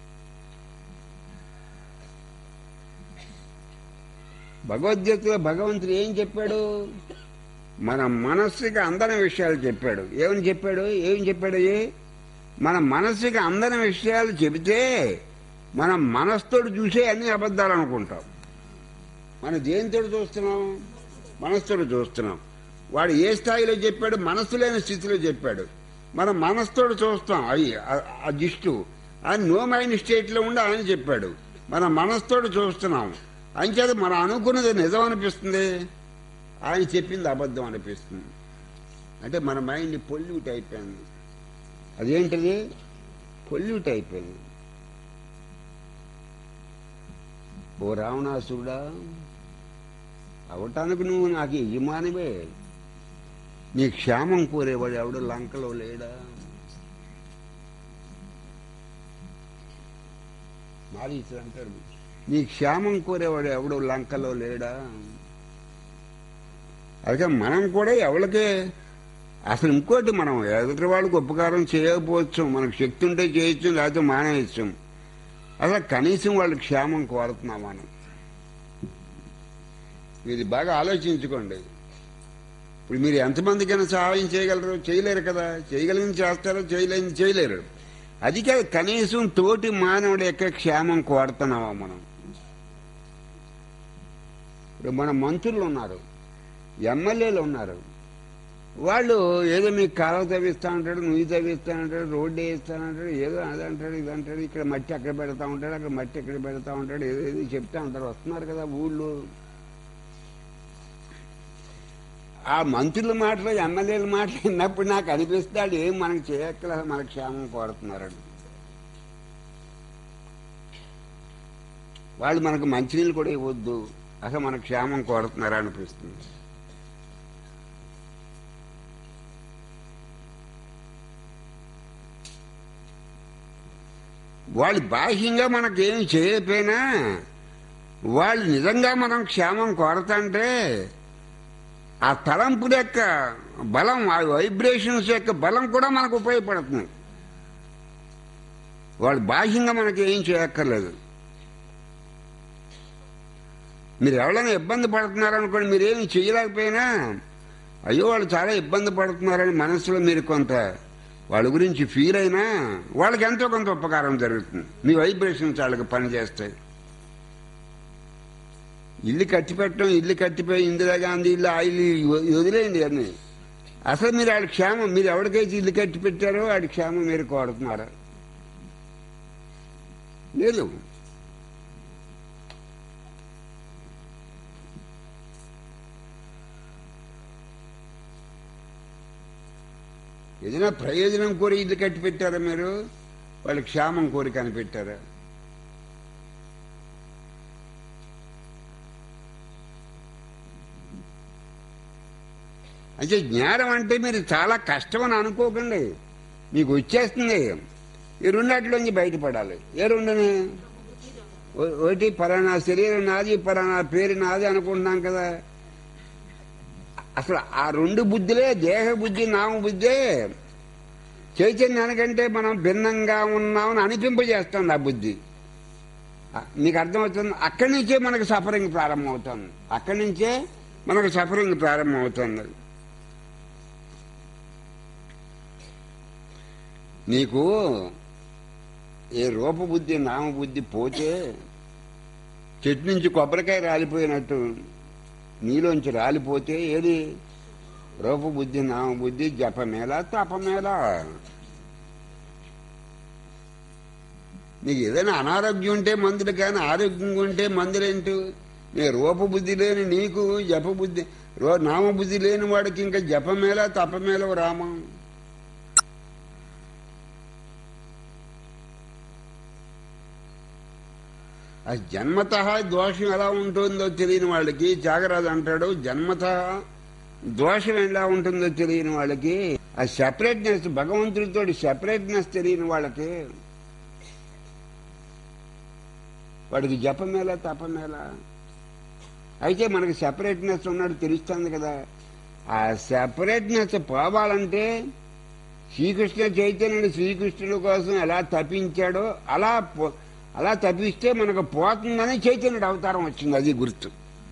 భగవద్గీతలో భగవంతుడు ఏం చెప్పాడు మన మనస్సుకి అందని విషయాలు చెప్పాడు ఏమని చెప్పాడు ఏం చెప్పాడు అయ్యి? మన మనస్సుకి అందని విషయాలు చెబితే మనం మనస్తోడు చూసే అన్ని అబద్ధాలు అనుకుంటాం మనం దేనితో చూస్తున్నాం మనస్తోడు చూస్తున్నాం వాడు ఏ స్థాయిలో చెప్పాడు మనస్సు లేని స్థితిలో చెప్పాడు మనం మనస్తోడు చూస్తాం అవి ఆ- ఆ దిష్టు ఆయన నో మైండ్ స్టేట్లో ఉండి ఆయన చెప్పాడు మన మనస్తోడు చూస్తున్నాం అంచేది మనం అనుకున్నది నిజం అనిపిస్తుంది ఆయన చెప్పింది అబద్ధం అనిపిస్తుంది అంటే మన మైండ్ పొల్యూట్ అయిపోయింది అదేంటిది పొల్యూట్ అయిపోయింది ఓ రావణాసురుడా అవటానికి నువ్వు నాకు యజమానివే నీ క్షేమం కోరేవాడు ఎవడు లంకలో లేడా మారీచుడు అంటాడు నీ క్షేమం కోరేవాడు ఎవడు లంకలో లేడా అలాగే మనం కూడా ఎవరికి అసలు ఇంకోటి మనం ఎదుటి వాళ్ళకి ఉపకారం చేయకపోవచ్చు మనకు శక్తి ఉంటే చేయొచ్చు లేకపోతే మానేయచ్చు అసలు కనీసం వాళ్ళ క్షేమం కోరుతున్నాం మనం ఇది బాగా ఆలోచించుకోండి ఇప్పుడు మీరు ఎంతమందికైనా సహాయం చేయగలరు చేయలేరు కదా చేయగలిగింది చేస్తారో చేయలేని చేయలేరు అది కాదు కనీసం తోటి మానవుడి యొక్క క్షేమం కోరుతున్నామా మనం ఇప్పుడు మన మంత్రులు ఉన్నారు ఎమ్మెల్యేలు ఉన్నారు వాళ్ళు ఏదో మీకు కాలువ తవ్విస్తా ఉంటాడు నువ్వు తవ్విస్తా ఉంటాడు రోడ్డు వేయిస్తానంటాడు ఏదో అది అంటాడు ఇది అంటాడు ఇక్కడ మట్టి అక్కడ పెడతా ఉంటాడు అక్కడ మట్టి ఎక్కడ పెడతా ఉంటాడు ఏదో ఏదో చెప్తా ఉంటారు వస్తున్నారు కదా ఊళ్ళో ఆ మంత్రుల మాటలు ఎమ్మెల్యేల మాటలు విన్నప్పుడు నాకు అనిపిస్తాడు ఏం మనకు చేయక్కల మన క్షేమం కోరుతున్నారని వాళ్ళు మనకు మంచినీళ్ళు కూడా ఇవ్వద్దు అసలు మన క్షేమం కోరుతున్నారా అనిపిస్తుంది వాళ్ళు బాహ్యంగా మనకేం చేయకపోయినా వాళ్ళు నిజంగా మనం క్షేమం కోరతంటే ఆ తలంపుల యొక్క బలం ఆ వైబ్రేషన్స్ యొక్క బలం కూడా మనకు ఉపయోగపడుతుంది వాళ్ళు బాహ్యంగా మనకి ఏం చేయక్కర్లేదు మీరు ఎవరైనా ఇబ్బంది పడుతున్నారనుకోండి మీరేమి చేయలేకపోయినా అయ్యో వాళ్ళు చాలా ఇబ్బంది పడుతున్నారని మనసులో మీరు కొంత వాళ్ళ గురించి ఫీల్ అయినా వాళ్ళకి ఎంతో కొంత ఉపకారం జరుగుతుంది మీ వైబ్రేషన్స్ వాళ్ళకి పనిచేస్తాయి ఇల్లు కట్టి పెట్టడం ఇల్లు కట్టిపోయి ఇందిరాగాంధీ ఇల్లు ఆ ఇల్లు ఇవి వదిలేయండి అన్ని అసలు మీరు ఆడి క్షేమం మీరు ఎవరికైతే ఇల్లు కట్టి పెట్టారో ఆడి క్షేమం మీరు కోరుతున్నారా లేదు ఏదైనా ప్రయోజనం కోరి ఇల్లు కట్టి పెట్టారా మీరు వాళ్ళ క్షేమం కోరి కనిపెట్టారా అంటే జ్ఞానం అంటే మీరు చాలా కష్టం అని అనుకోకండి మీకు వచ్చేస్తుంది ఈ రెండాటిలోంచి బయటపడాలి ఏ రెండుని ఓ- ఒకటి పలానా శరీరం నాది పలానా పేరు నాది అనుకుంటున్నాం కదా అసలు ఆ రెండు బుద్ధులే దేహ బుద్ధి నామ బుద్ధే చైతన్యానికంటే మనం భిన్నంగా ఉన్నామని అనిపింపజేస్తుంది ఆ బుద్ధి ఆ, మీకు అర్థమవుతుంది అక్కడి నుంచే మనకు సఫరింగ్ ప్రారంభమవుతుంది అక్కడి నుంచే మనకు సఫరింగ్ ప్రారంభమవుతుంది నీకు ఏ రూపబుద్ధి నామబుద్ధి పోతే చెట్టు నుంచి కొబ్బరికాయ రాలిపోయినట్టు నీలోంచి రాలిపోతే ఏది రూపబుద్ధి నామబుద్ధి జపమేళ తపమేళ నీకు ఏదైనా అనారోగ్యం ఉంటే మందులు కానీ ఆరోగ్యంగా ఉంటే మందులేంటి నీ రూపబుద్ధి లేని నీకు జపబుద్ధి రో నామబుద్ధి లేని వాడికి ఇంకా జపమేళ తపమేళ రామం ఆ జన్మత దోషం ఎలా ఉంటుందో తెలియని వాళ్ళకి త్యాగరాజు అంటాడు జన్మత దోషం ఎలా ఉంటుందో తెలియని వాళ్ళకి ఆ సెపరేట్నెస్ భగవంతుడితో సెపరేట్నెస్ తెలియని వాళ్ళకి వాడికి జపమేలా తపమేలా అయితే మనకి సెపరేట్నెస్ ఉన్నాడు తెలుస్తుంది కదా ఆ సెపరేట్నెస్ పోవాలంటే శ్రీకృష్ణ చైతన్యుడు శ్రీకృష్ణుడి కోసం ఎలా తప్పించాడో అలా పో- అలా తప్పిస్తే మనకు పోతుందని చైతన్యుడు అవతారం వచ్చింది అది గుర్తు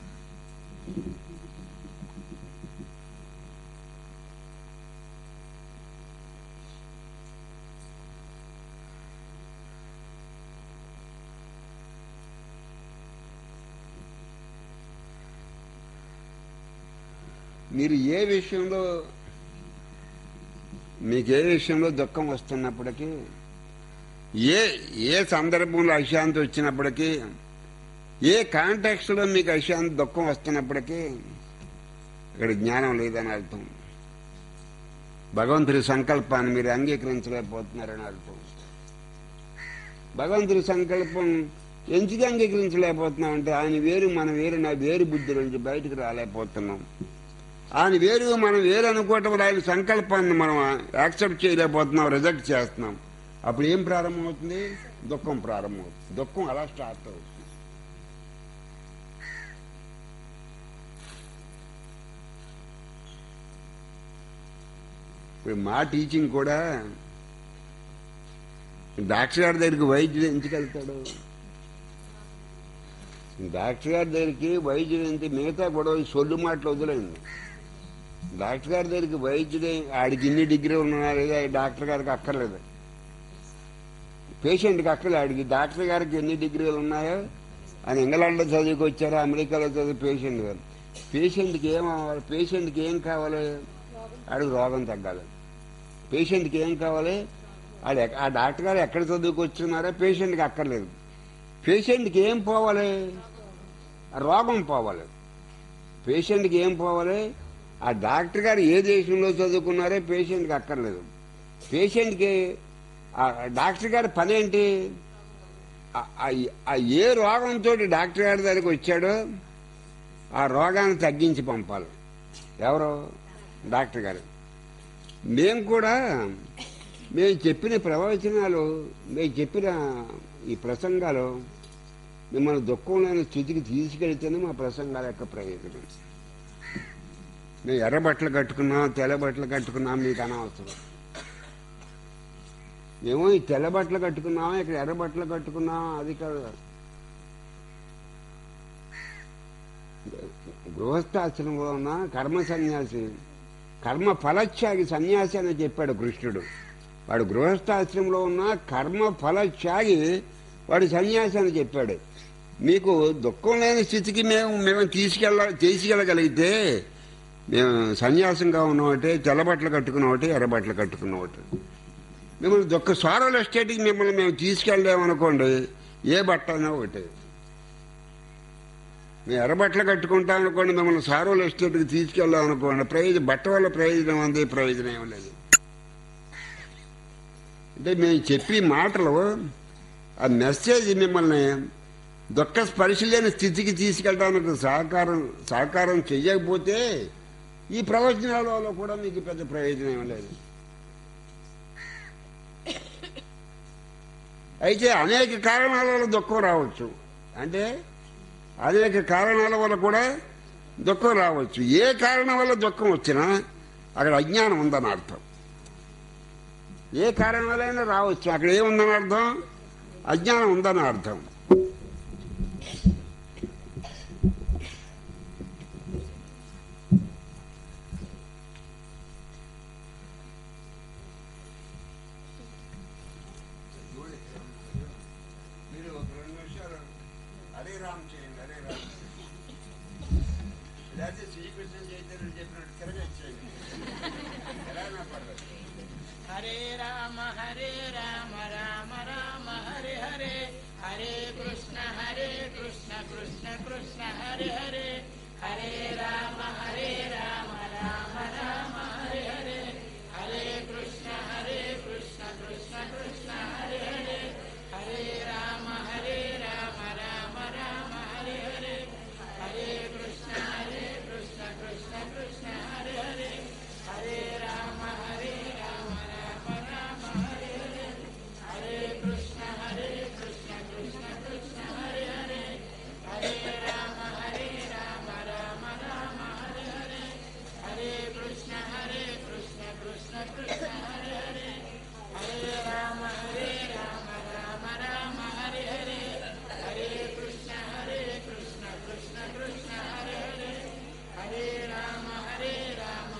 మీరు ఏ విషయంలో మీకు ఏ విషయంలో దుఃఖం వస్తున్నప్పటికీ ఏ ఏ సందర్భంలో అశాంతి వచ్చినప్పటికీ ఏ కాంటాక్ట్స్ లో మీకు అశాంతి దుఃఖం వస్తున్నప్పటికీ ఇక్కడ జ్ఞానం లేదని అర్థం భగవంతుడి సంకల్పాన్ని మీరు అంగీకరించలేకపోతున్నారని అర్థం భగవంతుడి సంకల్పం ఎందుకు అంగీకరించలేకపోతున్నాం అంటే ఆయన వేరు మన వేరు నా వేరు బుద్ధి నుంచి బయటకు రాలేకపోతున్నాం ఆయన వేరు మనం వేరు అనుకోవటం వల్ల ఆయన సంకల్పాన్ని మనం యాక్సెప్ట్ చేయలేకపోతున్నాం రిజెక్ట్ చేస్తున్నాం అప్పుడు ఏం ప్రారంభమవుతుంది దుఃఖం ప్రారంభమవుతుంది దుఃఖం అలా స్టార్ట్ అవుతుంది ఇప్పుడు మా టీచింగ్ కూడా డాక్టర్ గారి దగ్గరికి వైద్యుడు ఎందుకు వెళ్తాడు డాక్టర్ గారి దగ్గరికి వైద్యుడు ఎంత మిగతా గొడవ సొల్లు మాటలు వదిలేండి డాక్టర్ గారి దగ్గరికి వైద్యుడే ఆడికి ఇన్ని డిగ్రీ ఉన్నా లేదా డాక్టర్ గారికి అక్కర్లేదు పేషెంట్కి అక్కర్లేదు ఆడికి డాక్టర్ గారికి ఎన్ని డిగ్రీలు ఉన్నాయో ఆయన ఇంగ్లాండ్లో చదువుకు వచ్చారో అమెరికాలో చదివి పేషెంట్ గారు పేషెంట్కి ఏం అవ్వాలి పేషెంట్కి ఏం కావాలి ఆడికి రోగం తగ్గాలి పేషెంట్కి ఏం కావాలి ఆడు ఎక్క- ఆ డాక్టర్ గారు ఎక్కడ చదువుకు వచ్చున్నారో పేషెంట్కి అక్కర్లేదు పేషెంట్కి ఏం పోవాలి ఆ రోగం పోవాలి పేషెంట్కి ఏం పోవాలి ఆ డాక్టర్ గారు ఏ దేశంలో చదువుకున్నారో పేషెంట్కి అక్కర్లేదు పేషెంట్కి ఆ డాక్టర్ గారి పని ఏంటి ఆ- ఆ- ఆ ఏ రోగంతో డాక్టర్ గారి దగ్గరికి వచ్చాడో ఆ రోగాన్ని తగ్గించి పంపాలి ఎవరు డాక్టర్ గారు మేము కూడా మేము చెప్పిన ప్రవచనాలు మేము చెప్పిన ఈ ప్రసంగాలు మిమ్మల్ని దుఃఖం లేని స్థితికి తీసుకెళ్తేనే మా ప్రసంగాల యొక్క ప్రయోజనం మేము ఎర్ర బట్టలు కట్టుకున్నాం తెల్ల బట్టలు కట్టుకున్నాం మీకు అనవసరం మేము ఈ తెల్ల బట్టలు కట్టుకున్నామా ఇక్కడ ఎర్ర బట్టలు కట్టుకున్నామా అది కాదు గృహస్థాశ్రమంలో ఉన్న కర్మ సన్యాసి కర్మ ఫలత్యాగి సన్యాసి అని చెప్పాడు కృష్ణుడు వాడు గృహస్థాశ్రమంలో ఉన్న కర్మ ఫలత్యాగి వాడు సన్యాసి అని చెప్పాడు మీకు దుఃఖం లేని స్థితికి మేము మేము తీసుకెళ్ళ తీసుకెళ్ళగలిగితే మేము సన్యాసంగా ఉన్నవాటే తెల్లబట్టలు కట్టుకున్నవాటి ఎర్రబట్టలు కట్టుకున్నవాటి మిమ్మల్ని దుఃఖ సారల్ ఎస్టేట్కి మిమ్మల్ని మేము తీసుకెళ్ళామనుకోండి ఏ బట్ట అయినా ఒకటే మేము ఎర్రబట్టలు కట్టుకుంటాం అనుకోండి మిమ్మల్ని సారోల్ ఎస్టేట్కి తీసుకెళ్ళాం అనుకోండి ప్రయోజనం బట్ట వల్ల ప్రయోజనం ఉంది ప్రయోజనం ఏం లేదు అంటే మేము చెప్పి మాటలు ఆ మెసేజ్ మిమ్మల్ని దుఃఖ స్పర్శ లేని స్థితికి తీసుకెళ్ళడానికి సహకారం సహకారం చెయ్యకపోతే ఈ ప్రవచనాల వల్ల కూడా మీకు పెద్ద ప్రయోజనం ఏం లేదు అయితే అనేక కారణాల వల్ల దుఃఖం రావచ్చు అంటే అనేక కారణాల వల్ల కూడా దుఃఖం రావచ్చు ఏ కారణం వల్ల దుఃఖం వచ్చినా అక్కడ అజ్ఞానం ఉందని అర్థం ఏ కారణం వల్లైనా రావచ్చు అక్కడ ఏముందని అర్థం అజ్ఞానం ఉందని అర్థం మీరు ఒక రెండు నిమిషాలు హరే రామ్ చేయండి హరే రామ్ లేకపోతే శ్రీకృష్ణ చైతన్యుడు చెప్పినట్టు తిరగచ్చేయండి ఎలా అయినా పర్లేదు హరే రామ హరే రామ రామ రామ హరే హరే హరే కృష్ణ హరే కృష్ణ కృష్ణ కృష్ణ హరే హరే హరే రామ హరే రామ రామ రామ హరే హరే హరే కృష్ణ హరే కృష్ణ కృష్ణ కృష్ణ హరే హరే హరే రామ హరే రామ రామ రామ హరే హరే హరే కృష్ణ హరే కృష్ణ కృష్ణ కృష్ణ హరే హరే హరే రామ హరే రామ రామ రామ హరే హరే హరే కృష్ణ హరే కృష్ణ కృష్ణ కృష్ణ హరే హరే హరే రామ హరే రామ రామ రామ హరే హరే హరే కృష్ణ హరే కృష్ణ కృష్ణ కృష్ణ హరే హరే హరే రామ హరే రామ రామ రామ హరే హరే హరే కృష్ణ హరే కృష్ణ కృష్ణ కృష్ణ హరే హరే హరే రామ హరే రామ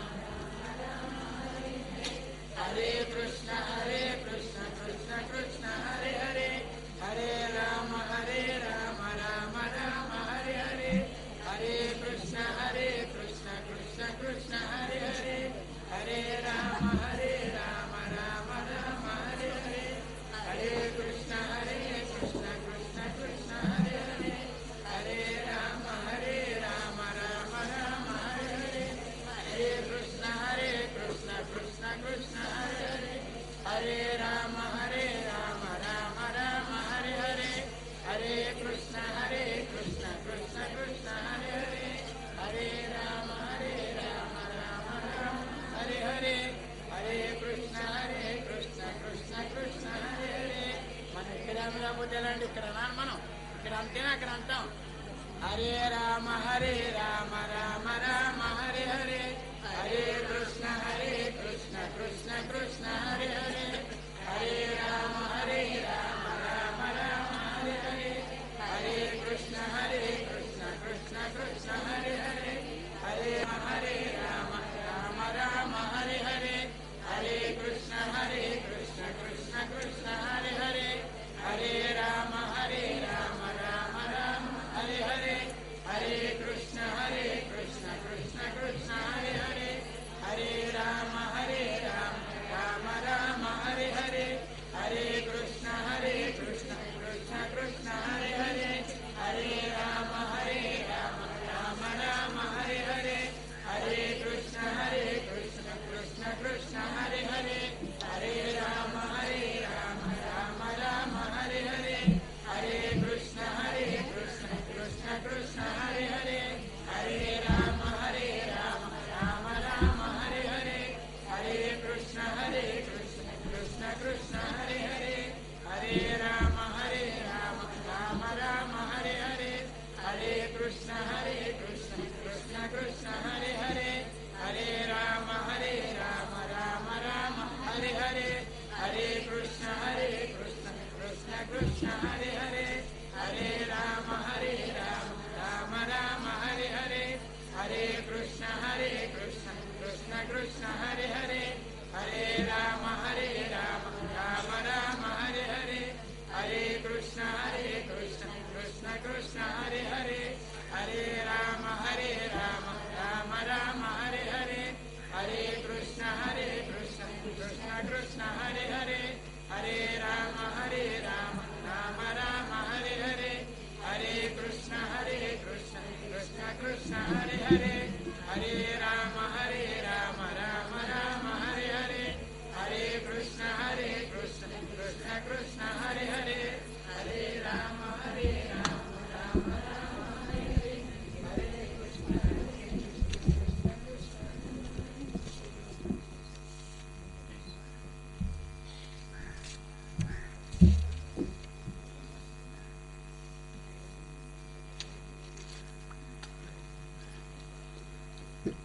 హరే కృష్ణ హరే కృష్ణ కృష్ణ కృష్ణ హరే హరే హరే రామ హరే రామ రామ రామ హరే హరే హరే కృష్ణ హరే కృష్ణ కృష్ణ కృష్ణ హరే హరే హరే రామ హరే రామ రామ రామ హరే హరే హరే కృష్ణ హరే కృష్ణ కృష్ణ కృష్ణ హరే హరే హరే రామ హరే రామ రామ రామ హరే హరే హరే కృష్ణ హరే కృష్ణ కృష్ణ కృష్ణ హరే హరే హరే రామ హరే రామ రామ రామ హరే హరే హరే కృష్ణ హరే కృష్ణ కృష్ణ కృష్ణ హరే హరే హరే రామ హరే రామ రామ రామ హరే హరే హరే కృష్ణ హరే కృష్ణ కృష్ణ కృష్ణ హరే హరే మన ఇక్కడ రాకపోతే ఎలాంటి ఇక్కడ రాను మనం ఇక్కడ అంతేనా అక్కడ అంటాం హరే రామ హరే రామ రామ రామ హరే హరే హరే కృష్ణ హరే కృష్ణ కృష్ణ కృష్ణ హరే హరే హరే రామ హరే రామ రామ రామ హరే హరే హరే కృష్ణ హరే కృష్ణ కృష్ణ కృష్ణ హరే హరే హరే హరే రామ రామ రామ హరే హరే హరే కృష్ణ హరే కృష్ణ కృష్ణ కృష్ణ హరే హరే హరే రామ హరే రామ రామ రామ హరే హరే హరే కృష్ణ హరే కృష్ణ కృష్ణ కృష్ణ హరే హరే హరే రామ హరే రామ రామ రామ హరే హరే హరే కృష్ణ హరే కృష్ణ కృష్ణ కృష్ణ హరే హరే హరే రామ హరే రామ రామ రామ హరే హరే హరే కృష్ణ హరే కృష్ణ కృష్ణ కృష్ణ హరే హరే హరే రామ హరే రామ రామ రామ హరే హరే హరే కృష్ణ హరే కృష్ణ కృష్ణ కృష్ణ హరే హరే హరే రామ హరే రామ రామ రామ హరే హరే హరే కృష్ణ హరే కృష్ణ కృష్ణ కృష్ణ హరే హరే హరే రామ హరే రామ రామ రామ హరే హరే హరే కృష్ణ హరే కృష్ణ కృష్ణ కృష్ణ హరే హరే హరే రామ హరే రామ రామ రామ హరే హరే హరే కృష్ణ హరే కృష్ణ కృష్ణ కృష్ణ హరే హరే హరే రామ హరే రామ రామ రామ హరే హరే హరే కృష్ణ హరే కృష్ణ కృష్ణ కృష్ణ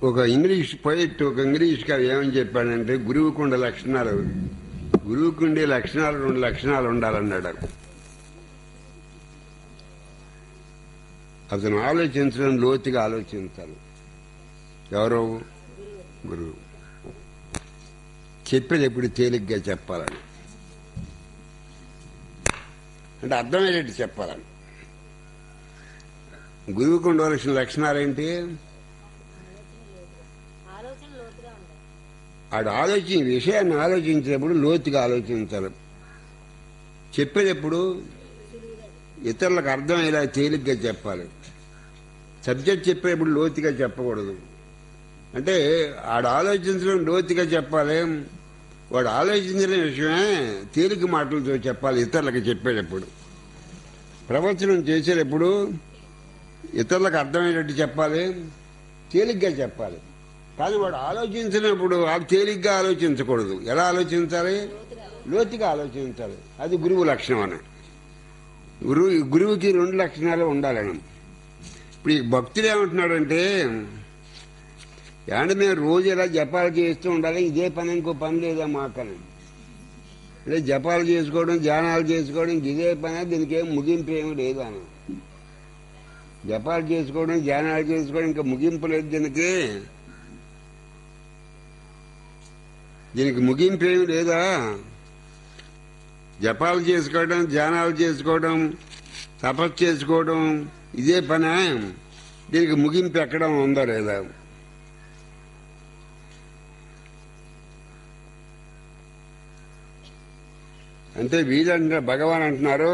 ఒక ఇంగ్లీష్ పోయిట్ ఒక ఇంగ్లీష్ కవి ఏమని చెప్పాడంటే గురువుకుండ లక్షణాలు గురువుకుండే లక్షణాలు రెండు లక్షణాలు ఉండాలన్నాడు అతను ఆలోచించడం లోతుగా ఆలోచించాలి ఎవరో గురువు చెప్పేది ఎప్పుడు తేలిగ్గా చెప్పాలని అంటే అర్థమయ్యేటట్టు చెప్పాలని గురువుకు ఉండవలసిన లక్షణాలు ఏంటి ఆలోచన లోతుగా ఉండాలి ఆడు ఆలోచించి విషయాన్ని ఆలోచించేటప్పుడు లోతుగా ఆలోచించాలి చెప్పేటప్పుడు ఇతరులకు అర్థమయ్యేలా తేలిగ్గా చెప్పాలి సబ్జెక్ట్ చెప్పేటప్పుడు లోతుగా చెప్పకూడదు అంటే ఆడు ఆలోచించడం లోతుగా చెప్పాలి వాడు ఆలోచించిన విషయమే తేలిక మాటలతో చెప్పాలి ఇతరులకు చెప్పేటప్పుడు ప్రవచనం చేసేటప్పుడు ఇతరులకు అర్థమయ్యేటట్టు చెప్పాలి తేలిగ్గా చెప్పాలి కానీ వాడు ఆలోచించినప్పుడు ఆ తేలిగ్గా ఆలోచించకూడదు ఎలా ఆలోచించాలి లోతుగా ఆలోచించాలి అది గురువు లక్షణం అని గురువు గురువుకి రెండు లక్షణాలు ఉండాలని ఇప్పుడు ఈ భక్తుడు ఏమంటున్నాడంటే ఏమంటే మేము రోజు ఇలా జపాలు చేస్తూ ఉండాలి ఇదే పని ఇంకో పని లేదా మాకని అంటే జపాలు చేసుకోవడం ధ్యానాలు చేసుకోవడం ఇదే పని దీనికి ఏం ముగింపు ఏమి లేదు అని జపాలు చేసుకోవడం ధ్యానాలు చేసుకోవడం ఇంకా ముగింపు లేదు దీనికి దీనికి ముగింపు ఏమి లేదా జపాలు చేసుకోవడం ధ్యానాలు చేసుకోవడం తపస్సు చేసుకోవడం ఇదే పనే దీనికి ముగింపు ఎక్కడం ఉందా లేదా అంటే వీళ్ళంటే భగవాన్ అంటున్నారు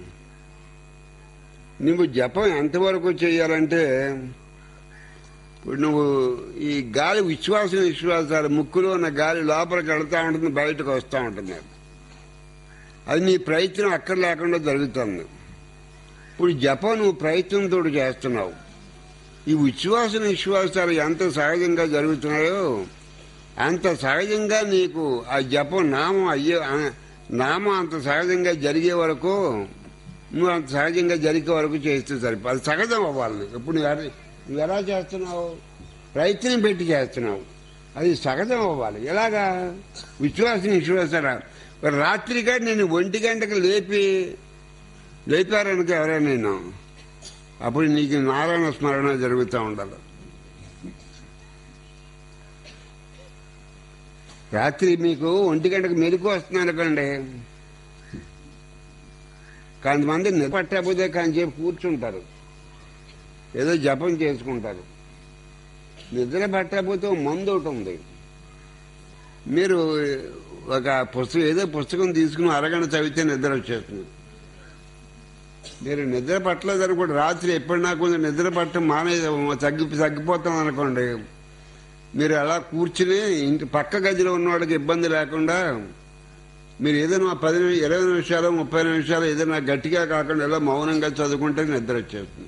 నువ్వు జపం ఎంతవరకు చేయాలంటే ఇప్పుడు నువ్వు ఈ గాలి విశ్వాసం విశ్వాసాలు ముక్కులో ఉన్న గాలి లోపలికి వెళ్తా ఉంటుంది బయటకు వస్తూ ఉంటుంది అది నీ ప్రయత్నం అక్కడ లేకుండా జరుగుతుంది ఇప్పుడు జపం నువ్వు ప్రయత్నంతో చేస్తున్నావు ఈ విశ్వాస విశ్వాసాలు ఎంత సహజంగా జరుగుతున్నాయో అంత సహజంగా నీకు ఆ జపం నామం అయ్యే ఆ నామం అంత సహజంగా జరిగే వరకు నువ్వు అంత సహజంగా జరిగే వరకు చేస్తే సరిపో అది సహజం అవ్వాలి ఇప్పుడు నువ్వు ఎలా- నువ్వు ఎలా చేస్తున్నావు ప్రయత్నం పెట్టి చేస్తున్నావు అది సహజం అవ్వాలి ఎలాగా విశ్వాసం విశ్వాసాల రాత్రిగా నేను ఒంటి గంటకు లేపి లేపారనుకో ఎవరైనా నేను అప్పుడు నీకు నారాయణ స్మరణ జరుగుతూ ఉండాలి రాత్రి మీకు ఒంటి గంటకు మెలకు వస్తుంది అనుకోండి కొంతమంది నిలబట్టకపోతే కాంచేపు కూర్చుంటారు ఏదో జపం చేసుకుంటారు నిద్ర పట్టకపోతే ఓ మందు ఒకటి ఉంది మీరు ఒక పుస్తకం ఏదో పుస్తకం తీసుకుని అరగంట చదివితే నిద్ర వచ్చేస్తుంది మీరు నిద్ర పట్టలేదు అనుకోండి రాత్రి ఎప్పుడు నాకు కొంచెం నిద్ర పట్టడం మానే తగ్గి తగ్గిపోతాం అనుకోండి మీరు అలా కూర్చుని ఇంటి పక్క గదిలో ఉన్నవాడికి ఇబ్బంది లేకుండా మీరు ఏదైనా పది నిమి- ఇరవై నిమిషాలు ముప్పై నిమిషాలు ఏదైనా గట్టిగా కాకుండా ఎలా మౌనంగా చదువుకుంటే నిద్ర వచ్చేస్తుంది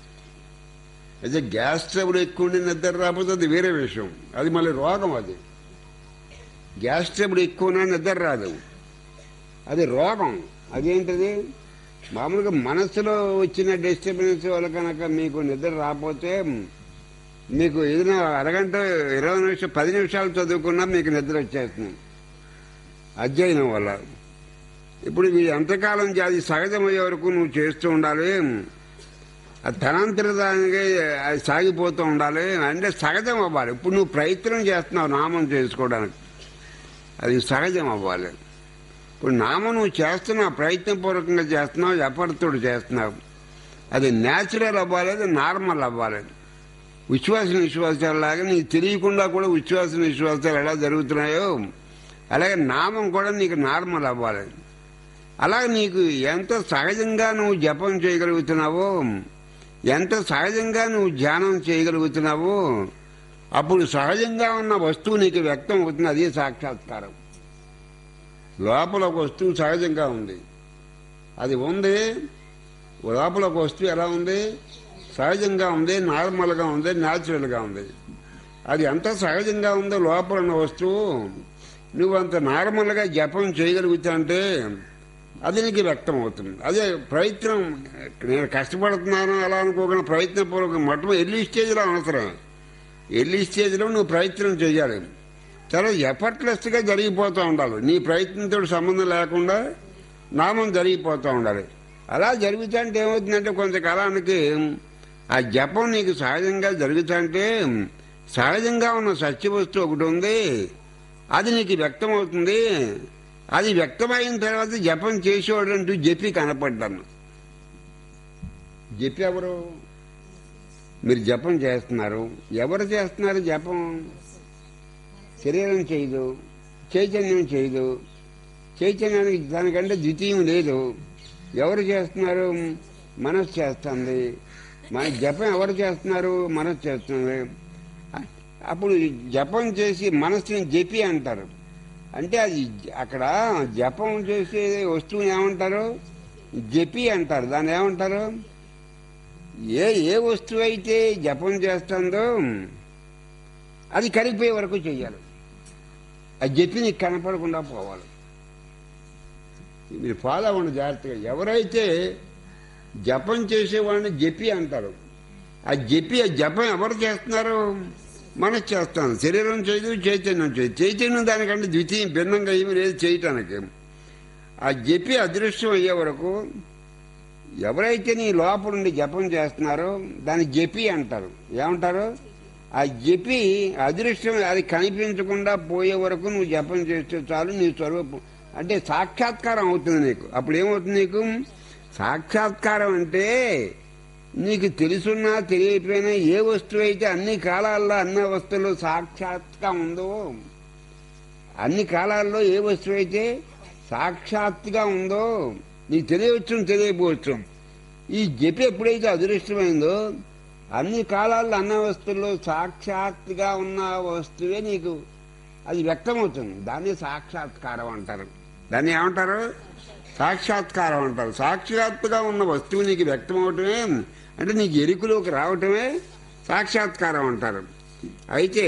అయితే గ్యాస్ ట్రబుల్ ఎక్కువ ఉండి నిద్ర రాకపోతే అది వేరే విషయం అది మళ్ళీ రోగం అది గ్యాస్ ట్రబుల్ ఎక్కువ ఉన్నా నిద్ర రాదు అది రోగం అదేంటిది మామూలుగా మనసులో వచ్చిన డిస్టర్బెన్స్ వల్ల కనుక మీకు నిద్ర రాకపోతే మీకు ఏదైనా అరగంట ఇరవై నిమిషం పది నిమిషాలు చదువుకున్నా మీకు నిద్ర వచ్చేస్తుంది అధ్యయనం వల్ల ఇప్పుడు ఇది ఎంతకాలం అది సహజమయ్యే వరకు నువ్వు చేస్తూ ఉండాలి అది తనంతరదానికి అది సాగిపోతూ ఉండాలి అంటే సహజం అవ్వాలి ఇప్పుడు నువ్వు ప్రయత్నం చేస్తున్నావు నామం చేసుకోవడానికి అది సహజం అవ్వాలి ఇప్పుడు నామం నువ్వు చేస్తున్నావు ప్రయత్నపూర్వకంగా చేస్తున్నావు ఎప్పటితోడు చేస్తున్నావు అది న్యాచురల్ అవ్వాలి అది నార్మల్ అవ్వాలి విశ్వాస విశ్వాసాలు లాగా నీకు తెలియకుండా కూడా విశ్వాస విశ్వాసాలు ఎలా జరుగుతున్నాయో అలాగే నామం కూడా నీకు నార్మల్ అవ్వాలి అలాగే నీకు ఎంత సహజంగా నువ్వు జపం చేయగలుగుతున్నావో ఎంత సహజంగా నువ్వు ధ్యానం చేయగలుగుతున్నావో అప్పుడు సహజంగా ఉన్న వస్తువు నీకు వ్యక్తం అవుతుంది అదే సాక్షాత్కారం లోపల ఒక వస్తువు సహజంగా ఉంది అది ఉంది లోపల ఒక వస్తువు ఎలా ఉంది సహజంగా ఉంది నార్మల్గా ఉంది న్యాచురల్గా ఉంది అది ఎంత సహజంగా ఉందో లోపల ఉన్న వస్తువు నువ్వు అంత నార్మల్గా జపం చేయగలుగుతా అది నీకు వ్యక్తం అవుతుంది అదే ప్రయత్నం నేను కష్టపడుతున్నాను అలా అనుకోకుండా ప్రయత్నపూర్వకం మొట్టమొదటి ఎర్లీ స్టేజ్లో అవసరం ఎర్లీ స్టేజ్లో నువ్వు ప్రయత్నం చేయాలి తర్వాత ఎఫర్ట్లెస్గా జరిగిపోతూ ఉండాలి నీ ప్రయత్నంతో సంబంధం లేకుండా నామం జరిగిపోతూ ఉండాలి అలా జరుగుతుంటే ఏమవుతుందంటే కొంతకాలానికి ఆ జపం నీకు సహజంగా జరుగుతుంటే సహజంగా ఉన్న సత్య వస్తువు ఒకటి ఉంది అది నీకు వ్యక్తమవుతుంది అది వ్యక్తమైన తర్వాత జపం చేసేవాడు అంటూ జపి కనపడ్డాను జపి ఎవరు మీరు జపం చేస్తున్నారు ఎవరు చేస్తున్నారు జపం శరీరం చేయదు చైతన్యం చేయదు చైతన్యానికి దానికంటే ద్వితీయం లేదు ఎవరు చేస్తున్నారు మనసు చేస్తుంది మన జపం ఎవరు చేస్తున్నారు మనసు చేస్తుంది అ- అప్పుడు జపం చేసి మనస్సుని జపి అంటారు అంటే అది అక్కడ జపం చేసే వస్తువుని ఏమంటారు జపి అంటారు దాన్ని ఏమంటారు ఏ ఏ వస్తువు అయితే జపం చేస్తుందో అది కరిగిపోయే వరకు చెయ్యాలి అది చెప్పి నీకు కనపడకుండా పోవాలి మీరు ఫాలో అవ్వండి జాగ్రత్తగా ఎవరైతే జపం చేసేవాడిని జపి అంటారు ఆ జపి ఆ జపం ఎవరు చేస్తున్నారు మనసు చేస్తాను శరీరం చేయదు చైతన్యం చేయదు చైతన్యం దానికంటే ద్వితీయం భిన్నంగా ఏమి లేదు చేయటానికి ఆ జపి అదృశ్యం అయ్యే వరకు ఎవరైతే నీ లోపల నుండి జపం చేస్తున్నారో దాన్ని జపి అంటారు ఏమంటారు ఆ జపి అదృష్టం అది కనిపించకుండా పోయే వరకు నువ్వు జపం చేస్తే చాలు నీ స్వరూపం అంటే సాక్షాత్కారం అవుతుంది నీకు అప్పుడు ఏమవుతుంది నీకు సాక్షాత్కారం అంటే నీకు తెలుసున్నా తెలియకపోయినా ఏ వస్తువు అయితే అన్ని కాలాల్లో అన్ని వస్తువులు సాక్షాత్గా ఉందో అన్ని కాలాల్లో ఏ వస్తువు అయితే సాక్షాత్గా ఉందో నీకు తెలియవచ్చు తెలియకపోవచ్చు ఈ జపి ఎప్పుడైతే అదృష్టమైందో అన్ని కాలాల్లో అన్న వస్తువుల్లో సాక్షాత్గా ఉన్న వస్తువే నీకు అది వ్యక్తమవుతుంది దాన్ని సాక్షాత్కారం అంటారు దాన్ని ఏమంటారు సాక్షాత్కారం అంటారు సాక్షాత్తుగా ఉన్న వస్తువు నీకు వ్యక్తమవటమే అంటే నీకు ఎరుకులోకి రావటమే సాక్షాత్కారం అంటారు అయితే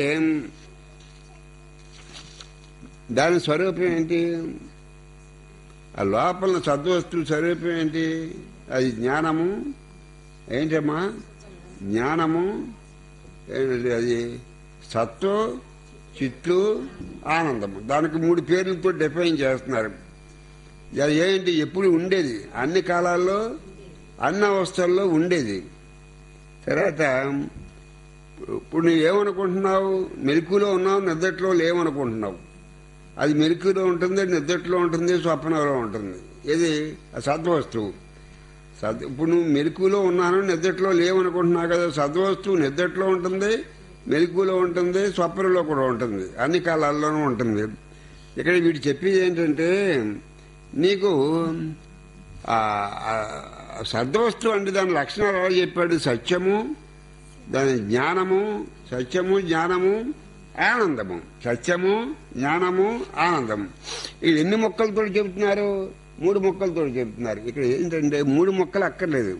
దాని స్వరూపం ఏంటి ఆ లోపల సద్వస్తువు స్వరూపం ఏంటి అది జ్ఞానము ఏంటమ్మా జ్ఞానము ఏంటంటే అది సత్తు చిత్తు ఆనందము దానికి మూడు పేర్లతో డిఫైన్ చేస్తున్నారు అది ఏంటి ఎప్పుడు ఉండేది అన్ని కాలాల్లో అన్ని అవస్థల్లో ఉండేది తర్వాత ఇప్పుడు నువ్వు ఏమనుకుంటున్నావు మెలకులో ఉన్నావు నిద్రలో లేవనుకుంటున్నావు అది మెలకులో ఉంటుంది నిద్రలో ఉంటుంది స్వప్నంలో ఉంటుంది ఇది ఆ సద్వస్తువు సద్ ఇప్పుడు నువ్వు మెలకులో ఉన్నాను నిద్రలో లేవనుకుంటున్నావు కదా సద్వస్తువు నిద్రలో ఉంటుంది మెలకులో ఉంటుంది స్వప్నంలో కూడా ఉంటుంది అన్ని కాలాల్లోనూ ఉంటుంది ఇక్కడ వీడు చెప్పేది ఏంటంటే నీకు ఆ ఆ సద్వస్తువు అంటే దాని లక్షణాలు ఎలా చెప్పాడు సత్యము దాని జ్ఞానము సత్యము జ్ఞానము ఆనందము సత్యము జ్ఞానము ఆనందము ఇది ఎన్ని మొక్కలతో చెబుతున్నారు మూడు మొక్కలతో చెబుతున్నారు ఇక్కడ ఏంటంటే మూడు మొక్కలు అక్కర్లేదు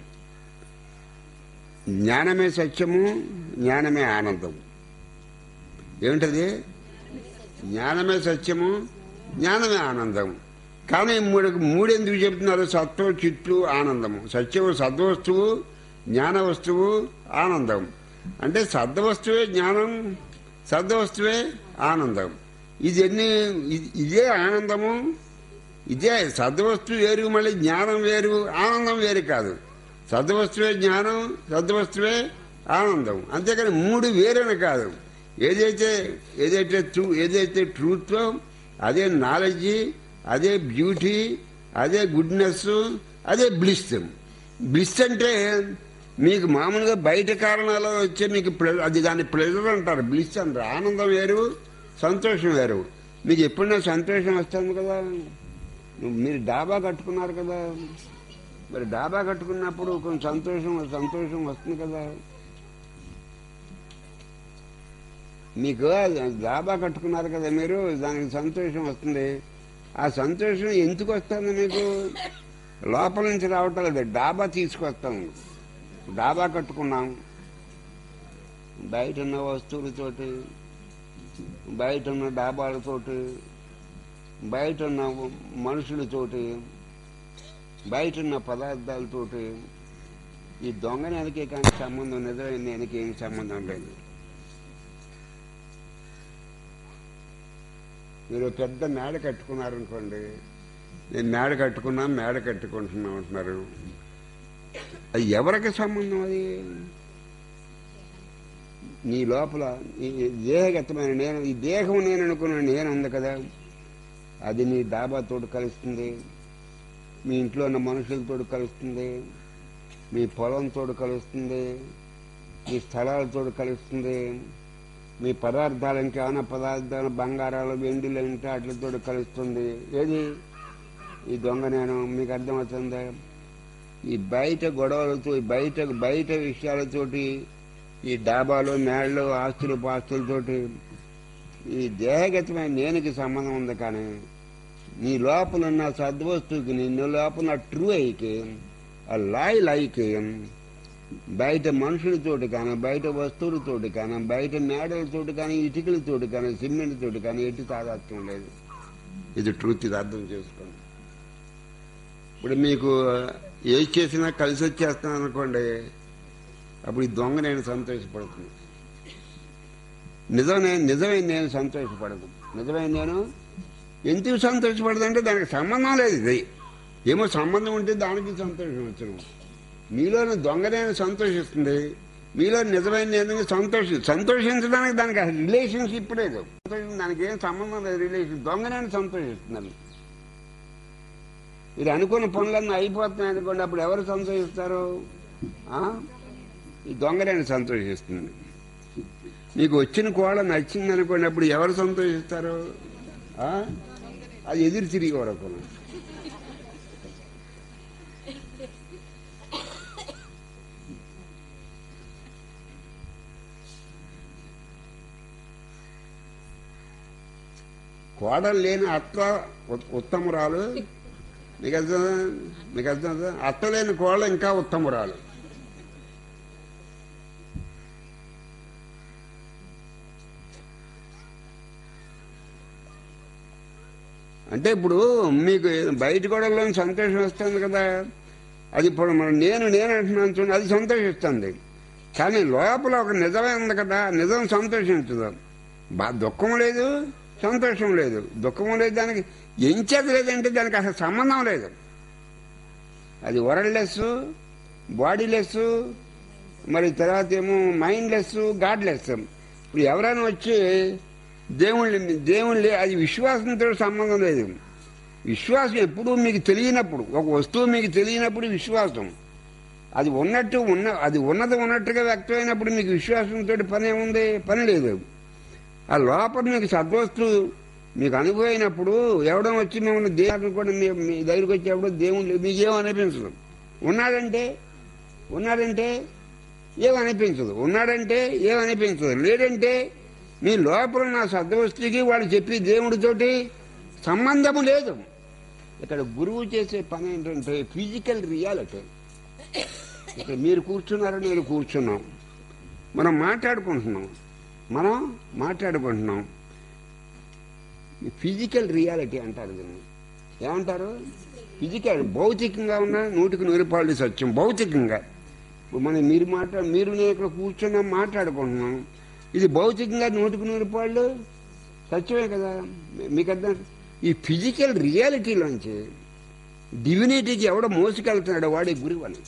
జ్ఞానమే సత్యము జ్ఞానమే ఆనందం ఏమిటది జ్ఞానమే సత్యము జ్ఞానమే ఆనందం కానీ మూడు మూడు ఎందుకు చెప్తున్నారు సత్వం చిత్తు ఆనందము సత్యము సద్వస్తువు జ్ఞాన వస్తువు ఆనందం అంటే సద్వస్తువే జ్ఞానం సద్వస్తువే ఆనందం ఇది ఎన్ని ఇది- ఇదే ఆనందము ఇదే సద్వస్తువు వేరు మళ్ళీ జ్ఞానం వేరు ఆనందం వేరు కాదు సద్వస్తువే జ్ఞానం సద్వస్తువే ఆనందం అంతేకాని మూడు వేరని కాదు ఏదైతే ఏదైతే ట్రూ ఏదైతే ట్రూత్ అదే నాలెడ్జ్ అదే బ్యూటీ అదే గుడ్నెస్ అదే బ్లిస్ బ్లిస్ అంటే మీకు మామూలుగా బయట కారణాలు వచ్చే మీకు ప్లె- అది దాని ప్లెజర్ అంటారు బ్లిస్ అంటారు ఆనందం వేరు సంతోషం వేరు మీకు ఎప్పుడైనా సంతోషం వస్తుంది కదా నువ్వు మీరు డాబా కట్టుకున్నారు కదా మరి డాబా కట్టుకున్నప్పుడు కొంచెం సంతోషం సంతోషం వస్తుంది కదా మీకు డాబా కట్టుకున్నారు కదా మీరు దానికి సంతోషం వస్తుంది ఆ సంతోషం ఎందుకు వస్తుంది మీకు లోపల నుంచి రావటం లేదు డాబా తీసుకొస్తాం డాబా కట్టుకున్నాం బయట ఉన్న వస్తువులతోటి బయట ఉన్న డాబాలతోటి బయట ఉన్న మనుషులతోటి బయట ఉన్న పదార్థాలతోటి ఈ దొంగ నెలకే కానీ సంబంధం నిజమైన నెలకి ఏం సంబంధం లేదు మీరు పెద్ద మేడ కట్టుకున్నారనుకోండి నేను మేడ కట్టుకున్నా మేడ కట్టుకుంటున్నా అంటున్నారు అది ఎవరికి సంబంధం అది నీ లోపల ఈ దేహగతమైన నేను ఈ దేహం నేను అనుకున్న నేను ఉంది కదా అది నీ డాబాతోటి కలుస్తుంది మీ ఇంట్లో ఉన్న మనుషులతో కలుస్తుంది మీ పొలంతో కలుస్తుంది మీ స్థలాలతో కలుస్తుంది మీ పదార్థాలు ఇంకేమైనా పదార్థాలు బంగారాలు వెండిలు అంటే వాటితో కలుస్తుంది ఏది ఈ దొంగ నేను మీకు అర్థమవుతుందా ఈ బయట గొడవలతో ఈ బయట బయట విషయాలతోటి ఈ డాబాలు మేళ్ళు ఆస్తులు పాస్తులతోటి ఈ దేహగతమైన నేనుకి సంబంధం ఉంది కానీ నీ లోపల ఉన్న సద్వస్తువుకి నీ లోపల ట్రూ అయితే ఆ లాయ్ లైక్ బయట మనుషులతోటి కానీ బయట వస్తువులతోటి కానీ బయట మేడలతోటి కానీ ఇటుకలతోటి కానీ సిమెంట్ తోటి కానీ ఎటు తాదాత్వం లేదు ఇది ట్రూత్ ఇది అర్థం చేసుకోండి ఇప్పుడు మీకు ఏ చేసినా కలిసి వచ్చేస్తాను అనుకోండి అప్పుడు ఈ దొంగ నేను సంతోషపడుతుంది నిజం నేను నిజమైన నేను సంతోషపడదు నిజమైన నేను ఎందుకు సంతోషపడదంటే దానికి సంబంధం లేదు ఇది ఏమో సంబంధం ఉంటే దానికి సంతోషం వచ్చను మీలోని దొంగ నేను సంతోషిస్తుంది మీలో నిజమైన నేను సంతోషి సంతోషించడానికి దానికి అసలు రిలేషన్షిప్ లేదు దానికి ఏం సంబంధం లేదు రిలేషన్ దొంగ నేను సంతోషిస్తున్నాను ఇది అనుకున్న పనులన్నీ అయిపోతున్నాయి అనుకోండి అప్పుడు ఎవరు సంతోషిస్తారు ఆ? ఈ దొంగలేని సంతోషిస్తుంది మీకు వచ్చిన కోళ్ళ నచ్చింది అనుకోండి అప్పుడు ఎవరు సంతోషిస్తారు ఆ? అది ఎదురు తిరిగి వరకు కోడలు లేని అత్త ఉ- ఉత్తమురాలు మీకు అర్థం మీకు అర్థం అత్త లేని కోళ్ళ ఇంకా ఉత్తమురాలు అంటే ఇప్పుడు మీకు బయట గొడవలో సంతోషం వస్తుంది కదా అది ఇప్పుడు మనం నేను నేను అంటున్నాను చూడండి అది సంతోషిస్తుంది కానీ లోపల ఒక నిజమే ఉంది కదా నిజం సంతోషించదు బా దుఃఖం లేదు సంతోషం లేదు దుఃఖం లేదు దానికి ఎంచేది లేదంటే దానికి అసలు సంబంధం లేదు అది వరల్డ్లెస్ బాడీలెస్ మరి తర్వాత ఏమో మైండ్లెస్ గాడ్లెస్ ఇప్పుడు ఎవరైనా వచ్చి దేవుళ్ళని దేవుళ్ళని అది విశ్వాసంతో సంబంధం లేదు విశ్వాసం ఎప్పుడు మీకు తెలియనప్పుడు ఒక వస్తువు మీకు తెలియనప్పుడు విశ్వాసం అది ఉన్నట్టు ఉన్న అది ఉన్నది ఉన్నట్టుగా వ్యక్తమైనప్పుడు మీకు విశ్వాసంతో పని ఏముంది పని లేదు ఆ లోపల మీకు సద్వస్తు మీకు అనుభవమైనప్పుడు ఎవడో వచ్చి మిమ్మల్ని దేవుడు కూడా మీ మీ దగ్గరికి వచ్చేప్పుడు దేవుడు మీకేం అనిపించదు ఉన్నాడంటే ఉన్నాడంటే ఏమనిపించదు ఉన్నాడంటే ఏమనిపించదు లేదంటే మీ లోపల నా సద్వస్తుకి వాడు చెప్పి దేవుడితోటి సంబంధము లేదు ఇక్కడ గురువు చేసే పని ఏంటంటే ఫిజికల్ రియాలిటీ ఇక్కడ మీరు కూర్చున్నారు నేను కూర్చున్నాం మనం మాట్లాడుకుంటున్నాం మనం మాట్లాడుకుంటున్నాం ఫిజికల్ రియాలిటీ అంటారు దీన్ని ఏమంటారు ఫిజికల్ భౌతికంగా ఉన్న నూటికి నూరు పాళ్ళు సత్యం భౌతికంగా ఇప్పుడు మనం మీరు మాట్లా మీరు నేను ఇక్కడ కూర్చున్నాం మాట్లాడుకుంటున్నాం ఇది భౌతికంగా నూటికి నూరు పాళ్ళు సత్యమే కదా మీ- మీకు అర్థం ఈ ఫిజికల్ రియాలిటీలోంచి డివినిటీకి ఎవడ మోసుకెళ్తున్నాడో వాడే గురువు అని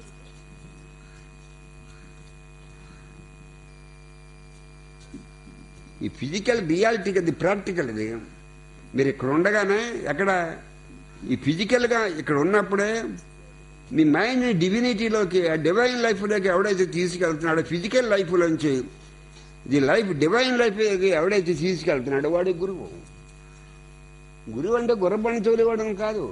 ఈ ఫిజికల్ రియాలిటీకి అది ప్రాక్టికల్ ఇది మీరు ఇక్కడ ఉండగానే ఎక్కడ ఈ ఫిజికల్గా ఇక్కడ ఉన్నప్పుడే మీ మైండ్ డివినిటీలోకి ఆ డివైన్ లైఫ్లోకి ఎవడైతే తీసుకెళ్తున్నాడో ఫిజికల్ లైఫ్లోంచి ఇది లైఫ్ డివైన్ లైఫ్ ఎవడైతే తీసుకెళ్తున్నాడో వాడే గురువు గురువు అంటే గుర్రబండి తోలివ్వడం కాదు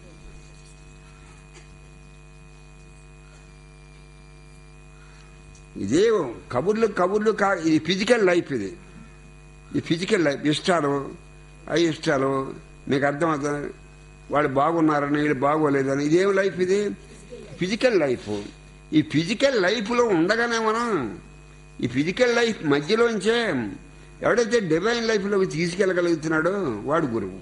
ఇదే కబుర్లు కబుర్లు కా ఇది ఫిజికల్ లైఫ్ ఇది ఈ ఫిజికల్ లైఫ్ ఇష్టాలు అవి ఇష్టాలు మీకు అర్థమవుతుంది వాళ్ళు బాగున్నారని వీళ్ళు బాగోలేదని ఇదేం లైఫ్ ఇది ఫిజికల్ లైఫ్ ఈ ఫిజికల్ లైఫ్లో ఉండగానే మనం ఈ ఫిజికల్ లైఫ్ మధ్యలోంచే ఎవడైతే డివైన్ లైఫ్లోకి తీసుకెళ్ళగలుగుతున్నాడో వాడు గురువు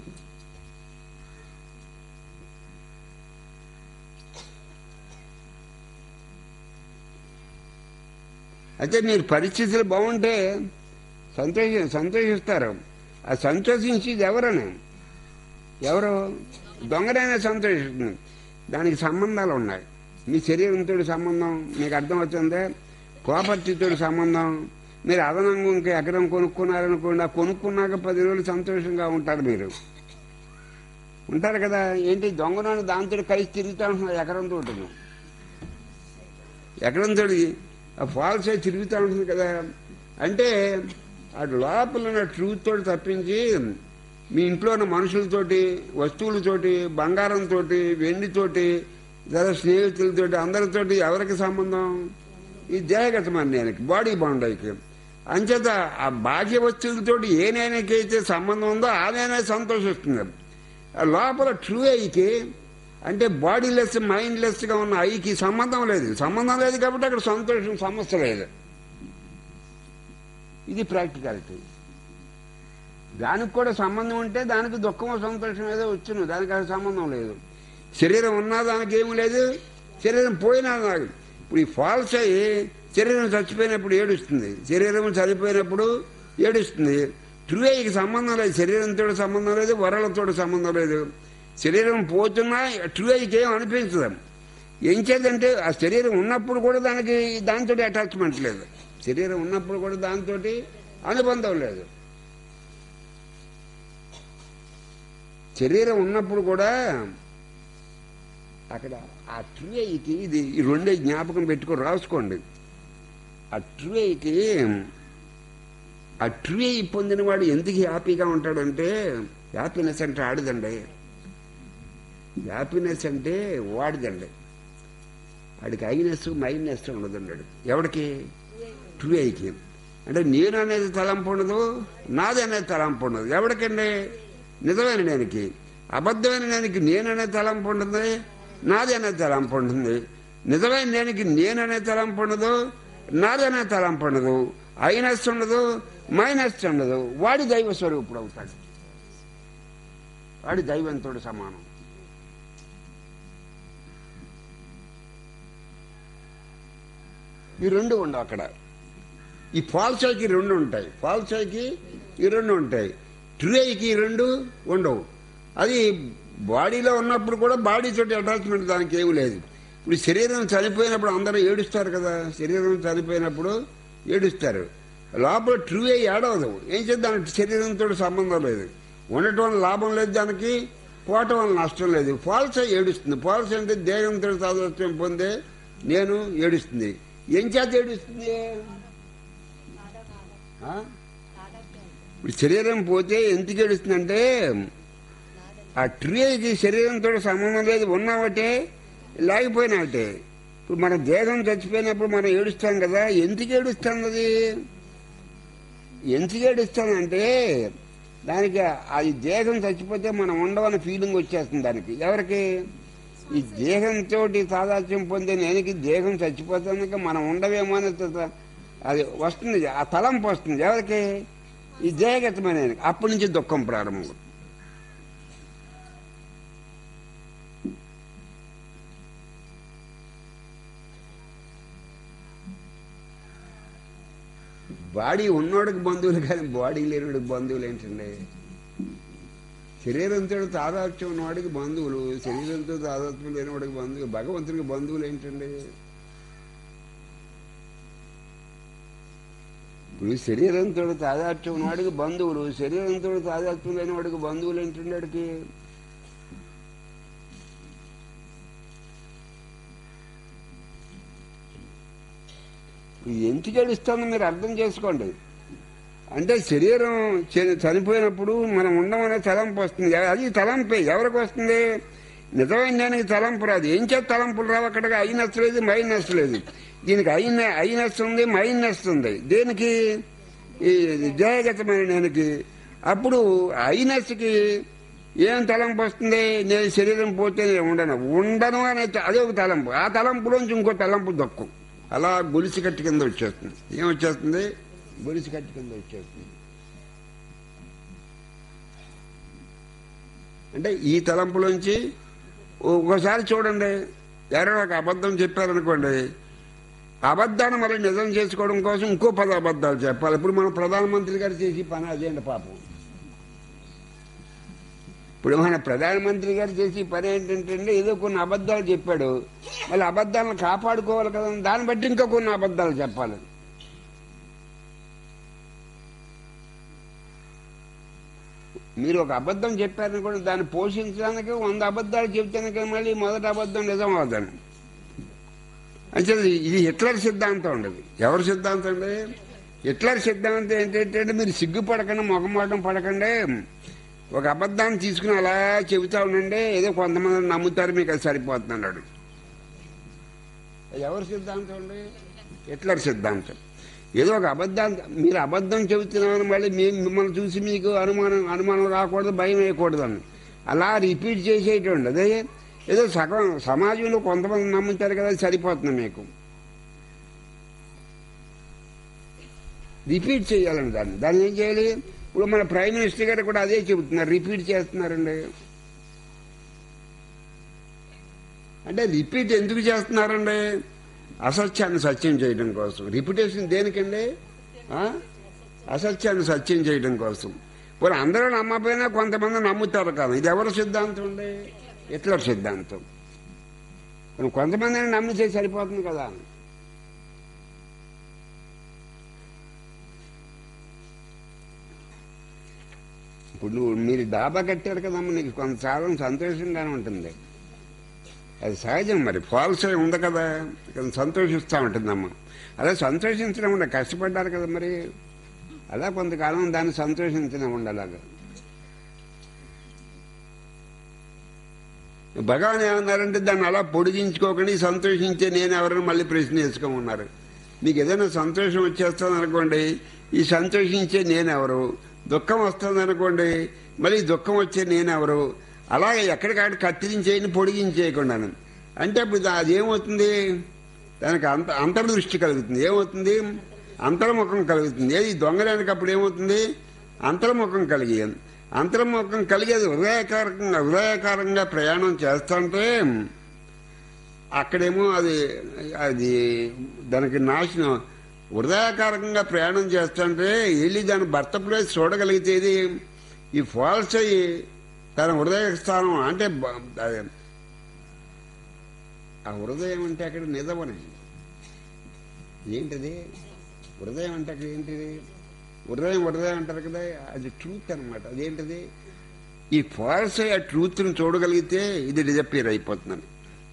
అయితే మీరు పరిస్థితులు బాగుంటే సంతోష సంతోషిస్తారు ఆ సంతోషించేది ఎవరని ఎవరు దొంగనైనా సంతోషిస్తుంది దానికి సంబంధాలు ఉన్నాయి మీ శరీరంతో సంబంధం మీకు అర్థమవుతుందే కోపర్తితో సంబంధం మీరు అదనంగా ఇంకా ఎకరం కొనుక్కున్నారనుకోండి ఆ కొనుక్కున్నాక పది రోజులు సంతోషంగా ఉంటారు మీరు ఉంటారు కదా ఏంటి దొంగనని దాంతో కలిసి తిరుగుతా ఉంటున్నారు ఎకరం తోటి ఎకరం తోటి ఆ ఫాల్స్ అయి తిరుగుతూ ఉంటుంది కదా అంటే అటు లోపల ఉన్న ట్రూత్ తోటి తప్పించి మీ ఇంట్లో ఉన్న మనుషులతోటి వస్తువులతోటి బంగారంతో వెండితోటి ఇతర స్నేహితులతోటి అందరితోటి ఎవరికి సంబంధం ఈ దేహగతమన్యానికి బాడీ బాండైకి అంచేత ఆ బాహ్య వస్తువులతోటి ఏ నేనకైతే సంబంధం ఉందో ఆ నేనే సంతోషిస్తుంది ఆ లోపల ట్రూ ఐకి అంటే బాడీ లెస్ మైండ్ లెస్ గా ఉన్న ఐకి సంబంధం లేదు సంబంధం లేదు కాబట్టి అక్కడ సంతోషం సమస్య లేదు ఇది ప్రాక్టికాలిటీ దానికి కూడా సంబంధం ఉంటే దానికి దుఃఖం సంతోషం ఏదో వచ్చును దానికి అది సంబంధం లేదు శరీరం ఉన్నా దానికి ఏమీ లేదు శరీరం పోయినా నాకు ఇప్పుడు ఈ ఫాల్స్ అయ్యి శరీరం చచ్చిపోయినప్పుడు ఏడుస్తుంది శరీరం చనిపోయినప్పుడు ఏడుస్తుంది ట్రూఐకి సంబంధం లేదు శరీరంతో సంబంధం లేదు వరలతో సంబంధం లేదు శరీరం పోతున్నా ట్రూఐకి ఏం అనిపించదు ఏం చేద్దంటే ఆ శరీరం ఉన్నప్పుడు కూడా దానికి దాంతో అటాచ్మెంట్ లేదు శరీరం ఉన్నప్పుడు కూడా దాంతో అనుబంధం లేదు శరీరం ఉన్నప్పుడు కూడా అక్కడ ఆ ట్రూఐకి ఇది ఈ రెండే జ్ఞాపకం పెట్టుకొని రాసుకోండి ఆ ట్రూఐకి ఆ ట్రూఐ పొందినవాడు ఎందుకు హ్యాపీగా ఉంటాడంటే హ్యాపీనెస్ అంటే ఆడిదండి హ్యాపీనెస్ అంటే వాడిదండి వాడికి ఐనెస్ మైనెస్ ఉండదండి ఎవడికి ట్రూఐకి అంటే నేను అనేది తలంపు ఉండదు నాది అనేది తలంపు ఉండదు ఎవడికండి నిజమైన నేనికి అబద్ధమైన నేనికి నేననే తలంపు ఉంటుంది నాది అనే తలంపు ఉంటుంది నిజమైన నేనికి నేననే తలంపు ఉండదు నాదనే తలంపు ఉండదు ఐనస్ ఉండదు మైనస్ ఉండదు వాడి దైవ స్వరూపుడు అవుతాడు వాడి దైవంతో సమానం ఈ రెండు ఉండవు అక్కడ ఈ ఫాల్సైకి రెండు ఉంటాయి ఫాల్సైకి ఈ రెండు ఉంటాయి ట్రూఐకి ఈ రెండు ఉండవు అది బాడీలో ఉన్నప్పుడు కూడా బాడీ తోటి అటాచ్మెంట్ దానికి ఏమి లేదు ఇప్పుడు శరీరం చనిపోయినప్పుడు అందరూ ఏడుస్తారు కదా శరీరం చనిపోయినప్పుడు ఏడుస్తారు లోపల ట్రూ అయ్యి ఏడవదు ఏం చేద్దాం దానికి శరీరంతో సంబంధం లేదు ఉండటం వల్ల లాభం లేదు దానికి పోవటం వల్ల నష్టం లేదు ఫాల్స్ అయ్యి ఏడుస్తుంది ఫాల్స్ అంటే దేహంతో సాదృశ్యం పొందే నేను ఏడుస్తుంది ఏం చేత ఏడుస్తుంది ఆ? ఇప్పుడు శరీరం పోతే ఎందుకు ఏడుస్తుందంటే ఆ ట్రీకి శరీరంతో సంబంధం లేదు ఉన్నావటే లేకపోయినట్టే ఇప్పుడు మన దేహం చచ్చిపోయినప్పుడు మనం ఏడుస్తాం కదా ఎందుకు ఏడుస్తాం అది ఎందుకు ఏడుస్తానంటే దానికి అది దేహం చచ్చిపోతే మనం ఉండవని ఫీలింగ్ వచ్చేస్తుంది దానికి ఎవరికి ఈ దేహంతో సాదాత్యం పొందే నేనికి దేహం చచ్చిపోతానికి మనం ఉండవేమో అని త- అది వస్తుంది ఆ తలంపు వస్తుంది ఎవరికి ఈ దేహగతమైన ఆయనకి. అప్పటి నుంచి దుఃఖం ప్రారంభం బాడీ ఉన్నోడికి బంధువులు కానీ బాడీ లేనివాడికి బంధువులు ఏంటండి శరీరంతో తాదాత్యం ఉన్నవాడికి బంధువులు శరీరంతో తాదాత్యం లేనివాడికి బంధువులు భగవంతుడికి బంధువులు ఏంటండి ఇప్పుడు శరీరంతో తాదాత్యం ఉన్నవాడికి బంధువులు శరీరంతో తాదాత్యం లేని వాడికి బంధువులు ఏంటండి వాడికి ఇది ఎందుకు ఏడుస్తుందో మీరు అర్థం చేసుకోండి అంటే శరీరం చని- చనిపోయినప్పుడు మనం ఉండమనే తలంపు వస్తుంది అది తలంపే ఎవరికి వస్తుంది నిజమైన దానికి తలంపు రాదు ఏం చేత తలంపులు రావు అక్కడికి అయినస్ లేదు మైనస్ లేదు దీనికి అయిన అయినస్ ఉంది మైనస్ ఉంది దేనికి ఈ జయగతమైన నేనికి అప్పుడు అయినస్కి ఏం తలంపు వస్తుంది నేను శరీరం పోతే నేను ఉండను ఉండను అనే త- అదే ఒక తలంపు ఆ తలంపులోంచి ఇంకో తలంపు దక్కు అలా గొలుసు కట్టి కింద వచ్చేస్తుంది ఏం వచ్చేస్తుంది గొలుసు కట్టి కింద వచ్చేస్తుంది అంటే ఈ తలంపులోంచి ఒకసారి చూడండి ఎవరైనా ఒక అబద్ధం చెప్పారనుకోండి అబద్ధాన్ని మళ్ళీ నిజం చేసుకోవడం కోసం ఇంకో పది అబద్ధాలు చెప్పాలి ఇప్పుడు మన ప్రధానమంత్రి గారు చేసి పని అదేంటి పాపం ఇప్పుడు మన ప్రధానమంత్రి గారు చేసి పని ఏంటంటే ఏదో కొన్ని అబద్ధాలు చెప్పాడు మళ్ళీ అబద్ధాలను కాపాడుకోవాలి కదా దాన్ని బట్టి ఇంకా కొన్ని అబద్ధాలు చెప్పాలి మీరు ఒక అబద్ధం చెప్పారనుకోండి దాన్ని పోషించడానికి వంద అబద్ధాలు చెప్తానికి మళ్ళీ మొదటి అబద్ధం నిజం అవుతాను అంటే ఇది హిట్లర్ సిద్ధాంతం ఉండదు ఎవరి సిద్ధాంతం అండి హిట్లర్ సిద్ధాంతం ఏంటంటే మీరు సిగ్గుపడకండి మొగమాటం పడకండి ఒక అబద్ధాన్ని తీసుకుని అలా చెబుతా ఉండండి ఏదో కొంతమంది నమ్ముతారు మీకు అది సరిపోతుంది అన్నాడు అది ఎవరి సిద్ధాంతం అండి హిట్లర్ సిద్ధాంతం ఏదో ఒక అబద్ధాన్ని మీరు అబద్ధం చెబుతున్నామని మళ్ళీ మేము మిమ్మల్ని చూసి మీకు అనుమానం అనుమానం రాకూడదు భయం వేయకూడదని అలా రిపీట్ చేసేటువంటి అదే ఏదో సగం సమాజంలో కొంతమంది నమ్ముతారు కదా అది సరిపోతుంది మీకు రిపీట్ చేయాలండి దాన్ని దాన్ని ఏం చేయాలి ఇప్పుడు మన ప్రైమ్ మినిస్టర్ గారు కూడా అదే చెబుతున్నారు రిపీట్ చేస్తున్నారండి అంటే రిపీట్ ఎందుకు చేస్తున్నారండి అసత్యాన్ని సత్యం చేయడం కోసం రిపిటేషన్ దేనికండి ఆ? అసత్యాన్ని సత్యం చేయడం కోసం ఇప్పుడు అందరూ నమ్మకపోయినా కొంతమంది నమ్ముతారు కదా ఇది ఎవరి సిద్ధాంతం అండి హిట్లర్ సిద్ధాంతం ఇప్పుడు కొంతమందిని నమ్మితే సరిపోతుంది కదా ఇప్పుడు నువ్వు మీరు డాబా కట్టారు కదమ్మా నీకు కొంతకాలం సంతోషంగానే ఉంటుంది అది సహజం మరి ఫాల్స్ అయి ఉంది కదా కొంచెం సంతోషిస్తూ ఉంటుందమ్మా అలా సంతోషించడం ఉండ కష్టపడ్డారు కదా మరి అలా కొంతకాలం దాన్ని సంతోషించడం ఉండలాగా భగవాన్ ఏమన్నారంటే దాన్ని అలా పొడిగించుకోకండి సంతోషించే నేను ఎవరైనా మళ్ళీ ప్రశ్న వేసుకోమన్నారు మీకు ఏదైనా సంతోషం వచ్చేస్తుంది అనుకోండి ఈ సంతోషించే నేనెవరు దుఃఖం వస్తుంది అనుకోండి మళ్ళీ దుఃఖం వచ్చే నేనెవరు అలాగే ఎక్కడికాడ కత్తిరించేయని పొడిగించేయకుండా అంటే ఇప్పుడు అది ఏమవుతుంది దానికి అంత అంతర్దృష్టి కలుగుతుంది ఏమవుతుంది అంతర్ముఖం కలుగుతుంది ఏది దొంగలేనికి అప్పుడు ఏమవుతుంది అంతర్ముఖం కలిగి అంతర్ముఖం కలిగేది హృదయకారకంగా హృదయకారంగా ప్రయాణం చేస్తుంటే అక్కడేమో అది అది దానికి నాశనం హృదయకారకంగా ప్రయాణం చేస్తుంటే వెళ్ళి దాని భర్త ప్లేస్ చూడగలిగితేది ఈ ఫాల్స్ అయ్యి తన హృదయ స్థానం అంటే బ- అది ఆ హృదయం అంటే అక్కడ నిజమని ఏంటిది హృదయం అంటే అక్కడ ఏంటిది హృదయం హృదయం అంటారు కదా అది ట్రూత్ అనమాట అదేంటిది ఈ ఫాల్స్ ఆ ట్రూత్ని చూడగలిగితే ఇది డిజపీర్ అయిపోతుందని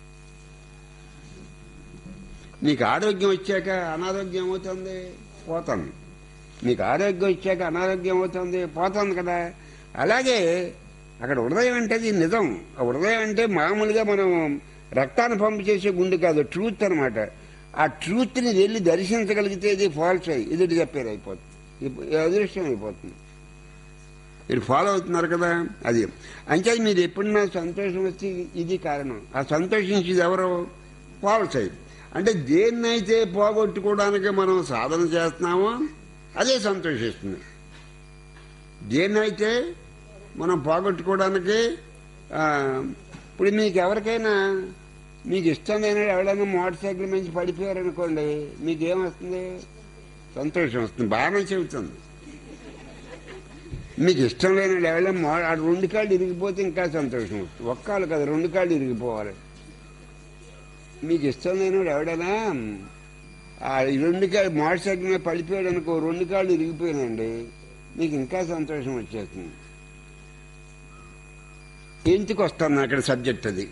నీకు ఆరోగ్యం వచ్చాక అనారోగ్యం అవుతుంది పోతుంది నీకు ఆరోగ్యం వచ్చాక అనారోగ్యం అవుతుంది పోతుంది కదా అలాగే అక్కడ హృదయం అంటే అది నిజం ఆ హృదయం అంటే మామూలుగా మనం రక్తాన్ని పంపు చేసే గుండె కాదు ట్రూత్ అనమాట ఆ ట్రూత్ని వెళ్ళి దర్శించగలిగితే ఇది ఫాల్స్ అయ్యి ఇది డిజపేర్ అయిపోతుంది ఇప్పు- ఇది అదృష్టం అయిపోతుంది మీరు ఫాలో అవుతున్నారు కదా అది అంటే మీరు ఎప్పుడన్నా సంతోషం వచ్చి ఇది కారణం ఆ సంతోషించేది ఎవరు ఫాల్స్ అయ్యి అంటే దేన్నైతే పోగొట్టుకోవడానికి మనం సాధన చేస్తున్నామో అదే సంతోషిస్తుంది దేన్నైతే మనం పోగొట్టుకోవడానికి ఆ, ఇప్పుడు మీకు ఎవరికైనా మీకు ఇష్టం లేని ఎవరైనా మోటార్ సైకిల్ మంచి పడిపోయారనుకోండి మీకు ఏమొస్తుంది సంతోషం వస్తుంది బాగానే చెబుతుంది మీకు ఇష్టం లేని ఎవరైనా మో ఆ రెండు కాళ్ళు ఇరిగిపోతే ఇంకా సంతోషం వస్తుంది ఒక్క కాళ్ళు కదా రెండు కాళ్ళు ఇరిగిపోవాలి మీకు ఇష్టం లేనివాడు ఎవడైనా ఆ రెండు కాళ్ళు మోటార్ సైకిల్ మీద పడిపోయాడు అనుకో రెండు కాళ్ళు ఇరిగిపోయినండి మీకు ఇంకా సంతోషం వచ్చేస్తుంది ఎందుకు వస్తాను అక్కడ సబ్జెక్ట్ అది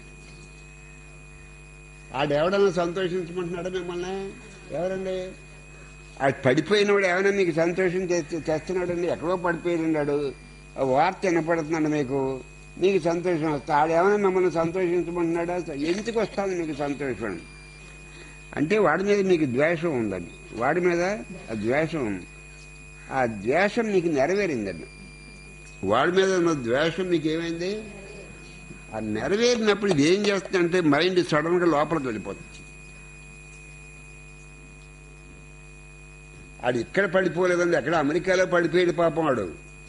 ఆడెవడన్నా సంతోషించమంటున్నాడా మిమ్మల్ని ఎవరండి ఆ పడిపోయినవాడు ఏమైనా మీకు సంతోషం తెచ్చి- తెస్తున్నాడండి ఎక్కడో పడిపోయినాడు ఆ వార్త వినపడుతున్నాడు మీకు మీకు సంతోషం వస్తా ఆడేమైనా మిమ్మల్ని సంతోషించమంటున్నాడా ఎందుకు వస్తుంది మీకు సంతోషం అంటే వాడి మీద మీకు ద్వేషం ఉందండి వాడి మీద ఆ ద్వేషం ఉంది ఆ ద్వేషం మీకు నెరవేరిందండి వాడి మీద ఉన్న ద్వేషం మీకు ఏమైంది ఆ నెరవేరినప్పుడు ఇది ఏం చేస్తుందంటే మైండ్ సడన్ గా లోపలికి వెళ్ళిపోతుంది ఆడు ఇక్కడ పడిపోలేదండి ఎక్కడ అమెరికాలో పడిపోయాడు పాపం ఆడు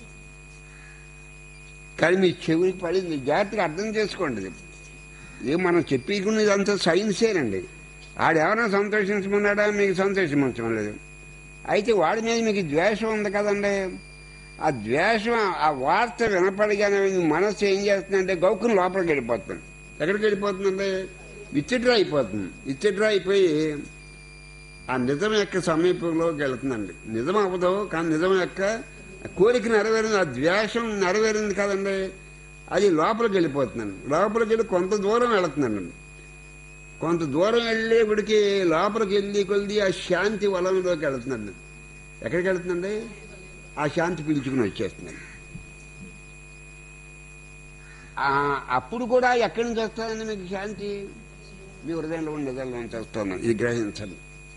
కానీ మీ చెవికి పడింది జాగ్రత్తగా అర్థం చేసుకోండి ఇది. ఇది మనం చెప్పేకున్నది ఇదంతా సైన్సేనండి ఆడెవరైనా సంతోషించమన్నాడా మీకు సంతోషించడం లేదు అయితే వాడి మీద మీకు ద్వేషం ఉంది కదండి ఆ ద్వేషం ఆ వార్త వినపడగానే మీ మనస్సు ఏం చేస్తుందంటే గౌకుని లోపలికి వెళ్ళిపోతుంది ఎక్కడికి వెళ్ళిపోతుందంటే విత్డ్రా అయిపోతుంది విత్డ్రా అయిపోయి ఆ నిజం యొక్క సమీపంలోకి వెళ్తుందండి నిజం అవ్వదు కానీ నిజం యొక్క కోరిక నెరవేరింది ఆ ద్వేషం నెరవేరింది కదండి అది లోపలికి వెళ్ళిపోతుందండి లోపలికి వెళ్ళి కొంత దూరం వెళుతుందండి కొంత దూరం వెళ్ళేప్పటికి లోపలికి వెళ్ళి కొద్ది ఆ శాంతి వలంలోకి వెళుతుందండి ఎక్కడికి వెళుతుందండి ఆ శాంతి పీల్చుకుని వచ్చేస్తుందండి ఆ, అప్పుడు కూడా ఎక్కడి నుంచి వస్తుందండి మీకు శాంతి మీ హృదయంలో ఉండే నిజంలో నుంచి వస్తుంది ఇది గ్రహించండి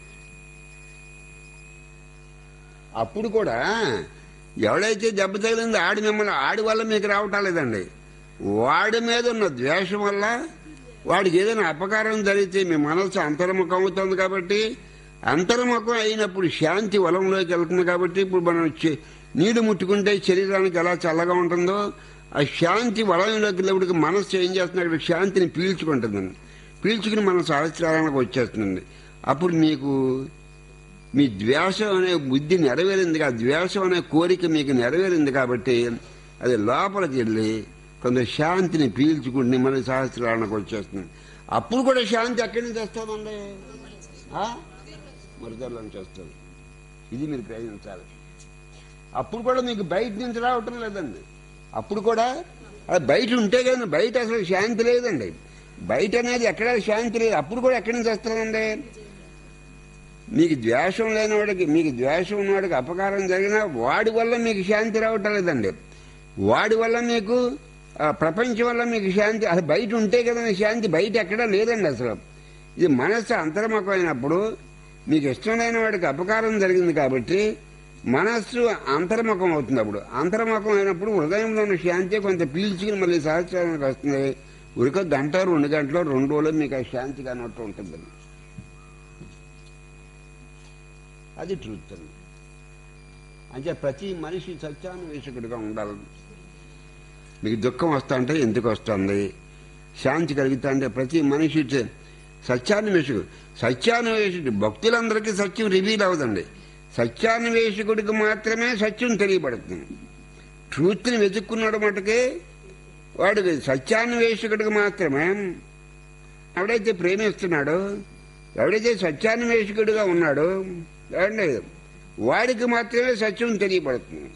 అప్పుడు కూడా ఎవడైతే దెబ్బ తగిలిందో ఆడి మిమ్మల్ని ఆడి వల్ల మీకు రావటం లేదండి వాడి మీద ఉన్న ద్వేషం వల్ల వాడికి ఏదైనా అపకారం జరిగితే మీ మనసు అంతర్ముఖం అవుతుంది కాబట్టి అంతర్ముఖం అయినప్పుడు శాంతి వలంలోకి వెళ్తుంది కాబట్టి ఇప్పుడు మనం చె- నీళ్లు ముట్టుకుంటే శరీరానికి ఎలా చల్లగా ఉంటుందో ఆ శాంతి వలంలోకి వెళ్ళేప్పటికి మనసు ఏం చేస్తుంది అక్కడ శాంతిని పీల్చుకుంటుందండి పీల్చుకుని మన సహస్రాలకు వచ్చేస్తుందండి అప్పుడు మీకు మీ ద్వేషం అనే బుద్ధి నెరవేరింది ఆ ద్వేషం అనే కోరిక మీకు నెరవేరింది కాబట్టి అది లోపలికి వెళ్ళి కొంత శాంతిని పీల్చుకుని మన సహస్రాలకు వచ్చేస్తుంది అప్పుడు కూడా శాంతి ఎక్కడి నుంచి వస్తుందండి ఆ? మృతల్లో నుంచి వస్తుంది ఇది మీరు గ్రహించాలి అప్పుడు కూడా మీకు బయట నుంచి రావటం లేదండి అప్పుడు కూడా అది బయట ఉంటే కానీ బయట అసలు శాంతి లేదండి బయట అనేది ఎక్కడ శాంతి లేదు అప్పుడు కూడా ఎక్కడి నుంచి వస్తుందండి మీకు ద్వేషం లేనివాడికి మీకు ద్వేషం ఉన్నవాడికి అపకారం జరిగినా వాడి వల్ల మీకు శాంతి రావటం లేదండి వాడి వల్ల మీకు ఆ, ప్రపంచం వల్ల మీకు శాంతి అది బయట ఉంటే కదా శాంతి బయట ఎక్కడా లేదండి అసలు ఇది మనస్సు అంతర్ముఖమైనప్పుడు మీకు ఇష్టం లేని వాడికి అపకారం జరిగింది కాబట్టి మనస్సు అంతర్ముఖం అవుతుంది అప్పుడు అంతర్ముఖం అయినప్పుడు హృదయంలో ఉన్న శాంతి కొంత పీల్చుకుని మళ్ళీ సహస్రానికి వస్తుంది ఉరిక గంట రెండు గంటలు రెండు రోజులు మీకు ఆ శాంతి కానట్టు ఉంటుంది అది ట్రూత్ అండి అంటే ప్రతి మనిషి సత్యాన్వేషకుడిగా ఉండాలి మీకు దుఃఖం వస్తా అంటే ఎందుకు వస్తుంది శాంతి కలుగుతా అంటే ప్రతి మనిషి చే- సత్యాన్వేషకుడు సత్యాన్వేషకుడు భక్తులందరికీ సత్యం రివీల్ అవదండి సత్యాన్వేషకుడికి మాత్రమే సత్యం తెలియబడుతుంది ట్రూత్ని వెతుక్కున్నాడు మటుకే వాడికి సత్యాన్వేషకుడికి మాత్రమే ఎవడైతే ప్రేమిస్తున్నాడో ఎవడైతే సత్యాన్వేషకుడిగా ఉన్నాడో ఏమండి వాడికి మాత్రమే సత్యం తెలియబడుతుంది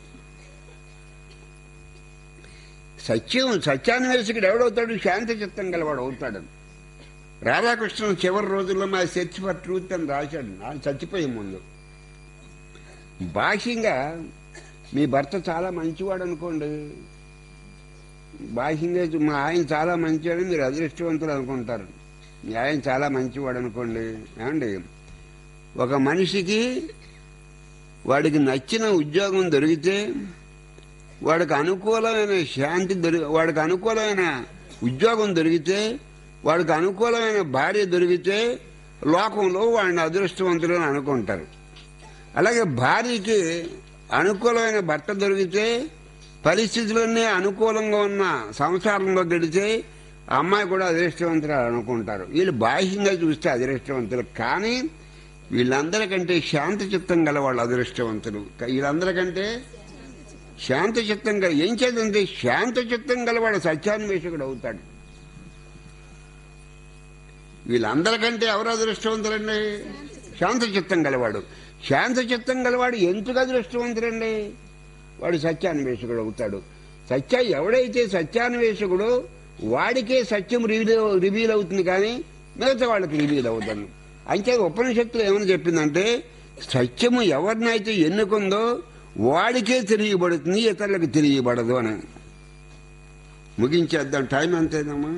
సత్యం సత్యాన్వేషకుడు ఎవడవుతాడు శాంతి చిత్తం గలవాడు అవుతాడు రాధాకృష్ణన్ చివరి రోజుల్లో మా సెర్చ్ ఫర్ ట్రూత్ అని రాశాడు ఆయన చచ్చిపోయే ముందు బాహ్యంగా మీ భర్త చాలా మంచివాడు అనుకోండి బాహ్యంగా చూ- మా ఆయన చాలా మంచివాడు మీరు అదృష్టవంతులు అనుకుంటారు మీ ఆయన చాలా మంచివాడు అనుకోండి ఏమండి ఒక మనిషికి వాడికి నచ్చిన ఉద్యోగం దొరికితే వాడికి అనుకూలమైన శాంతి దొరి వాడికి అనుకూలమైన ఉద్యోగం దొరికితే వాడికి అనుకూలమైన భార్య దొరికితే లోకంలో వాడిని అదృష్టవంతులు అని అనుకుంటారు అలాగే భార్యకి అనుకూలమైన భర్త దొరికితే పరిస్థితులన్నీ అనుకూలంగా ఉన్న సంసారంలో గడితే ఆ అమ్మాయి కూడా అదృష్టవంతులు అనుకుంటారు వీళ్ళు బాహ్యంగా చూస్తే అదృష్టవంతులు కానీ వీళ్ళందరికంటే శాంత చిత్తం గల వాళ్ళు అదృష్టవంతులు వీళ్ళందరికంటే శాంత చిత్తం గల ఏం చేద్దంటే శాంత చిత్తం గలవాడు సత్యాన్వేషకుడు అవుతాడు వీళ్ళందరికంటే ఎవరు అదృష్టవంతులండి శాంత చిత్తం గలవాడు శాంత చిత్తం గలవాడు ఎందుకు అదృష్టవంతుడండి వాడు సత్యాన్వేషకుడు అవుతాడు సత్య ఎవడైతే సత్యాన్వేషకుడో వాడికే సత్యం రివీల్ రివీల్ అవుతుంది కానీ మిగతా వాళ్ళకి రివీల్ అవుతుంది అంటే ఉపనిషత్తులు ఏమని చెప్పిందంటే సత్యము ఎవరినైతే ఎన్నుకుందో వాడికే తెలియబడుతుంది ఇతరులకు తెలియబడదు అని ముగించేద్దాం టైం అంతేనమ్మా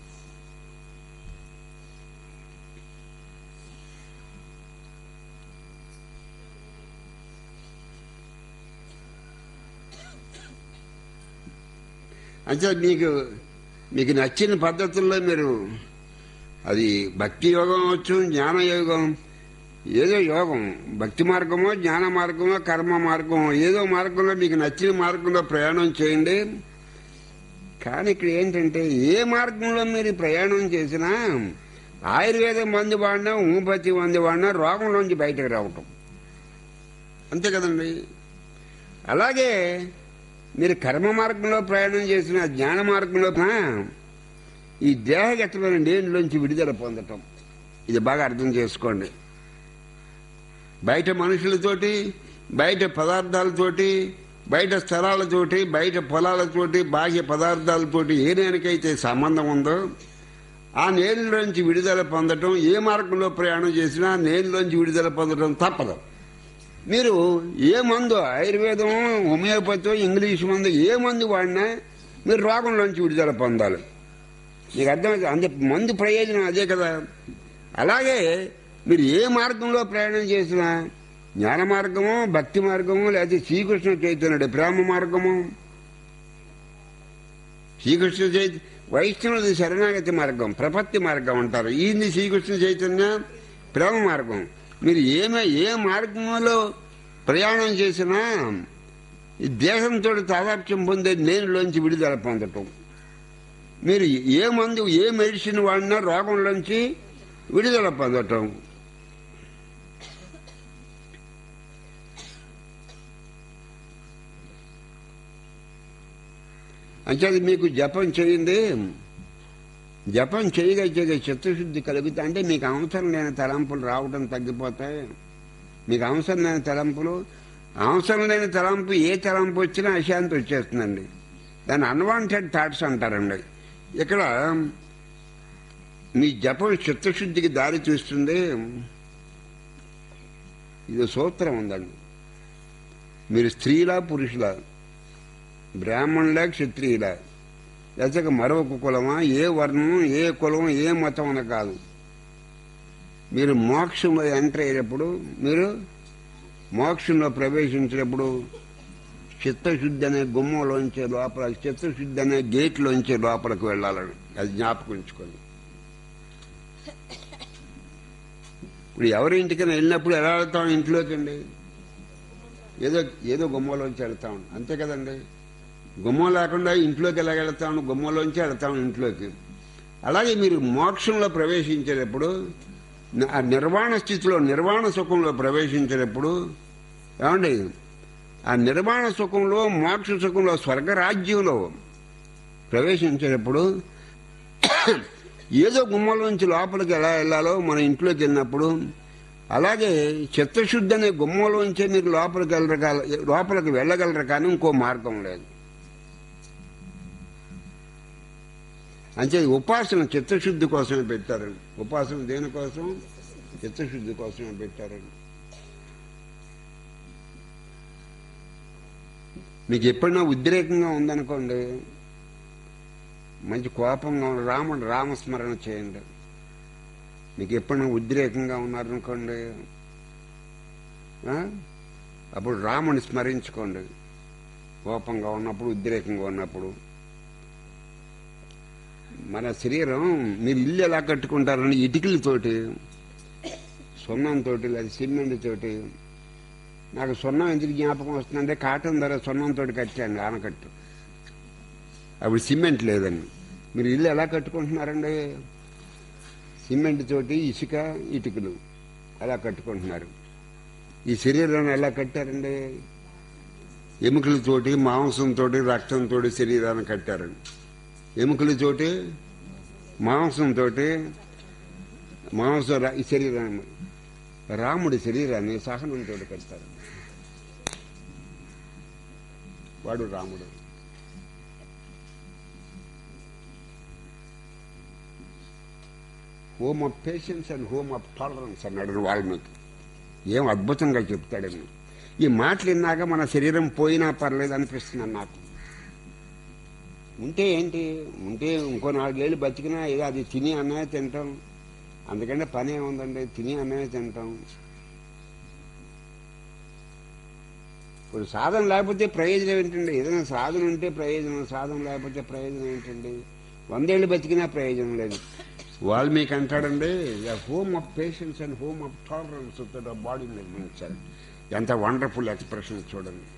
అంటే మీకు మీకు నచ్చిన పద్ధతుల్లో మీరు అది భక్తి యోగం అవచ్చు జ్ఞాన యోగం ఏదో యోగం భక్తి మార్గమో జ్ఞాన మార్గమో కర్మ మార్గమో ఏదో మార్గంలో మీకు నచ్చిన మార్గంలో ప్రయాణం చేయండి కానీ ఇక్కడ ఏంటంటే ఏ మార్గంలో మీరు ప్రయాణం చేసినా ఆయుర్వేదం మందు వాడినా హోమియోపతి మందు వాడినా రోగంలోంచి బయటకు రావటం అంతే కదండి అలాగే మీరు కర్మ మార్గంలో ప్రయాణం చేసిన జ్ఞాన మార్గంలో ఈ దేహగతమైన నేనులోంచి విడుదల పొందటం ఇది బాగా అర్థం చేసుకోండి బయట మనుషులతోటి బయట పదార్థాలతోటి బయట స్థలాలతోటి బయట పొలాలతోటి బాహ్య పదార్థాలతోటి ఏ నేనకైతే సంబంధం ఉందో ఆ నేనులోంచి విడుదల పొందటం ఏ మార్గంలో ప్రయాణం చేసినా నేనులోంచి విడుదల పొందటం తప్పదు మీరు ఏ మందు ఆయుర్వేదం హోమియోపతి ఇంగ్లీష్ మందు ఏ మందు వాడినా మీరు రోగంలోంచి విడుదల పొందాలి మీకు అర్థమైంది అంతే మందు ప్రయోజనం అదే కదా అలాగే మీరు ఏ మార్గంలో ప్రయాణం చేసినా జ్ఞాన మార్గము భక్తి మార్గము లేకపోతే శ్రీకృష్ణ చైతన్యుడు ప్రేమ మార్గము శ్రీకృష్ణ చైత వైష్ణవుది శరణాగతి మార్గం ప్రపత్తి మార్గం అంటారు ఈయన్ని శ్రీకృష్ణ చైతన్య ప్రేమ మార్గం మీరు ఏమే ఏ మార్గంలో ప్రయాణం చేసినా ఈ దేశంతో తాదాప్యం పొందే నేనులోంచి విడుదల పొందటం మీరు ఏ మందు ఏ మెడిసిన్ వాడినా రోగంలోంచి విడుదల పొందటం అంటే అది మీకు జపం చేయండి జపం చేయగలిగే చిత్తశుద్ధి కలుగుతా అంటే మీకు అవసరం లేని తలంపులు రావడం తగ్గిపోతాయి మీకు అవసరం లేని తలంపులు అవసరం లేని తలంపు ఏ తలంపు వచ్చినా అశాంతి వచ్చేస్తుందండి దాన్ని అన్వాంటెడ్ థాట్స్ అంటారండి ఇక్కడ మీ జపం చిత్తశుద్ధికి దారి తీస్తుంది ఇది సూత్రం ఉందండి మీరు స్త్రీలా పురుషులా బ్రాహ్మణులా క్షత్రియులా లేక మరొక కులమా ఏ వర్ణం ఏ కులం ఏ మతం అని కాదు మీరు మోక్షంలో ఎంటర్ అయ్యేటప్పుడు మీరు మోక్షంలో ప్రవేశించేటప్పుడు చిత్తశుద్ధి అనే గుమ్మంలోంచే లోపల చిత్తశుద్ధి అనే గేట్లోంచే లోపలికి వెళ్ళాలని అది జ్ఞాపకం ఉంచుకోండి ఇప్పుడు ఎవరి ఇంటికైనా వెళ్ళినప్పుడు ఎలా వెళ్తాం ఇంట్లోకి అండి ఏదో ఏదో గుమ్మలోంచి వెళ్తాం అంతే కదండి గుమ్మం లేకుండా ఇంట్లోకి ఎలా వెళ్తాం గుమ్మలోంచి వెళ్తాం ఇంట్లోకి అలాగే మీరు మోక్షంలో ప్రవేశించేటప్పుడు ఆ నిర్వాణ స్థితిలో నిర్వాణ సుఖంలో ప్రవేశించేటప్పుడు ఏమండి ఆ నిర్వాణ సుఖంలో మోక్ష సుఖంలో స్వర్గరాజ్యంలో ప్రవేశించేటప్పుడు ఏదో గుమ్మలోంచి లోపలికి ఎలా వెళ్ళాలో మన ఇంట్లోకి వెళ్ళినప్పుడు అలాగే చిత్తశుద్ధి అనే గుమ్మలోంచే మీరు లోపలికి వెళ్ళగల లోపలికి వెళ్ళగలరు కానీ ఇంకో మార్గం లేదు అంటే ఉపాసన చిత్తశుద్ధి కోసమే పెట్టారు ఉపాసన దేనికోసం చిత్తశుద్ధి కోసమే పెట్టారు మీకు ఎప్పుడైనా ఉద్రేకంగా ఉందనుకోండి మంచి కోపంగా ఉన్న రాముడు రామస్మరణ చేయండి మీకు ఎప్పుడైనా ఉద్రేకంగా ఉన్నారనుకోండి ఆ? అప్పుడు రాముని స్మరించుకోండి కోపంగా ఉన్నప్పుడు ఉద్రేకంగా ఉన్నప్పుడు మన శరీరం మీరు ఇల్లు ఎలా కట్టుకుంటారని ఇటుకలతోటి సున్నంతో లేదా సిమెంట్ తోటి నాకు సున్నం ఎందుకు జ్ఞాపకం వస్తుందంటే కాటన్ ధర సున్నంతో కట్టాను ఆనకట్టు అప్పుడు సిమెంట్ లేదండి మీరు ఇల్లు ఎలా కట్టుకుంటున్నారండి సిమెంట్ తోటి ఇసుక ఇటుకలు అలా కట్టుకుంటున్నారు ఈ శరీరాన్ని ఎలా కట్టారండి ఎముకలతోటి మాంసంతో రక్తంతో శరీరాన్ని కట్టారండి ఎముకలతోటి మాంసంతో మాంసం రా- ఈ శరీరాన్ని రాముడి శరీరాన్ని సహనంతో కట్టారు వాడు రాముడు home of patience and home of tolerance అన్నాడు వాల్మీకి ఏం అద్భుతంగా చెప్తాడని ఈ మాటలు విన్నాక మన శరీరం పోయినా పర్లేదు అనిపిస్తుంది నాకు ఉంటే ఏంటి ఉంటే ఇంకో నాలుగేళ్ళు బతికినా ఏదో అది తిని అన్నమే తింటాం అందుకంటే పని ఏముందండి తిని అన్నమే తింటాం ఇప్పుడు సాధన లేకపోతే ప్రయోజనం ఏంటండి ఏదైనా సాధన ఉంటే ప్రయోజనం సాధన లేకపోతే ప్రయోజనం ఏంటండి వందేళ్ళు బతికినా ప్రయోజనం లేదు వాల్మీకి అంటాడండి home of patience and home of tolerance body నిర్మించారు ఎంత వండర్ఫుల్ ఎక్స్ప్రెషన్ చూడండి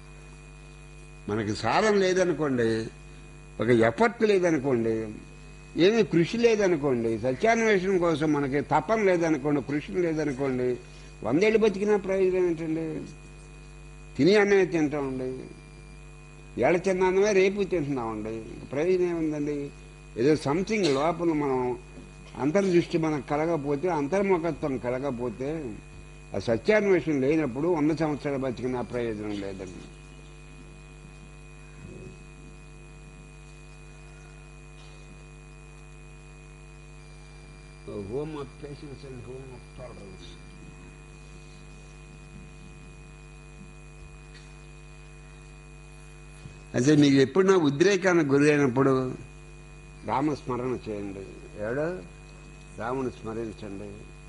మనకి సాధన లేదనుకోండి ఒక ఎఫర్ట్ లేదనుకోండి ఏమీ కృషి లేదనుకోండి సత్యాన్వేషణ కోసం మనకి తపన లేదనుకోండి కృషి లేదనుకోండి వందేళ్ళు బతికినా ప్రయోజనం ఏంటండి తిని అన్నమే తింటామండి ఏళ్ళ తిన్న అన్నమే రేపు తింటున్నామండి ప్రయోజనం ఏముందండి ఏదో సంథింగ్ లోపల మనం అంతర్దృష్టి మనకు కలగకపోతే అంతర్ముఖత్వం కలగకపోతే ఆ సత్యాన్వేషణ లేనప్పుడు వంద సంవత్సరాలు బతికిన ప్రయోజనం లేదండి home of patience and home of tolerance అయితే మీకు ఎప్పుడు నా ఉద్రేకానికి గురైనప్పుడు రామస్మరణ చేయండి ఏడో రాముని స్మరించండి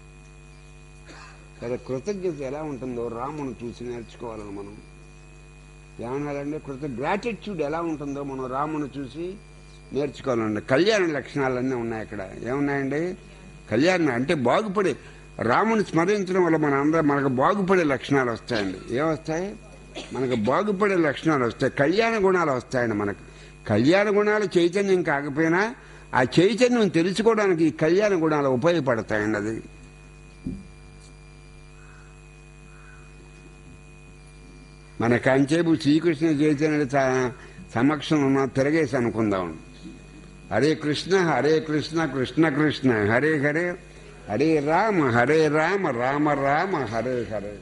కదా కృతజ్ఞత ఎలా ఉంటుందో రాముని చూసి నేర్చుకోవాలని మనం ఏమన్నారంటే కృత గ్రాటిట్యూడ్ ఎలా ఉంటుందో మనం రాముని చూసి నేర్చుకోవాలండి కళ్యాణ లక్షణాలన్నీ ఉన్నాయి ఇక్కడ ఏమున్నాయండి కళ్యాణ అంటే బాగుపడే రాముని స్మరించడం వల్ల మన అందరం మనకు బాగుపడే లక్షణాలు వస్తాయండి ఏమొస్తాయి మనకు బాగుపడే లక్షణాలు వస్తాయి కళ్యాణ గుణాలు వస్తాయండి మనకు కళ్యాణ గుణాలు చైతన్యం కాకపోయినా ఆ చైతన్యం తెలుసుకోవడానికి ఈ కళ్యాణ గుణాలు ఉపయోగపడతాయండి అది మన కంచేపు శ్రీకృష్ణ చైతన్యుడి స- సమక్షంలో ఉన్న తిరగేసి అనుకుందాం హరే కృష్ణ హరే కృష్ణ కృష్ణ కృష్ణ హరే హరే హరే రామ హరే రామ రామ రామ హరే హరే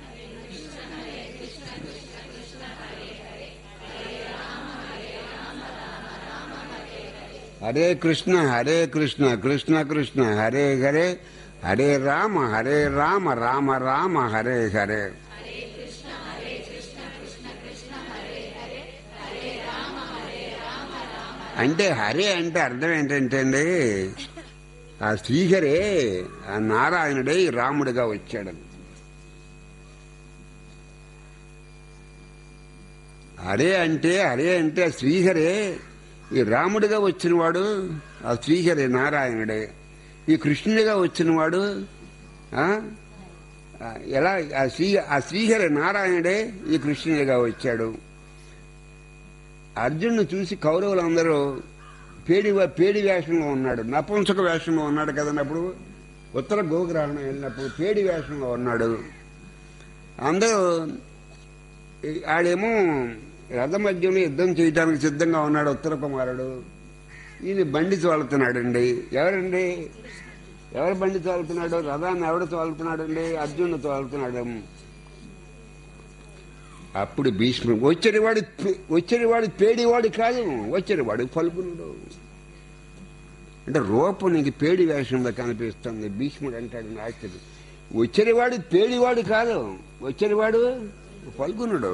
హరే కృష్ణ హరే కృష్ణ కృష్ణ కృష్ణ హరే హరే హరే రామ హరే రామ రామ రామ హరే హరే అంటే హరే అంటే అర్థం ఏంటంటే అండి ఆ శ్రీహరే ఆ నారాయణుడే ఈ రాముడిగా వచ్చాడని హరే అంటే హరే అంటే ఆ శ్రీహరే ఈ రాముడిగా వచ్చినవాడు ఆ శ్రీహరే నారాయణుడే ఈ కృష్ణుడిగా వచ్చినవాడు ఆ, ఆ, ఎలా ఆ శ్రీ ఆ శ్రీహరి నారాయణుడే ఈ కృష్ణుడిగా వచ్చాడు అర్జునుడు చూసి కౌరవులందరూ పేడి పేడి వేషంలో ఉన్నాడు నపుంసక వేషంలో ఉన్నాడు కదన్నప్పుడు ఉత్తర గోగ్రహణం వెళ్ళినప్పుడు పేడి వేషంలో ఉన్నాడు అందరూ ఈ- ఆడేమో రథ మధ్యంలో యుద్ధం చేయడానికి సిద్ధంగా ఉన్నాడు ఉత్తర కుమారుడు ఈయన బండి తోలుతున్నాడండి ఎవరండి ఎవరు బండి తోలుతున్నాడు రథాన్ని ఎవడు తోలుతున్నాడండి అర్జునుడు తోలుతున్నాడు అప్పుడు భీష్ముడు వచ్చేవాడు వచ్చేవాడు పేడివాడు కాదు వచ్చేవాడు ఫల్గునుడు అంటే రూపం నీకు పేడి వేషంలో కనిపిస్తుంది భీష్ముడు అంటాడు ఆశ్చర్యం వచ్చేవాడు పేడివాడు కాదు వచ్చేవాడు ఫల్గునుడు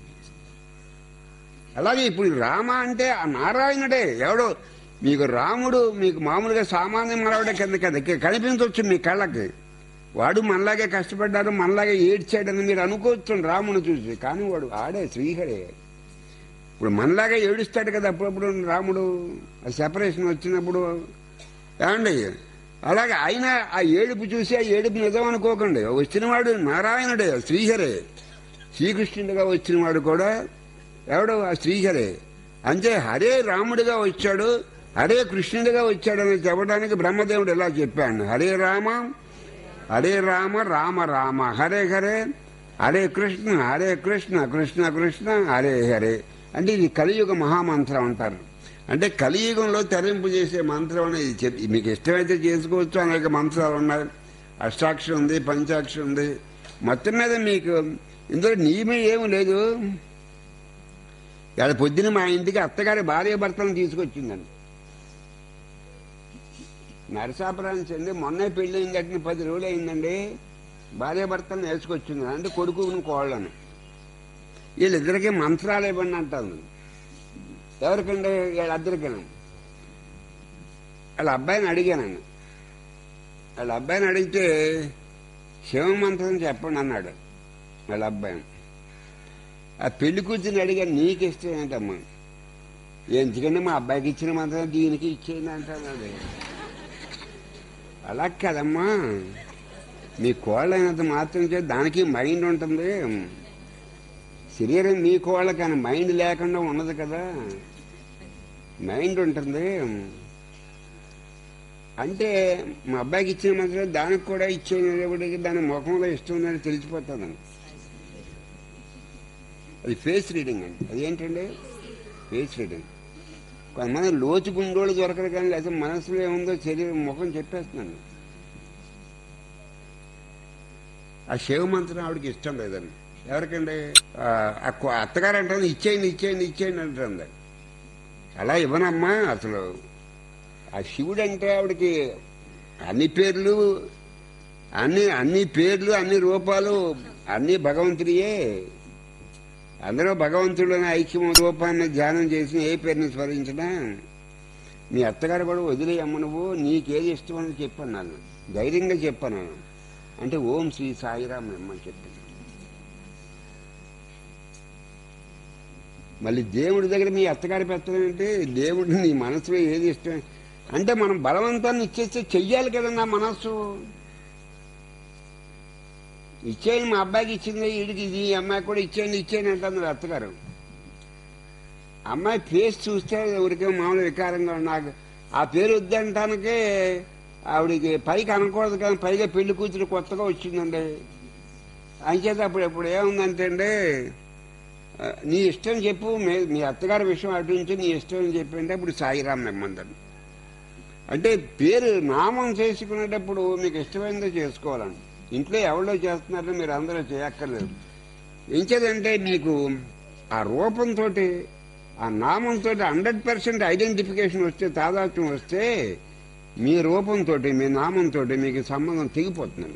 అలాగే ఇప్పుడు రామ అంటే ఆ నారాయణుడే ఎవడో మీకు రాముడు మీకు మామూలుగా సామాన్య మనవడే కింద కదా కనిపించవచ్చు మీ కళ్ళకి వాడు మనలాగే కష్టపడ్డాడు మనలాగే ఏడ్చాడని మీరు అనుకోవచ్చు రాముని చూసి కానీ వాడు ఆడే శ్రీహరే ఇప్పుడు మనలాగా ఏడుస్తాడు కదా అప్పుడప్పుడు రాముడు ఆ సెపరేషన్ వచ్చినప్పుడు ఏమండి అలాగే ఆయన ఆ ఏడుపు చూసి ఆ ఏడుపు నిజం అనుకోకండి వచ్చినవాడు నారాయణుడే శ్రీహరే శ్రీకృష్ణుడిగా వచ్చినవాడు కూడా ఎవడు ఆ శ్రీహరే అంతే హరే రాముడిగా వచ్చాడు హరే కృష్ణుడిగా వచ్చాడని చెప్పడానికి బ్రహ్మదేవుడు ఇలా చెప్పాడు హరే రామ హరే రామ రామ రామ హరే హరే హరే కృష్ణ హరే కృష్ణ కృష్ణ కృష్ణ హరే హరే అంటే ఇది కలియుగ మహామంత్రం అంటారు అంటే కలియుగంలో తరింపు చేసే మంత్రం అనేది చెప్- మీకు ఇష్టమైతే చేసుకోవచ్చు అనేక మంత్రాలు ఉన్నాయి అష్టాక్షరం ఉంది పంచాక్షరం ఉంది మొత్తం మీద మీకు ఇందులో నియమం ఏమి లేదు ఇవాళ పొద్దున మా ఇంటికి అత్తగారి భార్య భర్తలను తీసుకొచ్చిందండి నరసాపురానికి చెంది మొన్నే పెళ్లి అయిందట పది రోజులు అయిందండి భార్య భర్తలను వేసుకొచ్చింది అంటే కొడుకుని కోళ్ళను వీళ్ళిద్దరికీ మంత్రాలు ఇవ్వండి అంటాను ఎవరికండి వీళ్ళిద్దరికీ వాళ్ళ అబ్బాయిని అడిగానండి వాళ్ళ అబ్బాయిని అడిగితే శివ మంత్రం చెప్పండి అన్నాడు వాళ్ళ అబ్బాయిని ఆ పెళ్లి కూర్చుని అడిగాను నీకు ఇష్టం ఏంటమ్మా ఎందుకంటే మా అబ్బాయికి ఇచ్చిన మంత్రం దీనికి ఇచ్చేయండి అంటాడు అలా కదమ్మా మీ కోళ్ళ అయినంత మాత్రం చేసి దానికి మైండ్ ఉంటుంది శరీరం మీ కోళ్ళ కానీ మైండ్ లేకుండా ఉండదు కదా మైండ్ ఉంటుంది అంటే మా అబ్బాయికి ఇచ్చిన మంత్రం దానికి కూడా ఇచ్చేవాడికి దాని ముఖంలో ఇష్టం ఉందని తెలిసిపోతుందండి అది ఫేస్ రీడింగ్ అండి అదేంటండి ఫేస్ రీడింగ్ కొంతమంది లోతు గుండోళ్ళు దొరకరు కానీ లేకపోతే మనసులో ఏముందో శరీరం ముఖం చెప్పేస్తున్నాను ఆ శివ మంత్రం ఆవిడకి ఇష్టం లేదండి ఎవరికండి ఆ, ఆ కొ- అత్తగారు అంటుంది ఇచ్చేయండి ఇచ్చేయండి ఇచ్చేయండి అంటుంది అలా ఇవ్వనమ్మా అసలు ఆ శివుడు అంటే ఆవిడకి అన్ని పేర్లు అన్ని అన్ని పేర్లు అన్ని రూపాలు అన్ని భగవంతుడియే అందరూ భగవంతుడిని ఐక్యం రూపాన్ని ధ్యానం చేసి ఏ పేరుని స్మరించినా మీ అత్తగారు కూడా వదిలేయమ్మ నువ్వు నీకేది ఇష్టమని చెప్పాను నన్ను ధైర్యంగా చెప్పాను అంటే ఓం శ్రీ సాయిరామ్ అమ్మని చెప్పింది మళ్ళీ దేవుడి దగ్గర మీ అత్తగారి పెట్టడం అంటే దేవుడు నీ మనసులో ఏది ఇష్టం అంటే మనం బలవంతాన్ని ఇచ్చేస్తే చెయ్యాలి కదన్నా మనస్సు ఇచ్చేయండి మా అబ్బాయికి ఇచ్చింది వీడికి ఇది ఈ అమ్మాయి కూడా ఇచ్చేయండి ఇచ్చేయండి అంటుంది అత్తగారు అమ్మాయి ఫేస్ చూస్తే ఊరికే మామూలు వికారంగా ఉంది. నాకు ఆ పేరు వద్దంటానికే ఆవిడికి పైకి అనకూడదు కానీ పైగా పెళ్లి కూతురు కొత్తగా వచ్చిందండి అంచేత అప్పుడు ఇప్పుడు ఏముందంటే అండి ఆ, నీ ఇష్టం చెప్పు మీ- మీ అత్తగారి విషయం అటు నుంచి నీ ఇష్టం అని చెప్పింటే ఇప్పుడు సాయిరామ్ నెమ్మందని అంటే పేరు నామం చేసుకునేటప్పుడు మీకు ఇష్టమైనదో చేసుకోవాలండి ఇంట్లో ఎవరో చేస్తున్నారో మీరు అందరూ చేయక్కర్లేదు ఎంచేదంటే మీకు ఆ రూపంతో ఆ నామంతో హండ్రెడ్ పర్సెంట్ ఐడెంటిఫికేషన్ వస్తే తాదాత్మ్యం వస్తే మీ రూపంతో మీ నామంతో మీకు సంబంధం తెగిపోతుంది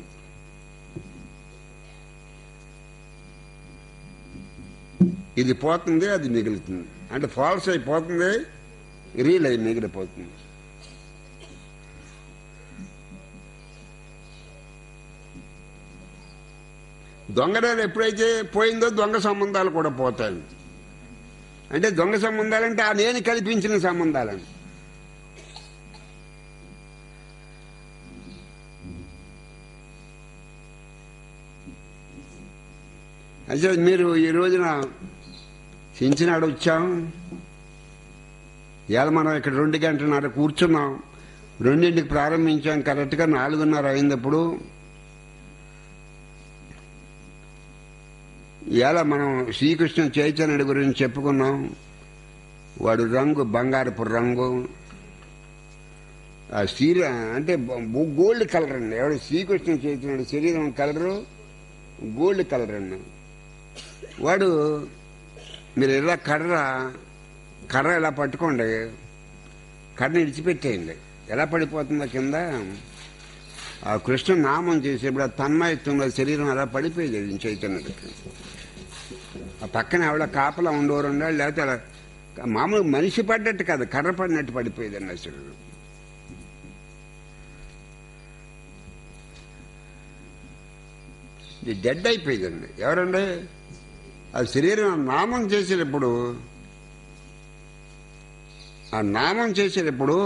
ఇది పోతుంది అది మిగులుతుంది అంటే ఫాల్స్ అయిపోతుంది రీల్ అయి మిగిలిపోతుంది దొంగరాలు ఎప్పుడైతే పోయిందో దొంగ సంబంధాలు కూడా పోతాయి అంటే దొంగ సంబంధాలంటే ఆ నేను కల్పించిన సంబంధాలని అయితే మీరు ఈ రోజున చించినాడు వచ్చాం ఇవాళ మనం ఇక్కడ రెండు గంటన్నర కూర్చున్నాం రెండింటికి ప్రారంభించాం కరెక్ట్గా నాలుగున్నర అయినప్పుడు ఇవాళ మనం శ్రీకృష్ణ చైతన్యుడి గురించి చెప్పుకున్నాం వాడు రంగు బంగారపు రంగు ఆ శ్రీ అంటే బ- గోల్డ్ కలర్ అండి ఎవడు శ్రీకృష్ణ చైతన్యుడి శరీరం కలరు గోల్డ్ కలర్ అండి వాడు మీరు ఇలా కర్ర కర్ర ఇలా పట్టుకోండి కర్రని ఇడిచిపెట్టేయండి ఎలా పడిపోతుందో కింద ఆ కృష్ణ నామం చేసేప్పుడు ఆ తన్మయత్వంలో శరీరం అలా పడిపోయేది చైతన్యుడికి ఆ పక్కన ఆవిడ కాపలా ఉండేవారు ఉండాలి లేకపోతే అలా మామూలు మనిషి పడ్డట్టు కాదు కర్ర పడినట్టు పడిపోయేదండి అసలు ఇది డెడ్ అయిపోయిందండి ఎవరండి ఆ శరీరం నామం చేసేటప్పుడు ఆ నామం చేసేటప్పుడు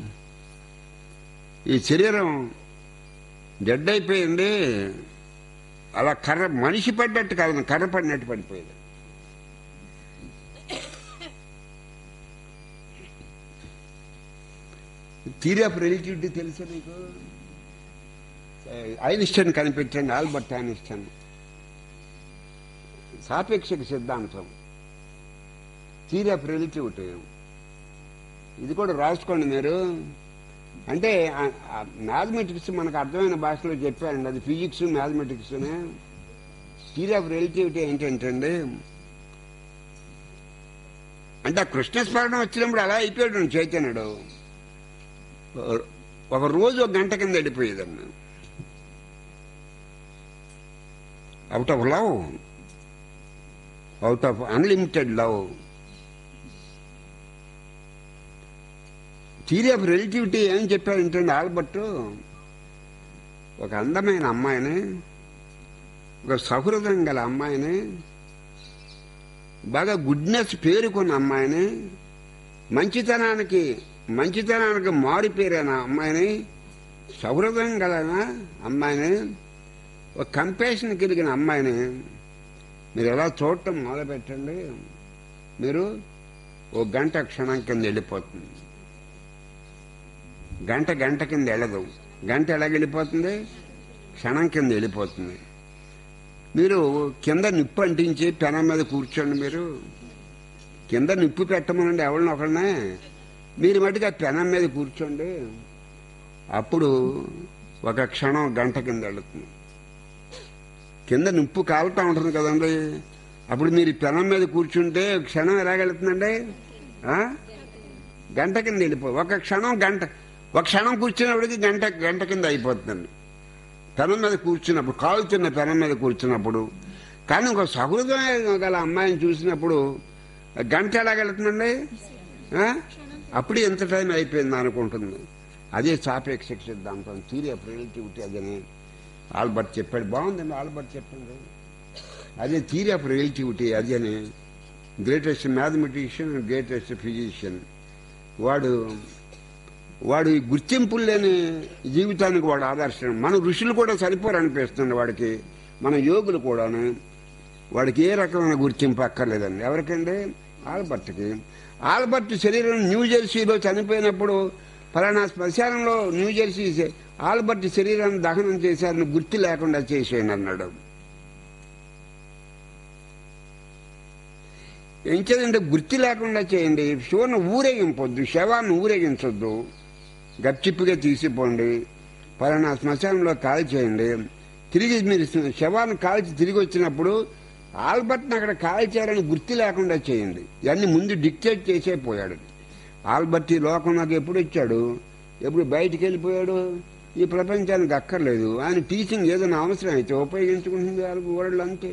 ఈ శరీరం డెడ్ అయిపోయింది అలా కర్ర మనిషి పడ్డట్టు కాదు కర్ర పడినట్టు పడిపోయేది థియరీ ఆఫ్ రిలేటివిటీ తెలుసా నీకు ఐనిస్టన్ కనిపెట్టండి ఆల్బర్ట్ ఐనిస్టన్ సాపేక్షక సిద్ధాంతం థియరీ ఆఫ్ రిలేటివిటీ ఇది కూడా రాసుకోండి మీరు అంటే మ్యాథమెటిక్స్ మనకు అర్థమైన భాషలో చెప్పారండి అది physics mathematics theory of relativity ఏంటంటే అండి అంటే ఆ కృష్ణ స్మరణ వచ్చినప్పుడు అలా అయిపోయాడు చైతన్యుడు ఒక రోజు ఒక గంట కింద వెళ్ళిపోయేదండి out of love out of unlimited love theory of relativity ఏం చెప్పాడంటే ఆల్బర్ట్ ఒక అందమైన అమ్మాయిని ఒక సహృదయం గల అమ్మాయిని బాగా గుడ్నెస్ పేరుకున్న అమ్మాయిని మంచితనానికి మంచితనానికి మారిపోయిన అమ్మాయిని సౌహృదయం గల అమ్మాయిని ఒక కంపేషన్ కలిగిన అమ్మాయిని మీరు ఎలా చూడటం మొదలు పెట్టండి మీరు ఓ గంట క్షణం కింద వెళ్ళిపోతుంది గంట గంట కింద వెళ్ళదు గంట ఎలాగ వెళ్ళిపోతుంది క్షణం కింద వెళ్ళిపోతుంది మీరు కింద నిప్పు అంటించి పెనం మీద కూర్చోండి మీరు కింద నిప్పు పెట్టమనండి ఎవరిని ఒకళ్ళనే మీరు మటుకు ఆ పెనం మీద కూర్చోండి అప్పుడు ఒక క్షణం గంట కింద వెళుతుంది కింద నిప్పు కాలుతా ఉంటుంది కదండి అప్పుడు మీరు ఈ పెనం మీద కూర్చుంటే క్షణం ఎలాగెళ్తుందండి ఆ? గంట కింద వెళ్ళిపో ఒక క్షణం గంట ఒక క్షణం కూర్చున్నప్పటికి గంట గంట కింద అయిపోతుందండి పెనం మీద కూర్చున్నప్పుడు కాలుతున్న పెనం మీద కూర్చున్నప్పుడు కానీ ఒక సహృదయం గల అమ్మాయిని చూసినప్పుడు గంట ఎలాగెళ్తుందండి ఆ? అప్పుడే ఎంత టైం అయిపోయింది అనుకుంటుంది అదే సాపేక్ష సిద్ధాంతం థీరీ ఆఫ్ రిలేటివిటీ అదని ఆల్బర్ట్ చెప్పాడు బాగుందండి ఆల్బర్ట్ చెప్పండి అదే థీరీ ఆఫ్ రిలేటివిటీ అది అని గ్రేటెస్ట్ మ్యాథమెటిషియన్ గ్రేటెస్ట్ ఫిజిషియన్ వాడు వాడు ఈ గుర్తింపులు లేని జీవితానికి వాడు ఆదర్శం మన ఋషులు కూడా సరిపోరు అనిపిస్తుంది వాడికి మన యోగులు కూడాను వాడికి ఏ రకమైన గుర్తింపు అక్కర్లేదండి ఎవరికండి ఆల్బర్ట్కి ఆల్బర్ట్ శరీరం న్యూజెర్సీలో చనిపోయినప్పుడు ఫలానా శ్మశానంలో న్యూజెర్సీ శ- ఆల్బర్ట్ శరీరాన్ని దహనం చేశారని గుర్తు లేకుండా చేసేయండి అన్నాడు ఎంచేదంటే గుర్తు లేకుండా చేయండి శివను ఊరేగింపొద్దు శవాన్ని ఊరేగించొద్దు గప్చిప్పుగా తీసిపోండి పలానా శ్మశానంలో కాల్ చేయండి తిరిగి మీరు శవాన్ని కాల్చి తిరిగి వచ్చినప్పుడు ఆల్బర్ట్ని అక్కడ కాల్చారని గుర్తు లేకుండా చేయండి ఇవన్నీ ముందు డిక్టేట్ చేసే పోయాడు ఆల్బర్ట్ ఈ లోకం నాకు ఎప్పుడు వచ్చాడు ఎప్పుడు బయటికి వెళ్ళిపోయాడు ఈ ప్రపంచానికి అక్కర్లేదు ఆయన టీచింగ్ ఏదైనా అవసరం అయితే ఉపయోగించుకుంటుంది వాళ్ళకి వరల్డ్ అంతే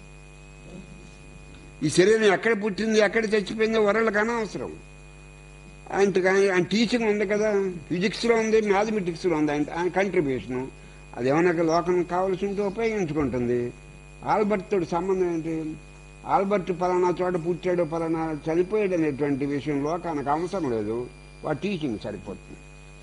ఈ శరీరం ఎక్కడ పుట్టింది ఎక్కడ చచ్చిపోయిందో వరల్డ్కి అనవసరం ఆయన ఆయన టీచింగ్ ఉంది కదా ఫిజిక్స్ లో ఉంది మ్యాథమెటిక్స్ లో ఉంది ఆయన ఆయన కంట్రిబ్యూషన్ అది ఏమైనా లోకం కావాల్సి ఉంటే ఉపయోగించుకుంటుంది ఆల్బర్ట్ తోటి సంబంధం ఏంటి ఆల్బర్ట్ పలానా చోట పుట్టాడు పలానా చనిపోయాడు అనేటువంటి విషయం లోకానికి అవసరం లేదు వాడు టీచింగ్ సరిపోతుంది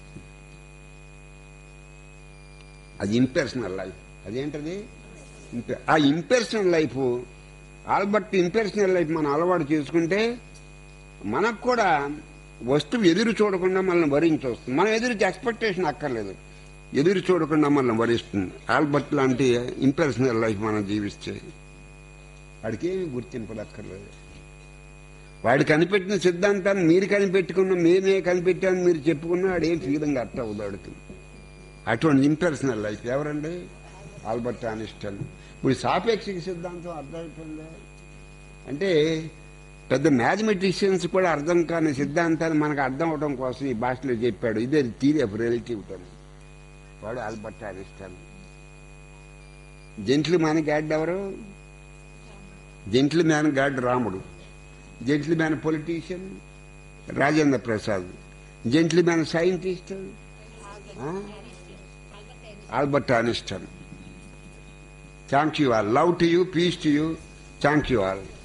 అది ఇంపర్సనల్ లైఫ్ అదేంటది ఇంప- ఆ impersonal life Albert impersonal life మనం అలవాటు చేసుకుంటే మనకు కూడా వస్తువు ఎదురు చూడకుండా మనల్ని వరించి వస్తుంది మనం ఎదురు ఎక్స్పెక్టేషన్ అక్కర్లేదు ఎదురు చూడకుండా మనల్ని వరిస్తుంది ఆల్బర్ట్ లాంటి ఇంపర్సనల్ లైఫ్ మనం జీవిస్తే వాడికి ఏమి గుర్తింపులు అక్కర్లేదు వాడు కనిపెట్టిన సిద్ధాంతాన్ని మీరు కనిపెట్టుకున్న మేమే కనిపెట్టామని మీరు చెప్పుకున్నా వాడు ఏం ఫీలింగ్ అర్థం అవుతుంది వాడికి అటువంటి ఇంపర్సనల్ లైఫ్ ఎవరండి ఆల్బర్ట్ ఆనిస్టన్ ఇప్పుడు సాపేక్షిక సిద్ధాంతం అర్థమైపోయిందా అంటే పెద్ద మ్యాథమెటిషియన్స్ కూడా అర్థం కాని సిద్ధాంతాన్ని మనకు అర్థం అవడం కోసం ఈ భాషలో చెప్పాడు ఇదే థీరీ ఆఫ్ రిలేటివిటీ అని వాడు Albert Einstein gentleman God ఎవరు జెంట్లు మ్యాన్ గాడ్ రాముడు gentleman politician Rajendra Prasad gentleman scientist Albert Einstein thank you all love to you peace to you thank you all